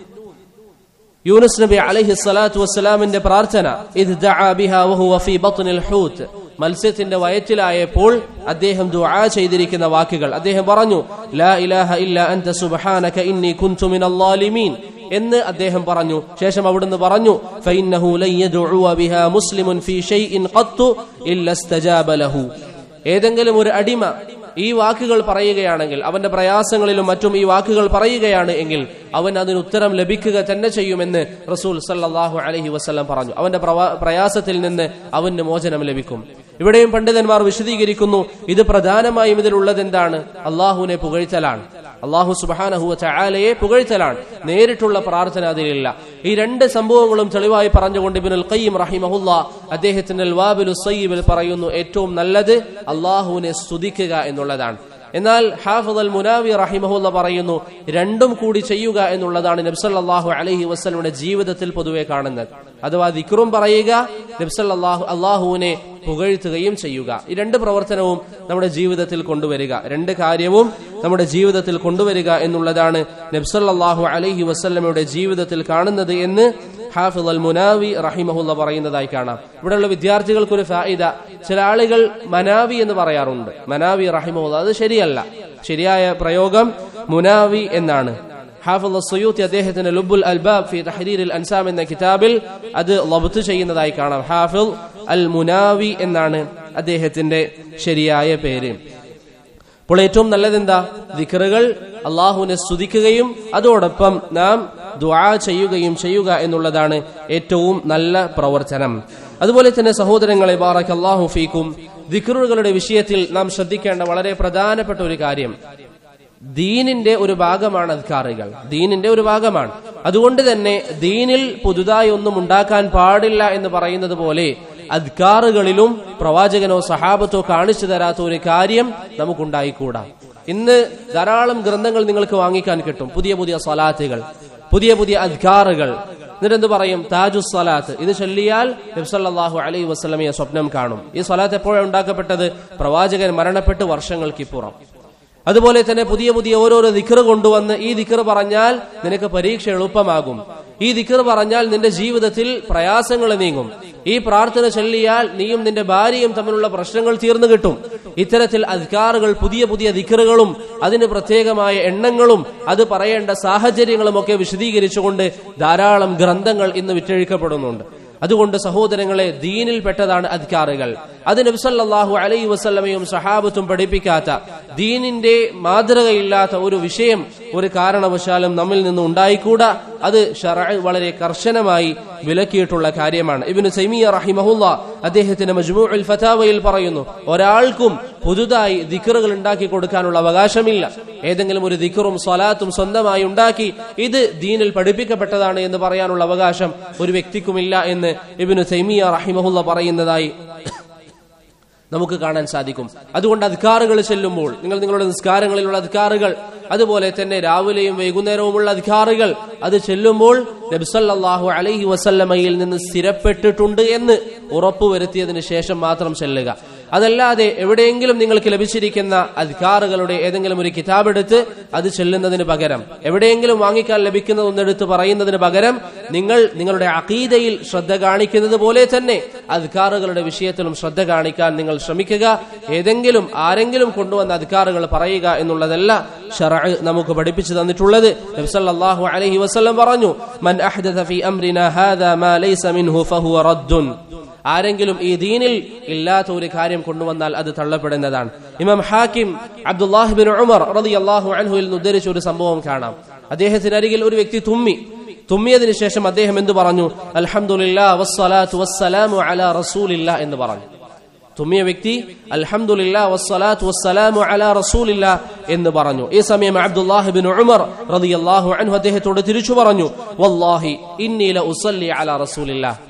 യൂനുസ് നബി അലൈഹി സ്വലാത്തു വസ്സലാമിന്റെ പ്രാർത്ഥന ഇത് ദഅ ബിഹാ വഹുവ ഫീ ബത്നിൽ ഹൂത്ത് മത്സ്യത്തിന്റെ വയറ്റിലായപ്പോൾ അദ്ദേഹം ദുആ ചെയ്തിരിക്കുന്ന വാക്കുകൾ അദ്ദേഹം പറഞ്ഞു ലാ ഇലാഹ ഇല്ല അൻത സുബ്ഹാനക ഇന്നി കുൻതു മിനൽ ളാലിമീൻ എന്ന് അദ്ദേഹം പറഞ്ഞു ശേഷം അവിടുന്ന് പറഞ്ഞു ഫൈന്നഹു ലൻ യദ്ഉവ ബിഹാ മുസ്ലിമുൻ ഫീ ഷൈഇൻ ഖത്തു ഇല്ല ഇസ്തജാബ ലഹു ഏതെങ്കിലും ഒരു അടിമ ഈ വാക്കുകൾ പറയുകയാണെങ്കിൽ അവന്റെ പ്രയാസങ്ങളിലും മറ്റും ഈ വാക്കുകൾ പറയുകയാണ് എങ്കിൽ അവൻ അതിന് ഉത്തരം ലഭിക്കുക തന്നെ ചെയ്യുമെന്ന് റസൂൽ സല്ലാഹു അലഹി വസ്ലം പറഞ്ഞു അവന്റെ പ്രയാസത്തിൽ നിന്ന് അവന് മോചനം ലഭിക്കും ഇവിടെയും പണ്ഡിതന്മാർ വിശദീകരിക്കുന്നു ഇത് പ്രധാനമായും ഇതിലുള്ളത് എന്താണ് അള്ളാഹുവിനെ പുകഴ്ത്തലാണ് അള്ളാഹു സുബാനഹുവ ചായാലയെ പുകഴ്ത്തലാണ് നേരിട്ടുള്ള പ്രാർത്ഥന അതിലില്ല ഈ രണ്ട് സംഭവങ്ങളും തെളിവായി പറഞ്ഞുകൊണ്ട് ഇബിനുൽ ഖയ്യിം റഹിമഹുല്ല അദ്ദേഹത്തിന്റെ വാബിലു സയ്യിബിൽ പറയുന്നു ഏറ്റവും നല്ലത് അള്ളാഹുവിനെ സ്തുതിക്കുക എന്നുള്ളതാണ് എന്നാൽ ഹാഫിദ് അൽ മുനാവി റഹിമഹുല്ല പറയുന്നു രണ്ടും കൂടി ചെയ്യുക എന്നുള്ളതാണ് നബ്സല്ലാഹു അലഹി വസ്ലമിയുടെ ജീവിതത്തിൽ പൊതുവെ കാണുന്നത് അഥവാ ദിക്റും പറയുക നബ്സല്ലാഹു അള്ളാഹുവിനെ പുകഴ്ത്തുകയും ചെയ്യുക ഈ രണ്ട് പ്രവർത്തനവും നമ്മുടെ ജീവിതത്തിൽ കൊണ്ടുവരിക രണ്ട് കാര്യവും നമ്മുടെ ജീവിതത്തിൽ കൊണ്ടുവരിക എന്നുള്ളതാണ് നബ്സല്ലാഹു അലഹി വസ്ലമയുടെ ജീവിതത്തിൽ കാണുന്നത് എന്ന് ഹാഫിദ് അൽ മുനാവി റഹിമഹുല്ല പറയുന്നതായി കാണാം ഇവിടെയുള്ള വിദ്യാർത്ഥികൾക്ക് ഒരു ഫായിദ ചില ആളുകൾ മനാവി എന്ന് പറയാറുണ്ട് മനാവി റഹിമഹുല്ല അത് ശരിയല്ല ശരിയായ പ്രയോഗം മുനാവി എന്നാണ് ഹാഫിദ് സയൂത്തി അദ്ദേഹത്തിന്റെ ലുബുൽ അൽബാബ് ഫി തഹരീർ അൻസാം എന്ന കിതാബിൽ അത് ലബത്ത് ചെയ്യുന്നതായി കാണാം ഹാഫിൽ അൽ മുനാവി എന്നാണ് അദ്ദേഹത്തിന്റെ ശരിയായ പേര് അപ്പോൾ ഏറ്റവും നല്ലതെന്താ ദിക്കറുകൾ അള്ളാഹുവിനെ സ്തുതിക്കുകയും അതോടൊപ്പം നാം ദുആ ചെയ്യുകയും ചെയ്യുക എന്നുള്ളതാണ് ഏറ്റവും നല്ല പ്രവർത്തനം അതുപോലെ തന്നെ സഹോദരങ്ങളെ ബാറക് അള്ളാഹു ഫീക്കും ദിക്കറുകളുടെ വിഷയത്തിൽ നാം ശ്രദ്ധിക്കേണ്ട വളരെ പ്രധാനപ്പെട്ട ഒരു കാര്യം ദീനിന്റെ ഒരു ഭാഗമാണ് അധികാറികൾ ദീനിന്റെ ഒരു ഭാഗമാണ് അതുകൊണ്ട് തന്നെ ദീനിൽ പുതുതായി ഒന്നും ഉണ്ടാക്കാൻ പാടില്ല എന്ന് പറയുന്നത് പോലെ അധികാറുകളിലും പ്രവാചകനോ സഹാബത്തോ കാണിച്ചു തരാത്ത ഒരു കാര്യം നമുക്കുണ്ടായിക്കൂടാ ഇന്ന് ധാരാളം ഗ്രന്ഥങ്ങൾ നിങ്ങൾക്ക് വാങ്ങിക്കാൻ കിട്ടും പുതിയ പുതിയ സ്വലാത്തുകൾ പുതിയ പുതിയ അധികാറുകൾ എന്നിട്ടെന്ത് പറയും താജു സ്വലാത്ത് ഇത് ചൊല്ലിയാൽ നബ്സല്ലാഹു അലൈ വസ്ലമയെ സ്വപ്നം കാണും ഈ സ്വലാത്ത് എപ്പോഴാണ് ഉണ്ടാക്കപ്പെട്ടത് പ്രവാചകൻ മരണപ്പെട്ട് വർഷങ്ങൾക്കിപ്പുറം അതുപോലെ തന്നെ പുതിയ പുതിയ ഓരോരോ ദിക്കറ് കൊണ്ടുവന്ന് ഈ ദിക്കറ് പറഞ്ഞാൽ നിനക്ക് പരീക്ഷ എളുപ്പമാകും ഈ ദിക്കറ് പറഞ്ഞാൽ നിന്റെ ജീവിതത്തിൽ പ്രയാസങ്ങൾ നീങ്ങും ഈ പ്രാർത്ഥന ചൊല്ലിയാൽ നീയും നിന്റെ ഭാര്യയും തമ്മിലുള്ള പ്രശ്നങ്ങൾ തീർന്നു കിട്ടും ഇത്തരത്തിൽ അധികാറുകൾ പുതിയ പുതിയ ദിക്കറുകളും അതിന് പ്രത്യേകമായ എണ്ണങ്ങളും അത് പറയേണ്ട സാഹചര്യങ്ങളും ഒക്കെ വിശദീകരിച്ചുകൊണ്ട് ധാരാളം ഗ്രന്ഥങ്ങൾ ഇന്ന് വിറ്റഴിക്കപ്പെടുന്നുണ്ട് അതുകൊണ്ട് സഹോദരങ്ങളെ ദീനിൽപ്പെട്ടതാണ് അധികാറുകൾ അത് നബ്സല്ലാഹു അലൈ വസല്ലമയും സഹാബത്തും പഠിപ്പിക്കാത്ത ദീനിന്റെ മാതൃകയില്ലാത്ത ഒരു വിഷയം ഒരു കാരണവശാലും നമ്മിൽ നിന്ന് ഉണ്ടായിക്കൂടാ അത് ഷറ വളരെ കർശനമായി വിലക്കിയിട്ടുള്ള കാര്യമാണ് ഇബിന് സൈമിയ റഹിമഹുല്ല അദ്ദേഹത്തിന്റെ മജ്മൂഉൽ ഫതാവയിൽ പറയുന്നു ഒരാൾക്കും പുതുതായി ദിക്കറുകൾ ഉണ്ടാക്കി കൊടുക്കാനുള്ള അവകാശമില്ല ഏതെങ്കിലും ഒരു ദിക്കറും സ്വലാത്തും സ്വന്തമായി ഉണ്ടാക്കി ഇത് ദീനിൽ പഠിപ്പിക്കപ്പെട്ടതാണ് എന്ന് പറയാനുള്ള അവകാശം ഒരു വ്യക്തിക്കുമില്ല എന്ന് ഇബിന് സൈമിയ റഹിമഹുല്ല പറയുന്നതായി നമുക്ക് കാണാൻ സാധിക്കും അതുകൊണ്ട് അധികാറുകൾ ചെല്ലുമ്പോൾ നിങ്ങൾ നിങ്ങളുടെ നിസ്കാരങ്ങളിലുള്ള അധികാറുകൾ അതുപോലെ തന്നെ രാവിലെയും വൈകുന്നേരവുമുള്ള അധികാറുകൾ അത് ചെല്ലുമ്പോൾ നബ്സല്ലാഹു അലൈഹി വസല്ലമയിൽ നിന്ന് സ്ഥിരപ്പെട്ടിട്ടുണ്ട് എന്ന് ഉറപ്പുവരുത്തിയതിനു ശേഷം മാത്രം ചെല്ലുക അതല്ലാതെ എവിടെയെങ്കിലും നിങ്ങൾക്ക് ലഭിച്ചിരിക്കുന്ന അധികാറുകളുടെ ഏതെങ്കിലും ഒരു കിതാബ് എടുത്ത് അത് ചെല്ലുന്നതിന് പകരം എവിടെയെങ്കിലും വാങ്ങിക്കാൻ ലഭിക്കുന്ന ഒന്നെടുത്ത് പറയുന്നതിന് പകരം നിങ്ങൾ നിങ്ങളുടെ അഖീദയിൽ ശ്രദ്ധ കാണിക്കുന്നത് പോലെ തന്നെ അധികാറുകളുടെ വിഷയത്തിലും ശ്രദ്ധ കാണിക്കാൻ നിങ്ങൾ ശ്രമിക്കുക ഏതെങ്കിലും ആരെങ്കിലും കൊണ്ടുവന്ന അധികാറുകൾ പറയുക എന്നുള്ളതല്ല ഷറ നമുക്ക് പഠിപ്പിച്ചു തന്നിട്ടുള്ളത് നബ്സല്ലാഹു അലൈഹി വസല്ലം പറഞ്ഞു മൻ അഹ്ദഥ ഫീ അംരിനാ ഹാദാ മാ ലൈസ മിൻഹു ഫഹുവ റദ്ദുൻ ആരെങ്കിലും ഈ ദീനിൽ ഇല്ലാത്ത ഒരു കാര്യം കൊണ്ടുവന്നാൽ അത് തള്ളപ്പെടുന്നതാണ് ഇമാം ഹാക്കിം അബ്ദുല്ലാഹിബിൻ ഉമർ റളിയല്ലാഹു അൻഹുവിൽ നിന്ന് ഉദ്ധരിച്ച ഒരു സംഭവം കാണാം അദ്ദേഹത്തിന് അരികിൽ ഒരു വ്യക്തി തുമ്മി തുമ്മിയതിനു ശേഷം അദ്ദേഹം എന്തു പറഞ്ഞു അൽഹംദുലില്ലാ വസ്സലാത്തു വസ്സലാമു അലാ റസൂലില്ല എന്ന് പറഞ്ഞു തുമ്മിയ വ്യക്തി അൽഹംദുലില്ലാ വസ്സലാത്തു വസ്സലാമു അലാ റസൂലില്ല എന്ന് പറഞ്ഞു ഈ സമയം അബ്ദുല്ലാഹിബിൻ ഉമർ റളിയല്ലാഹു അൻഹു അദ്ദേഹത്തോട് തിരിച്ചു പറഞ്ഞു വല്ലാഹി ഇന്നി ല ഉസല്ലി അലാ റസൂലില്ലാ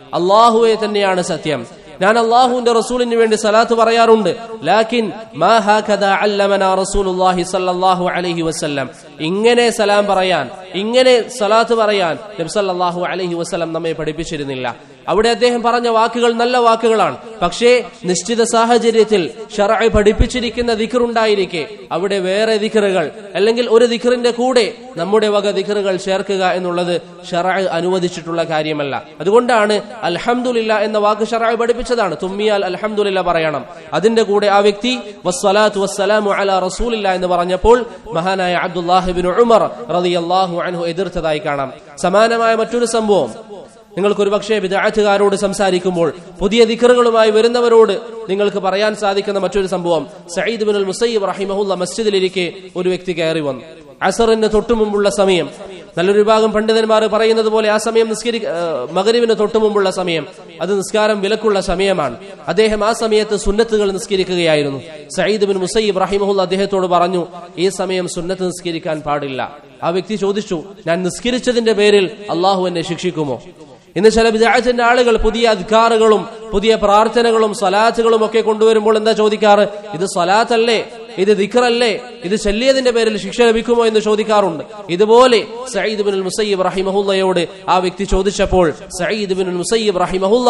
അള്ളാഹുവെ തന്നെയാണ് സത്യം ഞാൻ അള്ളാഹുവിന്റെ റസൂലിന് വേണ്ടി സലാത്ത് പറയാറുണ്ട് ലാക്കിൻ മാ ഹാകദ അല്ലമന റസൂലുള്ളാഹി സ്വല്ലല്ലാഹു അലൈഹി വസല്ലം ഇങ്ങനെ സലാം പറയാൻ ഇങ്ങനെ സലാത്ത് പറയാൻ നബി സല്ലല്ലാഹു അലൈഹി വസല്ലം നമ്മെ പഠിപ്പിച്ചിരുന്നില്ല അവിടെ അദ്ദേഹം പറഞ്ഞ വാക്കുകൾ നല്ല വാക്കുകളാണ് പക്ഷേ നിശ്ചിത സാഹചര്യത്തിൽ ഷറഅ് പഠിപ്പിച്ചിരിക്കുന്ന ദിക്റുണ്ടായിരിക്കെ അവിടെ വേറെ ദിക്റുകൾ അല്ലെങ്കിൽ ഒരു ദിക്റിന്റെ കൂടെ നമ്മുടെ വക ദിക്റുകൾ ചേർക്കുക എന്നുള്ളത് ഷറഅ് അനുവദിച്ചിട്ടുള്ള കാര്യമല്ല അതുകൊണ്ടാണ് അൽഹംദുലില്ല എന്ന വാക്ക് ഷറഅ് പഠിപ്പിച്ചതാണ് തുമ്മിയാൽ അൽഹംദുലില്ല പറയണം അതിന്റെ കൂടെ ആ വ്യക്തി വസ്സലാത്തു വസ്സലാമു അലാ റസൂലില്ല എന്ന് പറഞ്ഞപ്പോൾ മഹാനായ അബ്ദുല്ലാഹിബിൻ ഉമർ റളിയല്ലാഹു അൻഹു എതിർത്തതായി കാണാം സമാനമായ മറ്റൊരു സംഭവം നിങ്ങൾക്ക് ഒരുപക്ഷെ വിദാറ്റുകാരോട് സംസാരിക്കുമ്പോൾ പുതിയ ദിക്കറുകളുമായി വരുന്നവരോട് നിങ്ങൾക്ക് പറയാൻ സാധിക്കുന്ന മറ്റൊരു സംഭവം സയ്യിദ് ബിൻ മുസയ്യിബ് റഹിമഹുല്ല മസ്ജിദിലിരിക്കെ ഒരു വ്യക്തി കയറി വന്നു അസറിന് തൊട്ടുമുമ്പുള്ള സമയം നല്ലൊരു വിഭാഗം പണ്ഡിതന്മാർ പറയുന്നത് പോലെ ആ സമയം നിസ്കരി മകരുവിന് തൊട്ടുമുമ്പുള്ള സമയം അത് നിസ്കാരം വിലക്കുള്ള സമയമാണ് അദ്ദേഹം ആ സമയത്ത് സുന്നത്തുകൾ നിസ്കരിക്കുകയായിരുന്നു സയ്യിദ് ബിൻ മുസയ്യിബ് റഹിമഹുല്ല അദ്ദേഹത്തോട് പറഞ്ഞു ഈ സമയം സുന്നത്ത് നിസ്കരിക്കാൻ പാടില്ല ആ വ്യക്തി ചോദിച്ചു ഞാൻ നിസ്കരിച്ചതിന്റെ പേരിൽ അള്ളാഹു എന്നെ ശിക്ഷിക്കുമോ ഇന്ന് ചില വിദായത്തിന്റെ ആളുകൾ പുതിയ അധികാറുകളും പുതിയ പ്രാർത്ഥനകളും സ്വലാത്തുകളും ഒക്കെ കൊണ്ടുവരുമ്പോൾ എന്താ ചോദിക്കാറ് ഇത് സ്വലാത്തല്ലേ ഇത് ദിഖറല്ലേ ഇത് ശല്യത്തിന്റെ പേരിൽ ശിക്ഷ ലഭിക്കുമോ എന്ന് ചോദിക്കാറുണ്ട് ഇതുപോലെ സയ്യിദ് ബിൻ മുസയ്യിബ് റഹിമഹുല്ലയോട് ആ വ്യക്തി ചോദിച്ചപ്പോൾ സയ്യിദ് ബിൻ മുസയ്യിബ് റഹിമഹുല്ല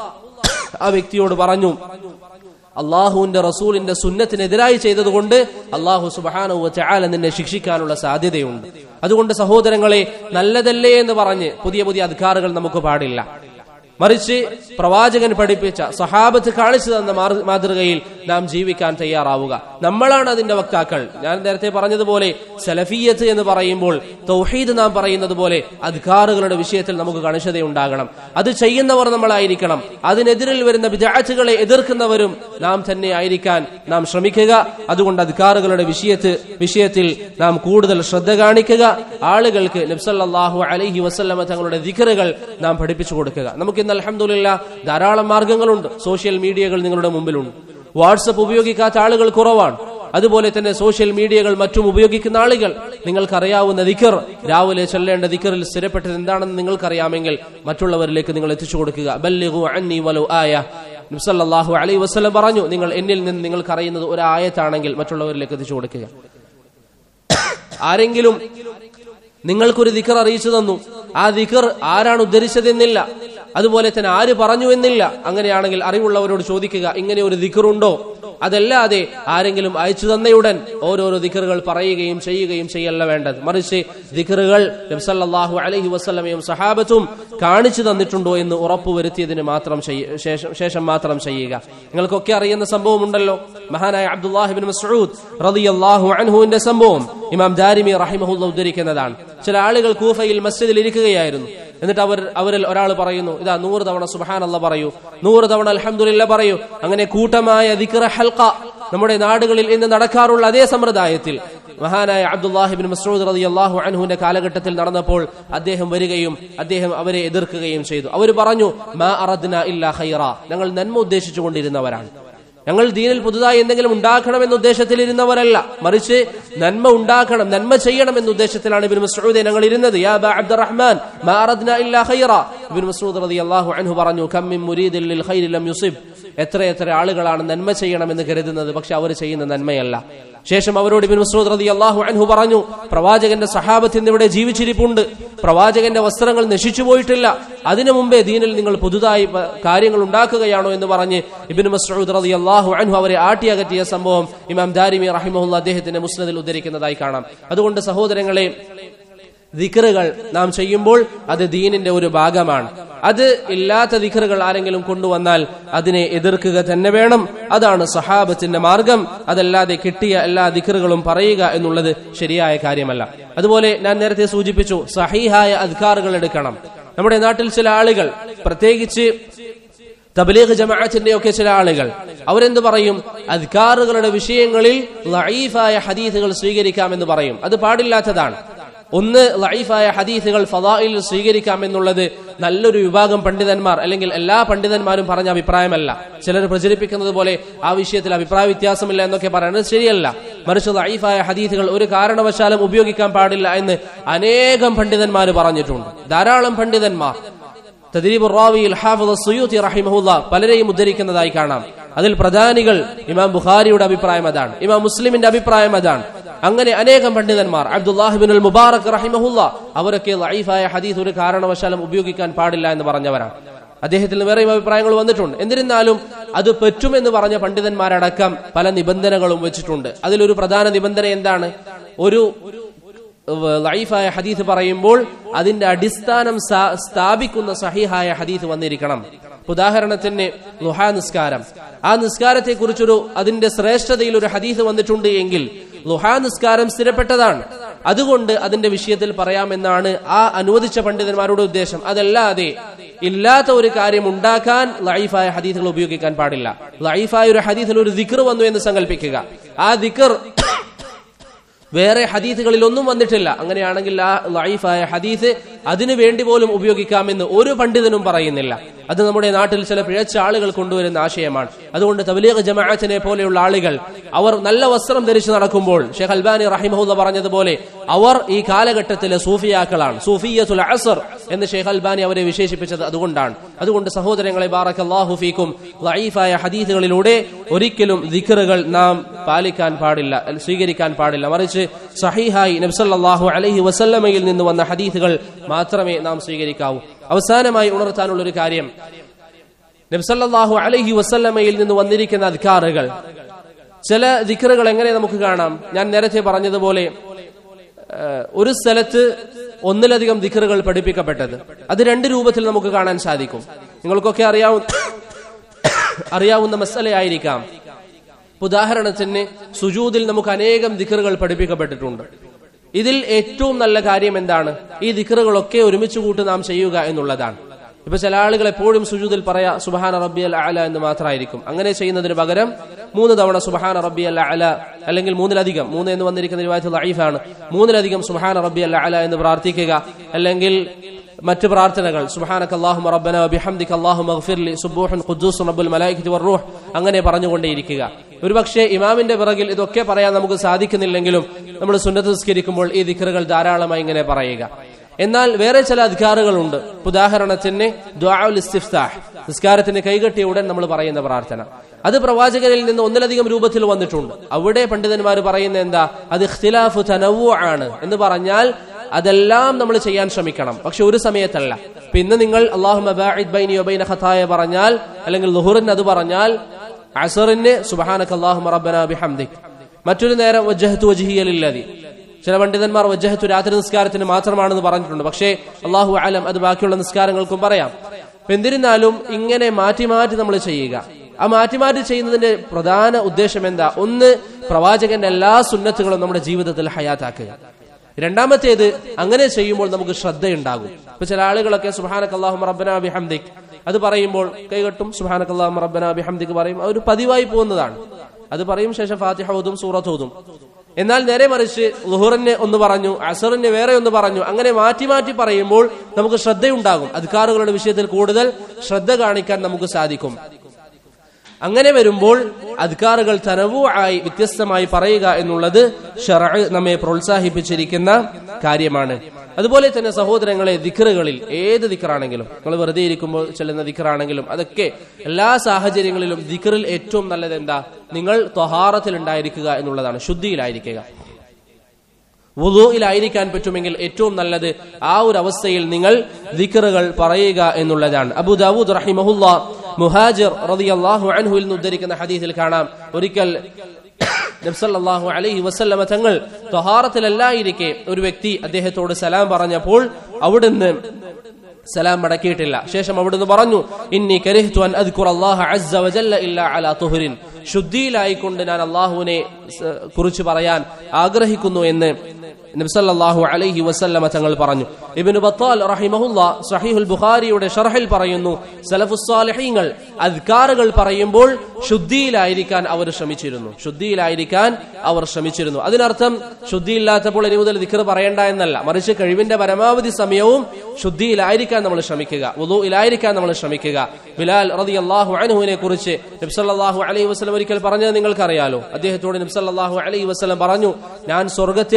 ആ വ്യക്തിയോട് പറഞ്ഞു അള്ളാഹുവിന്റെ റസൂലിന്റെ സുന്നത്തിനെതിരായി ചെയ്തതുകൊണ്ട് അള്ളാഹു സുബാനു ചാല നിന്നെ ശിക്ഷിക്കാനുള്ള സാധ്യതയുണ്ട് അതുകൊണ്ട് സഹോദരങ്ങളെ നല്ലതല്ലേ എന്ന് പറഞ്ഞ് പുതിയ പുതിയ അധികാറുകൾ നമുക്ക് പാടില്ല മറിച്ച് പ്രവാചകൻ പഠിപ്പിച്ച സഹാബത്ത് കാണിച്ചു തന്ന മാതൃകയിൽ നാം ജീവിക്കാൻ തയ്യാറാവുക നമ്മളാണ് അതിന്റെ വക്താക്കൾ ഞാൻ നേരത്തെ പറഞ്ഞതുപോലെ സലഫിയത്ത് എന്ന് പറയുമ്പോൾ തൗഹീദ് നാം പറയുന്നത് പോലെ അധികാറുകളുടെ വിഷയത്തിൽ നമുക്ക് കണിശതയുണ്ടാകണം അത് ചെയ്യുന്നവർ നമ്മളായിരിക്കണം അതിനെതിരിൽ വരുന്ന വിദാറ്റുകളെ എതിർക്കുന്നവരും നാം തന്നെ ആയിരിക്കാൻ നാം ശ്രമിക്കുക അതുകൊണ്ട് അധികാറുകളുടെ വിഷയത്ത് വിഷയത്തിൽ നാം കൂടുതൽ ശ്രദ്ധ കാണിക്കുക ആളുകൾക്ക് നബ്സല്ലാഹു അലൈഹി വസ്ല്ലമ തങ്ങളുടെ ദിഖറുകൾ നാം പഠിപ്പിച്ചു കൊടുക്കുക നമുക്ക് ഇന്ന് അലഹമുല്ല ധാരാളം മാർഗങ്ങളുണ്ട് സോഷ്യൽ മീഡിയകൾ നിങ്ങളുടെ മുമ്പിലുണ്ട് വാട്സപ്പ് ഉപയോഗിക്കാത്ത ആളുകൾ കുറവാണ് അതുപോലെ തന്നെ സോഷ്യൽ മീഡിയകൾ മറ്റും ഉപയോഗിക്കുന്ന ആളുകൾ നിങ്ങൾക്കറിയാവുന്ന ദിക്കർ രാവിലെ ചൊല്ലേണ്ട ദിക്കറിൽ സ്ഥിരപ്പെട്ടത് എന്താണെന്ന് നിങ്ങൾക്കറിയാമെങ്കിൽ മറ്റുള്ളവരിലേക്ക് നിങ്ങൾ എത്തിച്ചു കൊടുക്കുക ബല്ലിഗു അന്നി വലു ആയ നബ്സല്ലാഹു അലൈ വസ്ലം പറഞ്ഞു നിങ്ങൾ എന്നിൽ നിന്ന് നിങ്ങൾക്ക് അറിയുന്നത് ഒരു ആയത്താണെങ്കിൽ മറ്റുള്ളവരിലേക്ക് എത്തിച്ചു കൊടുക്കുക ആരെങ്കിലും നിങ്ങൾക്കൊരു ദിക്കർ അറിയിച്ചു തന്നു ആ ദിക്കർ ആരാണ് ഉദ്ധരിച്ചതെന്നില്ല അതുപോലെ തന്നെ ആര് പറഞ്ഞു എന്നില്ല അങ്ങനെയാണെങ്കിൽ അറിവുള്ളവരോട് ചോദിക്കുക ഇങ്ങനെ ഒരു ദിക്കറുണ്ടോ അതല്ലാതെ ആരെങ്കിലും അയച്ചു തന്നയുടൻ ഓരോരോ ദിക്കറുകൾ പറയുകയും ചെയ്യുകയും ചെയ്യല്ല വേണ്ടത് മറിച്ച് ദിക്കറുകൾ നബ്സല്ലാഹു അലഹി വസ്ലമയും സഹാബത്തും കാണിച്ചു തന്നിട്ടുണ്ടോ എന്ന് ഉറപ്പുവരുത്തിയതിന് മാത്രം ശേഷം ശേഷം മാത്രം ചെയ്യുക നിങ്ങൾക്കൊക്കെ അറിയുന്ന സംഭവം ഉണ്ടല്ലോ മഹാനായ അബ്ദുല്ലാഹിബിൻ മസ്ഊദ് റളിയല്ലാഹു അൻഹുവിന്റെ സംഭവം ഇമാം ദാരിമി റഹിമഹുല്ല ഉദ്ധരിക്കുന്നതാണ് ചില ആളുകൾ കൂഫയിൽ മസ്ജിദിൽ ഇരിക്കുകയായിരുന്നു എന്നിട്ട് അവർ അവരിൽ ഒരാൾ പറയുന്നു ഇതാ നൂറ് തവണ സുബഹാൻ അല്ല പറയൂ നൂറ് തവണ അലഹമുല്ല പറയൂ അങ്ങനെ കൂട്ടമായ ദിക്ര ഹൽക്ക നമ്മുടെ നാടുകളിൽ ഇന്ന് നടക്കാറുള്ള അതേ സമ്പ്രദായത്തിൽ മഹാനായ അബ്ദുല്ലാഹിബിൻ മസ്റൂദ് റതി അള്ളാഹു അൻഹുവിന്റെ കാലഘട്ടത്തിൽ നടന്നപ്പോൾ അദ്ദേഹം വരികയും അദ്ദേഹം അവരെ എതിർക്കുകയും ചെയ്തു അവർ പറഞ്ഞു മാ അറദ്ന ഇല്ല ഹൈറ ഞങ്ങൾ നന്മ ഉദ്ദേശിച്ചുകൊണ്ടിരുന്നവരാണ് ഞങ്ങൾ ദീനിൽ പുതുതായി എന്തെങ്കിലും ഉണ്ടാക്കണം എന്ന ഉദ്ദേശത്തിൽ ഇരുന്നവരല്ല മറിച്ച് നന്മ ഉണ്ടാക്കണം നന്മ ചെയ്യണം എന്ന ഉദ്ദേശത്തിലാണ് ഇബിൻ മസ്ഊദ് ഞങ്ങൾ ഇരുന്നത് യാ ബാ അബ്ദുറഹ്മാൻ മാ അറദ്ന ഇല്ലാ ഖൈറ ഇബിൻ മസ്ഊദ് റളിയല്ലാഹു അൻഹു പറഞ്ഞു കം മിൻ മുരീദിൻ ലിൽ ഖൈരി ലം യുസിബ് എത്ര എത്ര ആളുകളാണ് നന്മ ചെയ്യണമെന്ന് കരുതുന്നത് പക്ഷെ അവർ ചെയ്യുന്ന നന്മയല്ല ശേഷം അവരോട് ഇബിൻ മസ്ഊദ് റളിയല്ലാഹു അൻഹു പറഞ്ഞു പ്രവാചകന്റെ സഹാബത്ത് ഇന്നിവിടെ ജീവിച്ചിരിപ്പുണ്ട് പ്രവാചകന്റെ വസ്ത്രങ്ങൾ നശിച്ചു പോയിട്ടില്ല അതിനു മുമ്പേ ദീനിൽ നിങ്ങൾ പുതുതായി കാര്യങ്ങൾ ഉണ്ടാക്കുകയാണോ എന്ന് പറഞ്ഞ് ഇബിൻ മസ്ഊദ് റളിയല്ലാഹു അൻഹു അവരെ ആട്ടിയകറ്റിയ സംഭവം ഇമാം ദാരിമി റഹിമഹുല്ല അദ്ദേഹത്തിന്റെ മുസ്നദിൽ ഉദ്ധരിക്കുന്നതായി കാണാം അതുകൊണ്ട് സഹോദരങ്ങളെ ദിക്കറുകൾ നാം ചെയ്യുമ്പോൾ അത് ദീനിന്റെ ഒരു ഭാഗമാണ് അത് ഇല്ലാത്ത ദിക്കറുകൾ ആരെങ്കിലും കൊണ്ടുവന്നാൽ അതിനെ എതിർക്കുക തന്നെ വേണം അതാണ് സഹാബത്തിന്റെ മാർഗം അതല്ലാതെ കിട്ടിയ എല്ലാ ദിക്കറുകളും പറയുക എന്നുള്ളത് ശരിയായ കാര്യമല്ല അതുപോലെ ഞാൻ നേരത്തെ സൂചിപ്പിച്ചു സഹീഹായ അധികാറുകൾ എടുക്കണം നമ്മുടെ നാട്ടിൽ ചില ആളുകൾ പ്രത്യേകിച്ച് തബലീഗ് ജമാഅത്തിന്റെ ഒക്കെ ചില ആളുകൾ അവരെന്ത് പറയും അധികാറുകളുടെ വിഷയങ്ങളിൽ ലൈഫായ ഹദീസുകൾ സ്വീകരിക്കാമെന്ന് പറയും അത് പാടില്ലാത്തതാണ് ഒന്ന് ലൈഫായ ഹദീസുകൾ ഫതായിൽ സ്വീകരിക്കാം എന്നുള്ളത് നല്ലൊരു വിഭാഗം പണ്ഡിതന്മാർ അല്ലെങ്കിൽ എല്ലാ പണ്ഡിതന്മാരും പറഞ്ഞ അഭിപ്രായമല്ല ചിലർ പ്രചരിപ്പിക്കുന്നത് പോലെ ആ വിഷയത്തിൽ അഭിപ്രായ വ്യത്യാസമില്ല എന്നൊക്കെ പറയുന്നത് ശരിയല്ല മറിച്ച് ലൈഫായ ഹദീസുകൾ ഒരു കാരണവശാലും ഉപയോഗിക്കാൻ പാടില്ല എന്ന് അനേകം പണ്ഡിതന്മാർ പറഞ്ഞിട്ടുണ്ട് ധാരാളം പണ്ഡിതന്മാർ തദ്രീബ് റാവിയിൽ ഹാഫിദ് സുയൂത്തി റഹിമഹുല്ല പലരെയും ഉദ്ധരിക്കുന്നതായി കാണാം അതിൽ പ്രധാനികൾ ഇമാം ബുഖാരിയുടെ അഭിപ്രായം അതാണ് ഇമാം മുസ്ലിമിന്റെ അഭിപ്രായം അതാണ് അങ്ങനെ അനേകം പണ്ഡിതന്മാർ അബ്ദുല്ലാഹിബിൻ മുബാറക് റഹിമഹുല്ല അവരൊക്കെ ലൈഫായ ഹദീസ് ഒരു കാരണവശാലും ഉപയോഗിക്കാൻ പാടില്ല എന്ന് പറഞ്ഞവരാണ് അദ്ദേഹത്തിന് വേറെയും അഭിപ്രായങ്ങൾ വന്നിട്ടുണ്ട് എന്നിരുന്നാലും അത് പറ്റുമെന്ന് പറഞ്ഞ പണ്ഡിതന്മാരടക്കം പല നിബന്ധനകളും വെച്ചിട്ടുണ്ട് അതിലൊരു പ്രധാന നിബന്ധന എന്താണ് ഒരു ലൈഫായ ഹദീസ് പറയുമ്പോൾ അതിന്റെ അടിസ്ഥാനം സ്ഥാപിക്കുന്ന സഹിഹായ ഹദീസ് വന്നിരിക്കണം ഉദാഹരണത്തിന് ലുഹാ നിസ്കാരം ആ നിസ്കാരത്തെ കുറിച്ചൊരു അതിന്റെ ശ്രേഷ്ഠതയിൽ ഒരു ഹദീസ് വന്നിട്ടുണ്ട് എങ്കിൽ ലുഹാ നിസ്കാരം സ്ഥിരപ്പെട്ടതാണ് അതുകൊണ്ട് അതിന്റെ വിഷയത്തിൽ പറയാമെന്നാണ് ആ അനുവദിച്ച പണ്ഡിതന്മാരുടെ ഉദ്ദേശം അതല്ലാതെ ഇല്ലാത്ത ഒരു കാര്യം ഉണ്ടാക്കാൻ ലൈഫായ ഹദീസുകൾ ഉപയോഗിക്കാൻ പാടില്ല ലൈഫായ ഒരു ഹദീസിൽ ഒരു ദിക്കർ വന്നു എന്ന് സങ്കല്പിക്കുക ആ ദിക്കർ വേറെ ഹദീസുകളിൽ ഒന്നും വന്നിട്ടില്ല അങ്ങനെയാണെങ്കിൽ ആ ലൈഫായ ഹദീസ് അതിനു വേണ്ടി പോലും ഉപയോഗിക്കാമെന്ന് ഒരു പണ്ഡിതനും പറയുന്നില്ല അത് നമ്മുടെ നാട്ടിൽ ചില പിഴച്ച ആളുകൾ കൊണ്ടുവരുന്ന ആശയമാണ് അതുകൊണ്ട് തബലീഗ് ജമാഅത്തിനെ പോലെയുള്ള ആളുകൾ അവർ നല്ല വസ്ത്രം ധരിച്ചു നടക്കുമ്പോൾ ഷെഖ് അൽബാനി റഹിമഹുല്ല പറഞ്ഞതുപോലെ അവർ ഈ കാലഘട്ടത്തിലെ സൂഫിയാക്കളാണ് സൂഫിയത്തുൽ അസർ എന്ന് ഷെയ്ഖ് അൽബാനി അവരെ വിശേഷിപ്പിച്ചത് അതുകൊണ്ടാണ് അതുകൊണ്ട് സഹോദരങ്ങളെ ബാറക്കല്ലാഹു ഫീക്കും ലൈഫായ ഹദീസുകളിലൂടെ ഒരിക്കലും ദിക്കറുകൾ നാം പാലിക്കാൻ പാടില്ല സ്വീകരിക്കാൻ പാടില്ല മറിച്ച് സഹിഹായി നബ്സല്ലാഹു അലഹി വസല്ലമയിൽ നിന്ന് വന്ന ഹദീസുകൾ മാത്രമേ നാം സ്വീകരിക്കാവൂ അവസാനമായി ഉണർത്താനുള്ള ഒരു കാര്യം നബ്സല്ലാഹു അലഹി വസല്ലമയിൽ നിന്ന് വന്നിരിക്കുന്ന അധികാറുകൾ ചില ദിക്കറുകൾ എങ്ങനെ നമുക്ക് കാണാം ഞാൻ നേരത്തെ പറഞ്ഞതുപോലെ ഒരു സ്ഥലത്ത് ഒന്നിലധികം ദിക്കറുകൾ പഠിപ്പിക്കപ്പെട്ടത് അത് രണ്ട് രൂപത്തിൽ നമുക്ക് കാണാൻ സാധിക്കും നിങ്ങൾക്കൊക്കെ അറിയാവുന്ന അറിയാവുന്ന മസലയായിരിക്കാം ഉദാഹരണത്തിന് സുജൂദിൽ നമുക്ക് അനേകം ദിക്കറുകൾ പഠിപ്പിക്കപ്പെട്ടിട്ടുണ്ട് ഇതിൽ ഏറ്റവും നല്ല കാര്യം എന്താണ് ഈ ദിക്കറുകളൊക്കെ ഒരുമിച്ച് കൂട്ട് നാം ചെയ്യുക എന്നുള്ളതാണ് ഇപ്പൊ ചില ആളുകൾ എപ്പോഴും സുജൂദിൽ പറയാ സുബഹാന റബ്ബി അൽ അല എന്ന് മാത്രമായിരിക്കും അങ്ങനെ ചെയ്യുന്നതിന് പകരം മൂന്ന് തവണ സുബഹാന റബ്ബി അൽ അല അല്ലെങ്കിൽ മൂന്നിലധികം മൂന്ന് എന്ന് വന്നിരിക്കുന്ന രൂപത്തിൽ ലൈഫാണ് മൂന്നിലധികം സുബഹാന റബ്ബി അൽ അല എന്ന് പ്രാർത്ഥിക്കുക അല്ലെങ്കിൽ മറ്റ് പ്രാർത്ഥനകൾ സുബ്ഹാനക അല്ലാഹുമ്മ റബ്ബന വബിഹംദിക അല്ലാഹുമ്മ ഗഫിർലി സുബ്ബൂഹുൻ ഖുദ്ദൂസ് റബ്ബുൽ മലായികത്തി വറൂഹ് അങ്ങനെ പറഞ്ഞുകൊണ്ടേയിരിക്കുക ഒരുപക്ഷെ ഇമാമിന്റെ പിറകിൽ ഇതൊക്കെ പറയാൻ നമുക്ക് സാധിക്കുന്നില്ലെങ്കിലും നമ്മൾ സുന്നത്ത് നിസ്കരിക്കുമ്പോൾ ഈ ദിക്റുകൾ ധാരാളമായി ഇങ്ങനെ പറയുക എന്നാൽ വേറെ ചില അധികാറുകളുണ്ട് ഉദാഹരണത്തിന് ദ്വാഉൽ ഇസ്തിഫ്താഹ് നിസ്കാരത്തിന് കൈകെട്ടിയ ഉടൻ നമ്മൾ പറയുന്ന പ്രാർത്ഥന അത് പ്രവാചകരിൽ നിന്ന് ഒന്നിലധികം രൂപത്തിൽ വന്നിട്ടുണ്ട് അവിടെ പണ്ഡിതന്മാർ പറയുന്ന എന്താ അത് ഇഖ്തിലാഫു തനവു ആണ് എന്ന് പറഞ്ഞാൽ അതെല്ലാം നമ്മൾ ചെയ്യാൻ ശ്രമിക്കണം പക്ഷെ ഒരു സമയത്തല്ല ഇപ്പൊ ഇന്ന് നിങ്ങൾ അള്ളാഹു പറഞ്ഞാൽ അല്ലെങ്കിൽ ലുഹുറിന് അത് പറഞ്ഞാൽ അസറിന് സുബഹാനക്ക് അള്ളാഹു റബ്ബന ബിഹംദിക് മറ്റൊരു നേരം വജ്ജഹത്തു വജ്ഹിയലില്ലതി ചില പണ്ഡിതന്മാർ വജ്ജഹത്തു രാത്രി നിസ്കാരത്തിന് മാത്രമാണെന്ന് പറഞ്ഞിട്ടുണ്ട് പക്ഷേ അള്ളാഹു അലം അത് ബാക്കിയുള്ള നിസ്കാരങ്ങൾക്കും പറയാം എന്നിരുന്നാലും ഇങ്ങനെ മാറ്റി മാറ്റി നമ്മൾ ചെയ്യുക ആ മാറ്റി മാറ്റി ചെയ്യുന്നതിന്റെ പ്രധാന ഉദ്ദേശം എന്താ ഒന്ന് പ്രവാചകന്റെ എല്ലാ സുന്നത്തുകളും നമ്മുടെ ജീവിതത്തിൽ ഹയാത്താക്കുക രണ്ടാമത്തേത് അങ്ങനെ ചെയ്യുമ്പോൾ നമുക്ക് ശ്രദ്ധയുണ്ടാകും ഇപ്പൊ ചില ആളുകളൊക്കെ സുഹാനക്ക് അള്ളാഹു റബ്ബന ബിഹംദിക് അത് പറയുമ്പോൾ കൈകെട്ടും സുഹാനക്ക് അള്ളാഹു റബ്ബന ബിഹംദിക് പറയും ഒരു പതിവായി പോകുന്നതാണ് അത് പറയും ശേഷം ഫാത്തിഹ ഓതും സൂറത്ത് ഓതും എന്നാൽ നേരെ മറിച്ച് ലുഹുറിനെ ഒന്ന് പറഞ്ഞു അസറിനെ വേറെ ഒന്ന് പറഞ്ഞു അങ്ങനെ മാറ്റി മാറ്റി പറയുമ്പോൾ നമുക്ക് ശ്രദ്ധയുണ്ടാകും അധികാറുകളുടെ വിഷയത്തിൽ കൂടുതൽ ശ്രദ്ധ കാണിക്കാൻ നമുക്ക് സാധിക്കും അങ്ങനെ വരുമ്പോൾ അധികാറുകൾ തനവു ആയി വ്യത്യസ്തമായി പറയുക എന്നുള്ളത് ഷറ നമ്മെ പ്രോത്സാഹിപ്പിച്ചിരിക്കുന്ന കാര്യമാണ് അതുപോലെ തന്നെ സഹോദരങ്ങളെ ദിക്കറുകളിൽ ഏത് ദിക്കറാണെങ്കിലും നമ്മൾ വെറുതെ ഇരിക്കുമ്പോൾ ചെല്ലുന്ന ദിക്കറാണെങ്കിലും അതൊക്കെ എല്ലാ സാഹചര്യങ്ങളിലും ദിക്കറിൽ ഏറ്റവും നല്ലത് എന്താ നിങ്ങൾ തൊഹാറത്തിൽ ഉണ്ടായിരിക്കുക എന്നുള്ളതാണ് ശുദ്ധിയിലായിരിക്കുക വുളുയിലായിരിക്കാൻ പറ്റുമെങ്കിൽ ഏറ്റവും നല്ലത് ആ ഒരു അവസ്ഥയിൽ നിങ്ങൾ ദിക്കറുകൾ പറയുക എന്നുള്ളതാണ് അബു ദാവൂദ് റഹിമഹുല്ല മുഹാജിർ റളിയല്ലാഹു അൻഹുവിൽ നിന്ന് ഉദ്ധരിക്കുന്ന ഹദീസിൽ കാണാം ഒരിക്കൽ നബ്സല്ലാഹു അലൈഹി വസല്ലമ തങ്ങൾ തൊഹാറത്തിലല്ലായിരിക്കെ ഒരു വ്യക്തി അദ്ദേഹത്തോട് സലാം പറഞ്ഞപ്പോൾ അവിടുന്ന് സലാം മടക്കിയിട്ടില്ല ശേഷം അവിടുന്ന് പറഞ്ഞു ഇന്നി കരഹ്തു അൻ അദ്കുർ അല്ലാഹ അസ്സ വജല്ല ഇല്ലാ അലാ തുഹ്റിൻ ശുദ്ധിയിലായിക്കൊണ്ട് ഞാൻ അള്ളാഹുവിനെ കുറിച്ച് പറയാൻ ആഗ്രഹിക്കുന്നു എന്ന് നബ്സല്ലാഹു അലൈഹി വസല്ലമ തങ്ങൾ പറഞ്ഞു ഇബ്നു ബത്താൽ റഹിമഹുല്ല സഹീഹുൽ ബുഖാരിയുടെ ഷർഹിൽ പറയുന്നു സലഫുസ്സാലിഹീങ്ങൾ അദ്കാറുകൾ പറയുമ്പോൾ ശുദ്ധിയിലായിരിക്കാൻ അവർ ശ്രമിച്ചിരുന്നു ശുദ്ധിയിലായിരിക്കാൻ അവർ ശ്രമിച്ചിരുന്നു അതിനർത്ഥം ശുദ്ധിയില്ലാത്തപ്പോൾ ഇനി മുതൽ ദിക്കർ പറയേണ്ട എന്നല്ല മറിച്ച് കഴിവിന്റെ പരമാവധി സമയവും ശുദ്ധിയിലായിരിക്കാൻ നമ്മൾ ശ്രമിക്കുക വുളുയിലായിരിക്കാൻ നമ്മൾ ശ്രമിക്കുക ബിലാൽ റതി അള്ളാഹു അനഹുവിനെ കുറിച്ച് നബ്സല്ലാഹു അലൈഹി വസ്ലം ഒരിക്കൽ പറഞ്ഞത് നിങ്ങൾക്കറിയാലോ അദ്ദേഹത്തോട് നബ്സല്ലാഹു അലൈഹി വസ്ലം പറഞ്ഞു ഞാൻ സ്വർഗത്തിൽ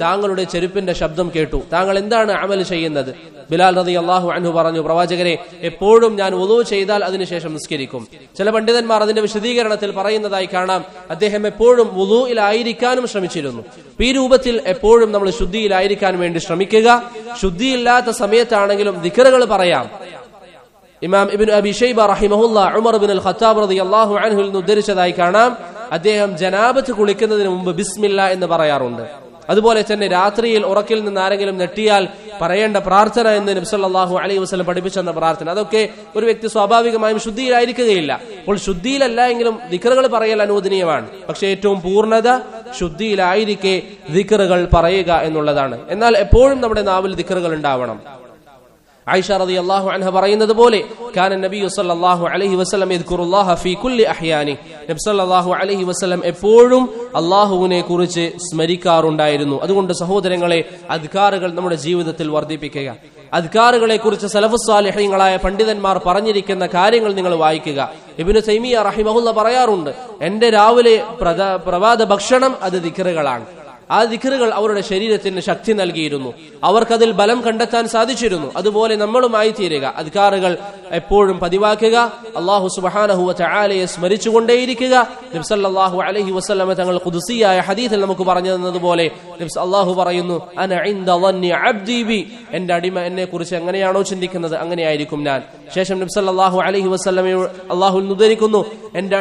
താങ്കളുടെ ചെരുപ്പിന്റെ ശബ്ദം കേട്ടു താങ്കൾ എന്താണ് അമൽ ചെയ്യുന്നത് ബിലാൽ റതി അള്ളാഹു അൻഹു പറഞ്ഞു പ്രവാചകരെ എപ്പോഴും ഞാൻ ഉദു ചെയ്താൽ അതിനുശേഷം നിസ്കരിക്കും ചില പണ്ഡിതന്മാർ അതിന്റെ വിശദീകരണത്തിൽ പറയുന്നതായി കാണാം അദ്ദേഹം എപ്പോഴും വുളുയിലായിരിക്കാനും ശ്രമിച്ചിരുന്നു ഈ രൂപത്തിൽ എപ്പോഴും നമ്മൾ ശുദ്ധിയിലായിരിക്കാൻ വേണ്ടി ശ്രമിക്കുക ശുദ്ധിയില്ലാത്ത സമയത്താണെങ്കിലും ദിക്കറുകൾ പറയാം ഇമാം ഇബിൻ അബി ഷൈബ റഹിമഹുല്ല ഉമർ ബിൻ അൽ ഖത്താബ് റളിയല്ലാഹു അൻഹുവിൽ നിന്ന് ഉദ്ധരിച്ചതായി കാണാം അദ്ദേഹം ജനാബത്ത് കുളിക്കുന്നതിന് മുമ്പ് ബിസ്മില്ല എന്ന് പറയാറുണ്ട് അതുപോലെ തന്നെ രാത്രിയിൽ ഉറക്കിൽ നിന്ന് ആരെങ്കിലും നെട്ടിയാൽ പറയേണ്ട പ്രാർത്ഥന എന്ന് നബ്സല്ലാഹു അലൈഹി വസ്ലം പഠിപ്പിച്ചെന്ന പ്രാർത്ഥന അതൊക്കെ ഒരു വ്യക്തി സ്വാഭാവികമായും ശുദ്ധിയിലായിരിക്കുകയില്ല അപ്പോൾ ശുദ്ധിയിലല്ല എങ്കിലും ദിക്കറുകൾ പറയൽ അനുവദനീയമാണ് പക്ഷെ ഏറ്റവും പൂർണ്ണത ശുദ്ധിയിലായിരിക്കെ ദിക്കറുകൾ പറയുക എന്നുള്ളതാണ് എന്നാൽ എപ്പോഴും നമ്മുടെ നാവിൽ ദിക്കറുകൾ ഉണ്ടാവണം ആയിഷ റതി അള്ളാഹു അൻഹ പറയുന്നത് പോലെ കാന നബി സല്ലല്ലാഹു അലൈഹി വസല്ലം യദ്കുറുല്ലാഹ ഫീ കുല്ലി അഹ്യാനി നബി സല്ലല്ലാഹു അലൈഹി വസല്ലം എപ്പോഴും അള്ളാഹുവിനെ കുറിച്ച് സ്മരിക്കാറുണ്ടായിരുന്നു അതുകൊണ്ട് സഹോദരങ്ങളെ അധികാറുകൾ നമ്മുടെ ജീവിതത്തിൽ വർദ്ധിപ്പിക്കുക അധികാറുകളെ കുറിച്ച് സലഫുസ്വാലിഹ്യങ്ങളായ പണ്ഡിതന്മാർ പറഞ്ഞിരിക്കുന്ന കാര്യങ്ങൾ നിങ്ങൾ വായിക്കുക ഇബിന് തൈമിയ റഹിമഹുല്ല പറയാറുണ്ട് എന്റെ രാവിലെ പ്രധാ- പ്രഭാത ഭക്ഷണം അത് ദിക്കറുകളാണ് ആ ദിക്കറുകൾ അവരുടെ ശരീരത്തിന് ശക്തി നൽകിയിരുന്നു അവർക്കതിൽ ബലം കണ്ടെത്താൻ സാധിച്ചിരുന്നു അതുപോലെ നമ്മളുമായി തീരുക അധികാറുകൾ എപ്പോഴും പതിവാക്കുക അള്ളാഹു സുബഹാനഹുവ ചായാലയെ സ്മരിച്ചുകൊണ്ടേയിരിക്കുക നബ്സല്ലാഹു അലഹി വസ്ലമ തങ്ങൾ കുതുസിയായ ഹദീഥിൽ നമുക്ക് പറഞ്ഞു തന്നതുപോലെ നബ്സ് അള്ളാഹു പറയുന്നു അന ഇൻദ ظني عبدي ബി എന്റെ അടിമ എന്നെ കുറിച്ച് എങ്ങനെയാണോ ചിന്തിക്കുന്നത് അങ്ങനെയായിരിക്കും ഞാൻ ശേഷം നബ്സല്ലാഹു അലഹി വസ്ലമയോ അള്ളാഹു ഉദ്ധരിക്കുന്നു എന്റെ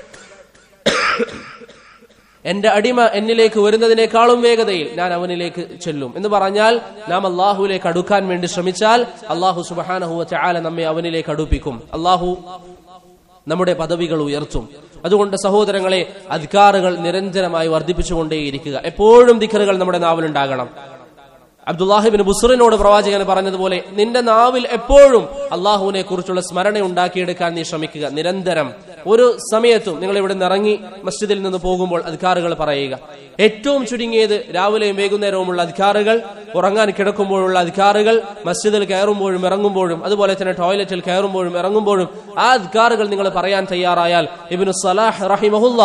എന്റെ അടിമ എന്നിലേക്ക് വരുന്നതിനേക്കാളും വേഗതയിൽ ഞാൻ അവനിലേക്ക് ചെല്ലും എന്ന് പറഞ്ഞാൽ നാം അള്ളാഹുവിലേക്ക് അടുക്കാൻ വേണ്ടി ശ്രമിച്ചാൽ അള്ളാഹു സുബഹാനഹുവ ചാല നമ്മെ അവനിലേക്ക് അടുപ്പിക്കും അള്ളാഹു നമ്മുടെ പദവികൾ ഉയർത്തും അതുകൊണ്ട് സഹോദരങ്ങളെ അധികാറുകൾ നിരന്തരമായി വർദ്ധിപ്പിച്ചുകൊണ്ടേയിരിക്കുക എപ്പോഴും ദിക്കറുകൾ നമ്മുടെ നാവിലുണ്ടാകണം അബ്ദുല്ലാഹിബിൻ ബുസറിനോട് പ്രവാചകൻ പറഞ്ഞതുപോലെ നിന്റെ നാവിൽ എപ്പോഴും അള്ളാഹുവിനെ കുറിച്ചുള്ള സ്മരണ ഉണ്ടാക്കിയെടുക്കാൻ നീ ശ്രമിക്കുക നിരന്തരം ഒരു സമയത്തും നിങ്ങൾ ഇവിടെ നിന്ന് ഇറങ്ങി മസ്ജിദിൽ നിന്ന് പോകുമ്പോൾ അധികാറുകൾ പറയുക ഏറ്റവും ചുരുങ്ങിയത് രാവിലെയും വൈകുന്നേരവുമുള്ള അധികാറുകൾ ഉറങ്ങാൻ കിടക്കുമ്പോഴുള്ള അധികാറുകൾ മസ്ജിദിൽ കയറുമ്പോഴും ഇറങ്ങുമ്പോഴും അതുപോലെ തന്നെ ടോയ്ലറ്റിൽ കയറുമ്പോഴും ഇറങ്ങുമ്പോഴും ആ അധികാറുകൾ നിങ്ങൾ പറയാൻ തയ്യാറായാൽ ഇബിനു സലാഹ് റഹിമഹുല്ല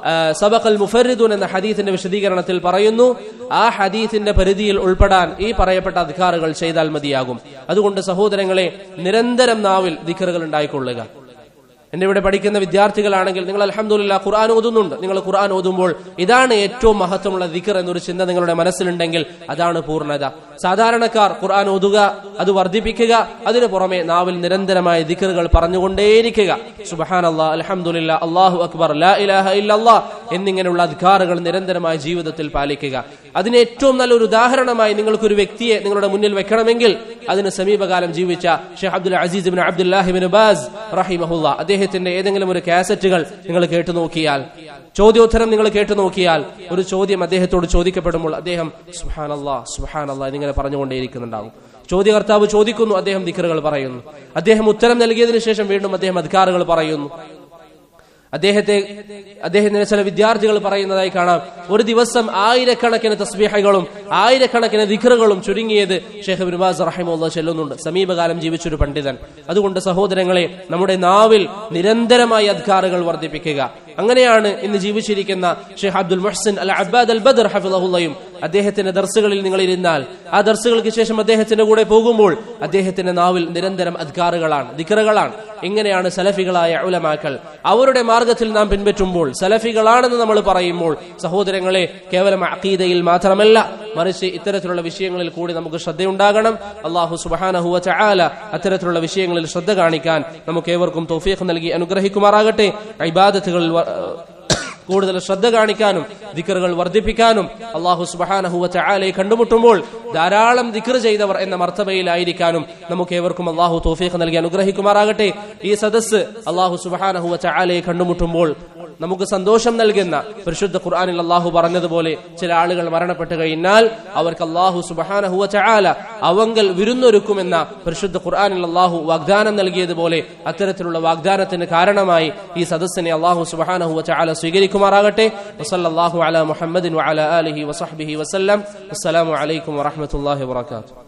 സബഖൽ മുഫരിദുൻ എന്ന ഹദീസിന്റെ വിശദീകരണത്തിൽ പറയുന്നു ആ ഹദീസിന്റെ പരിധിയിൽ ഉൾപ്പെടാൻ ഈ പറയപ്പെട്ട അധികാറുകൾ ചെയ്താൽ മതിയാകും അതുകൊണ്ട് സഹോദരങ്ങളെ നിരന്തരം നാവിൽ ദിക്കറുകൾ ഉണ്ടായിക്കൊള്ളുക എന്റെ ഇവിടെ പഠിക്കുന്ന വിദ്യാർത്ഥികളാണെങ്കിൽ നിങ്ങൾ അലഹമുല്ല ഖുർആൻ ഓതുന്നുണ്ട് നിങ്ങൾ ഖുർആൻ ഓതുമ്പോൾ ഇതാണ് ഏറ്റവും മഹത്വമുള്ള ദിക്കർ എന്നൊരു ചിന്ത നിങ്ങളുടെ മനസ്സിലുണ്ടെങ്കിൽ അതാണ് പൂർണ്ണത സാധാരണക്കാർ ഖുർആൻ ഓതുക അത് വർദ്ധിപ്പിക്കുക അതിനു പുറമെ നാവിൽ നിരന്തരമായ ദിക്കറുകൾ പറഞ്ഞുകൊണ്ടേയിരിക്കുക സുബഹാൻ അള്ളാ അലഹമുല്ല അള്ളാഹു അക്ബർ ലാ ഇലാഹ ഇല്ലല്ലാ എന്നിങ്ങനെയുള്ള അധികാറുകൾ നിരന്തരമായ ജീവിതത്തിൽ പാലിക്കുക അതിന് ഏറ്റവും നല്ലൊരു ഉദാഹരണമായി നിങ്ങൾക്കൊരു വ്യക്തിയെ നിങ്ങളുടെ മുന്നിൽ വെക്കണമെങ്കിൽ അതിന് സമീപകാലം ജീവിച്ച ഷെയ്ഖ് Abdul Aziz bin Abdullah ibn Baz റഹിമഹുല്ല അദ്ദേഹത്തിന്റെ ഏതെങ്കിലും ഒരു കാസറ്റുകൾ നിങ്ങൾ കേട്ടു നോക്കിയാൽ ചോദ്യോത്തരം നിങ്ങൾ കേട്ടു നോക്കിയാൽ ഒരു ചോദ്യം അദ്ദേഹത്തോട് ചോദിക്കപ്പെടുമ്പോൾ അദ്ദേഹം സുഹാൻ അള്ളാ സുഹാൻ അള്ളാ എന്നിങ്ങനെ പറഞ്ഞുകൊണ്ടേയിരിക്കുന്നുണ്ടാവും ചോദ്യകർത്താവ് ചോദിക്കുന്നു അദ്ദേഹം ദിക്കറുകൾ പറയുന്നു അദ്ദേഹം ഉത്തരം നൽകിയതിനു ശേഷം വീണ്ടും അദ്ദേഹം അധികാറുകൾ പറയുന്നു അദ്ദേഹത്തെ അദ്ദേഹത്തിന്റെ ചില വിദ്യാർത്ഥികൾ പറയുന്നതായി കാണാം ഒരു ദിവസം ആയിരക്കണക്കിന് തസ്ബീഹകളും ആയിരക്കണക്കിന് ദിഖറുകളും ചുരുങ്ങിയത് ഷെയ്ഖ് ബിൻബാസ് റഹിമുള്ള ചെല്ലുന്നുണ്ട് സമീപകാലം ജീവിച്ചൊരു പണ്ഡിതൻ അതുകൊണ്ട് സഹോദരങ്ങളെ നമ്മുടെ നാവിൽ നിരന്തരമായി അധികാറുകൾ വർദ്ധിപ്പിക്കുക അങ്ങനെയാണ് ഇന്ന് ജീവിച്ചിരിക്കുന്ന ഷെയ്ഖ് അബ്ദുൽ മുഹ്സിൻ അൽ അബ്ബാദ് അൽ ബദർ ഹഫിളഹുല്ലയും അദ്ദേഹത്തിന്റെ ദർസുകളിൽ നിങ്ങൾ ഇരുന്നാൽ ആ ദർസുകൾക്ക് ശേഷം അദ്ദേഹത്തിന്റെ കൂടെ പോകുമ്പോൾ അദ്ദേഹത്തിന്റെ നാവിൽ നിരന്തരം അധികാറുകളാണ് ദിക്കറുകളാണ് ഇങ്ങനെയാണ് സലഫികളായ ഉലമാക്കൾ അവരുടെ മാർഗത്തിൽ നാം പിൻപറ്റുമ്പോൾ സലഫികളാണെന്ന് നമ്മൾ പറയുമ്പോൾ സഹോദരങ്ങളെ കേവലം അഖീദയിൽ മാത്രമല്ല മറിച്ച് ഇത്തരത്തിലുള്ള വിഷയങ്ങളിൽ കൂടി നമുക്ക് ശ്രദ്ധയുണ്ടാകണം അള്ളാഹു സുബാനഹുവ ചാല അത്തരത്തിലുള്ള വിഷയങ്ങളിൽ ശ്രദ്ധ കാണിക്കാൻ നമുക്ക് ഏവർക്കും തൗഫീഖ് നൽകി അനുഗ്രഹിക്കുമാറാകട്ടെ ഇബാദത്തുകളിൽ വ- കൂടുതൽ ശ്രദ്ധ കാണിക്കാനും ദിക്കറുകൾ വർദ്ധിപ്പിക്കാനും അള്ളാഹു സുബഹാനഹുവ ചായാലെ കണ്ടുമുട്ടുമ്പോൾ ധാരാളം ദിക്കർ ചെയ്തവർ എന്ന മർത്തബയിലായിരിക്കാനും നമുക്ക് ഏവർക്കും അള്ളാഹു തോഫീഖ് നൽകി അനുഗ്രഹിക്കുമാറാകട്ടെ ഈ സദസ്സ് അള്ളാഹു സുബഹാനഹുവ ചായാലെ കണ്ടുമുട്ടുമ്പോൾ നമുക്ക് സന്തോഷം നൽകുന്ന പരിശുദ്ധ ഖുർആാനിൽ അള്ളാഹു പറഞ്ഞതുപോലെ ചില ആളുകൾ മരണപ്പെട്ടു കഴിഞ്ഞാൽ അവർക്ക് അള്ളാഹു സുബഹാനഹുവ ചായാല അവങ്കൽ വിരുന്നൊരുക്കുമെന്ന പരിശുദ്ധ ഖുർആാനിൽ അള്ളാഹു വാഗ്ദാനം നൽകിയതുപോലെ അത്തരത്തിലുള്ള വാഗ്ദാനത്തിന് കാരണമായി ഈ സദസ്സിനെ അള്ളാഹു സുബഹാനഹുവ ചായാല സ്വീകരിക്കുമാറാകട്ടെ വസല്ലാഹു അല മുഹമ്മദിൻ വഅല ആലിഹി വസഹ്ബിഹി വസല്ലം അസ്സലാമു അലൈക്കും വറഹ്മത്തുള്ളാഹി വബറകാതുഹു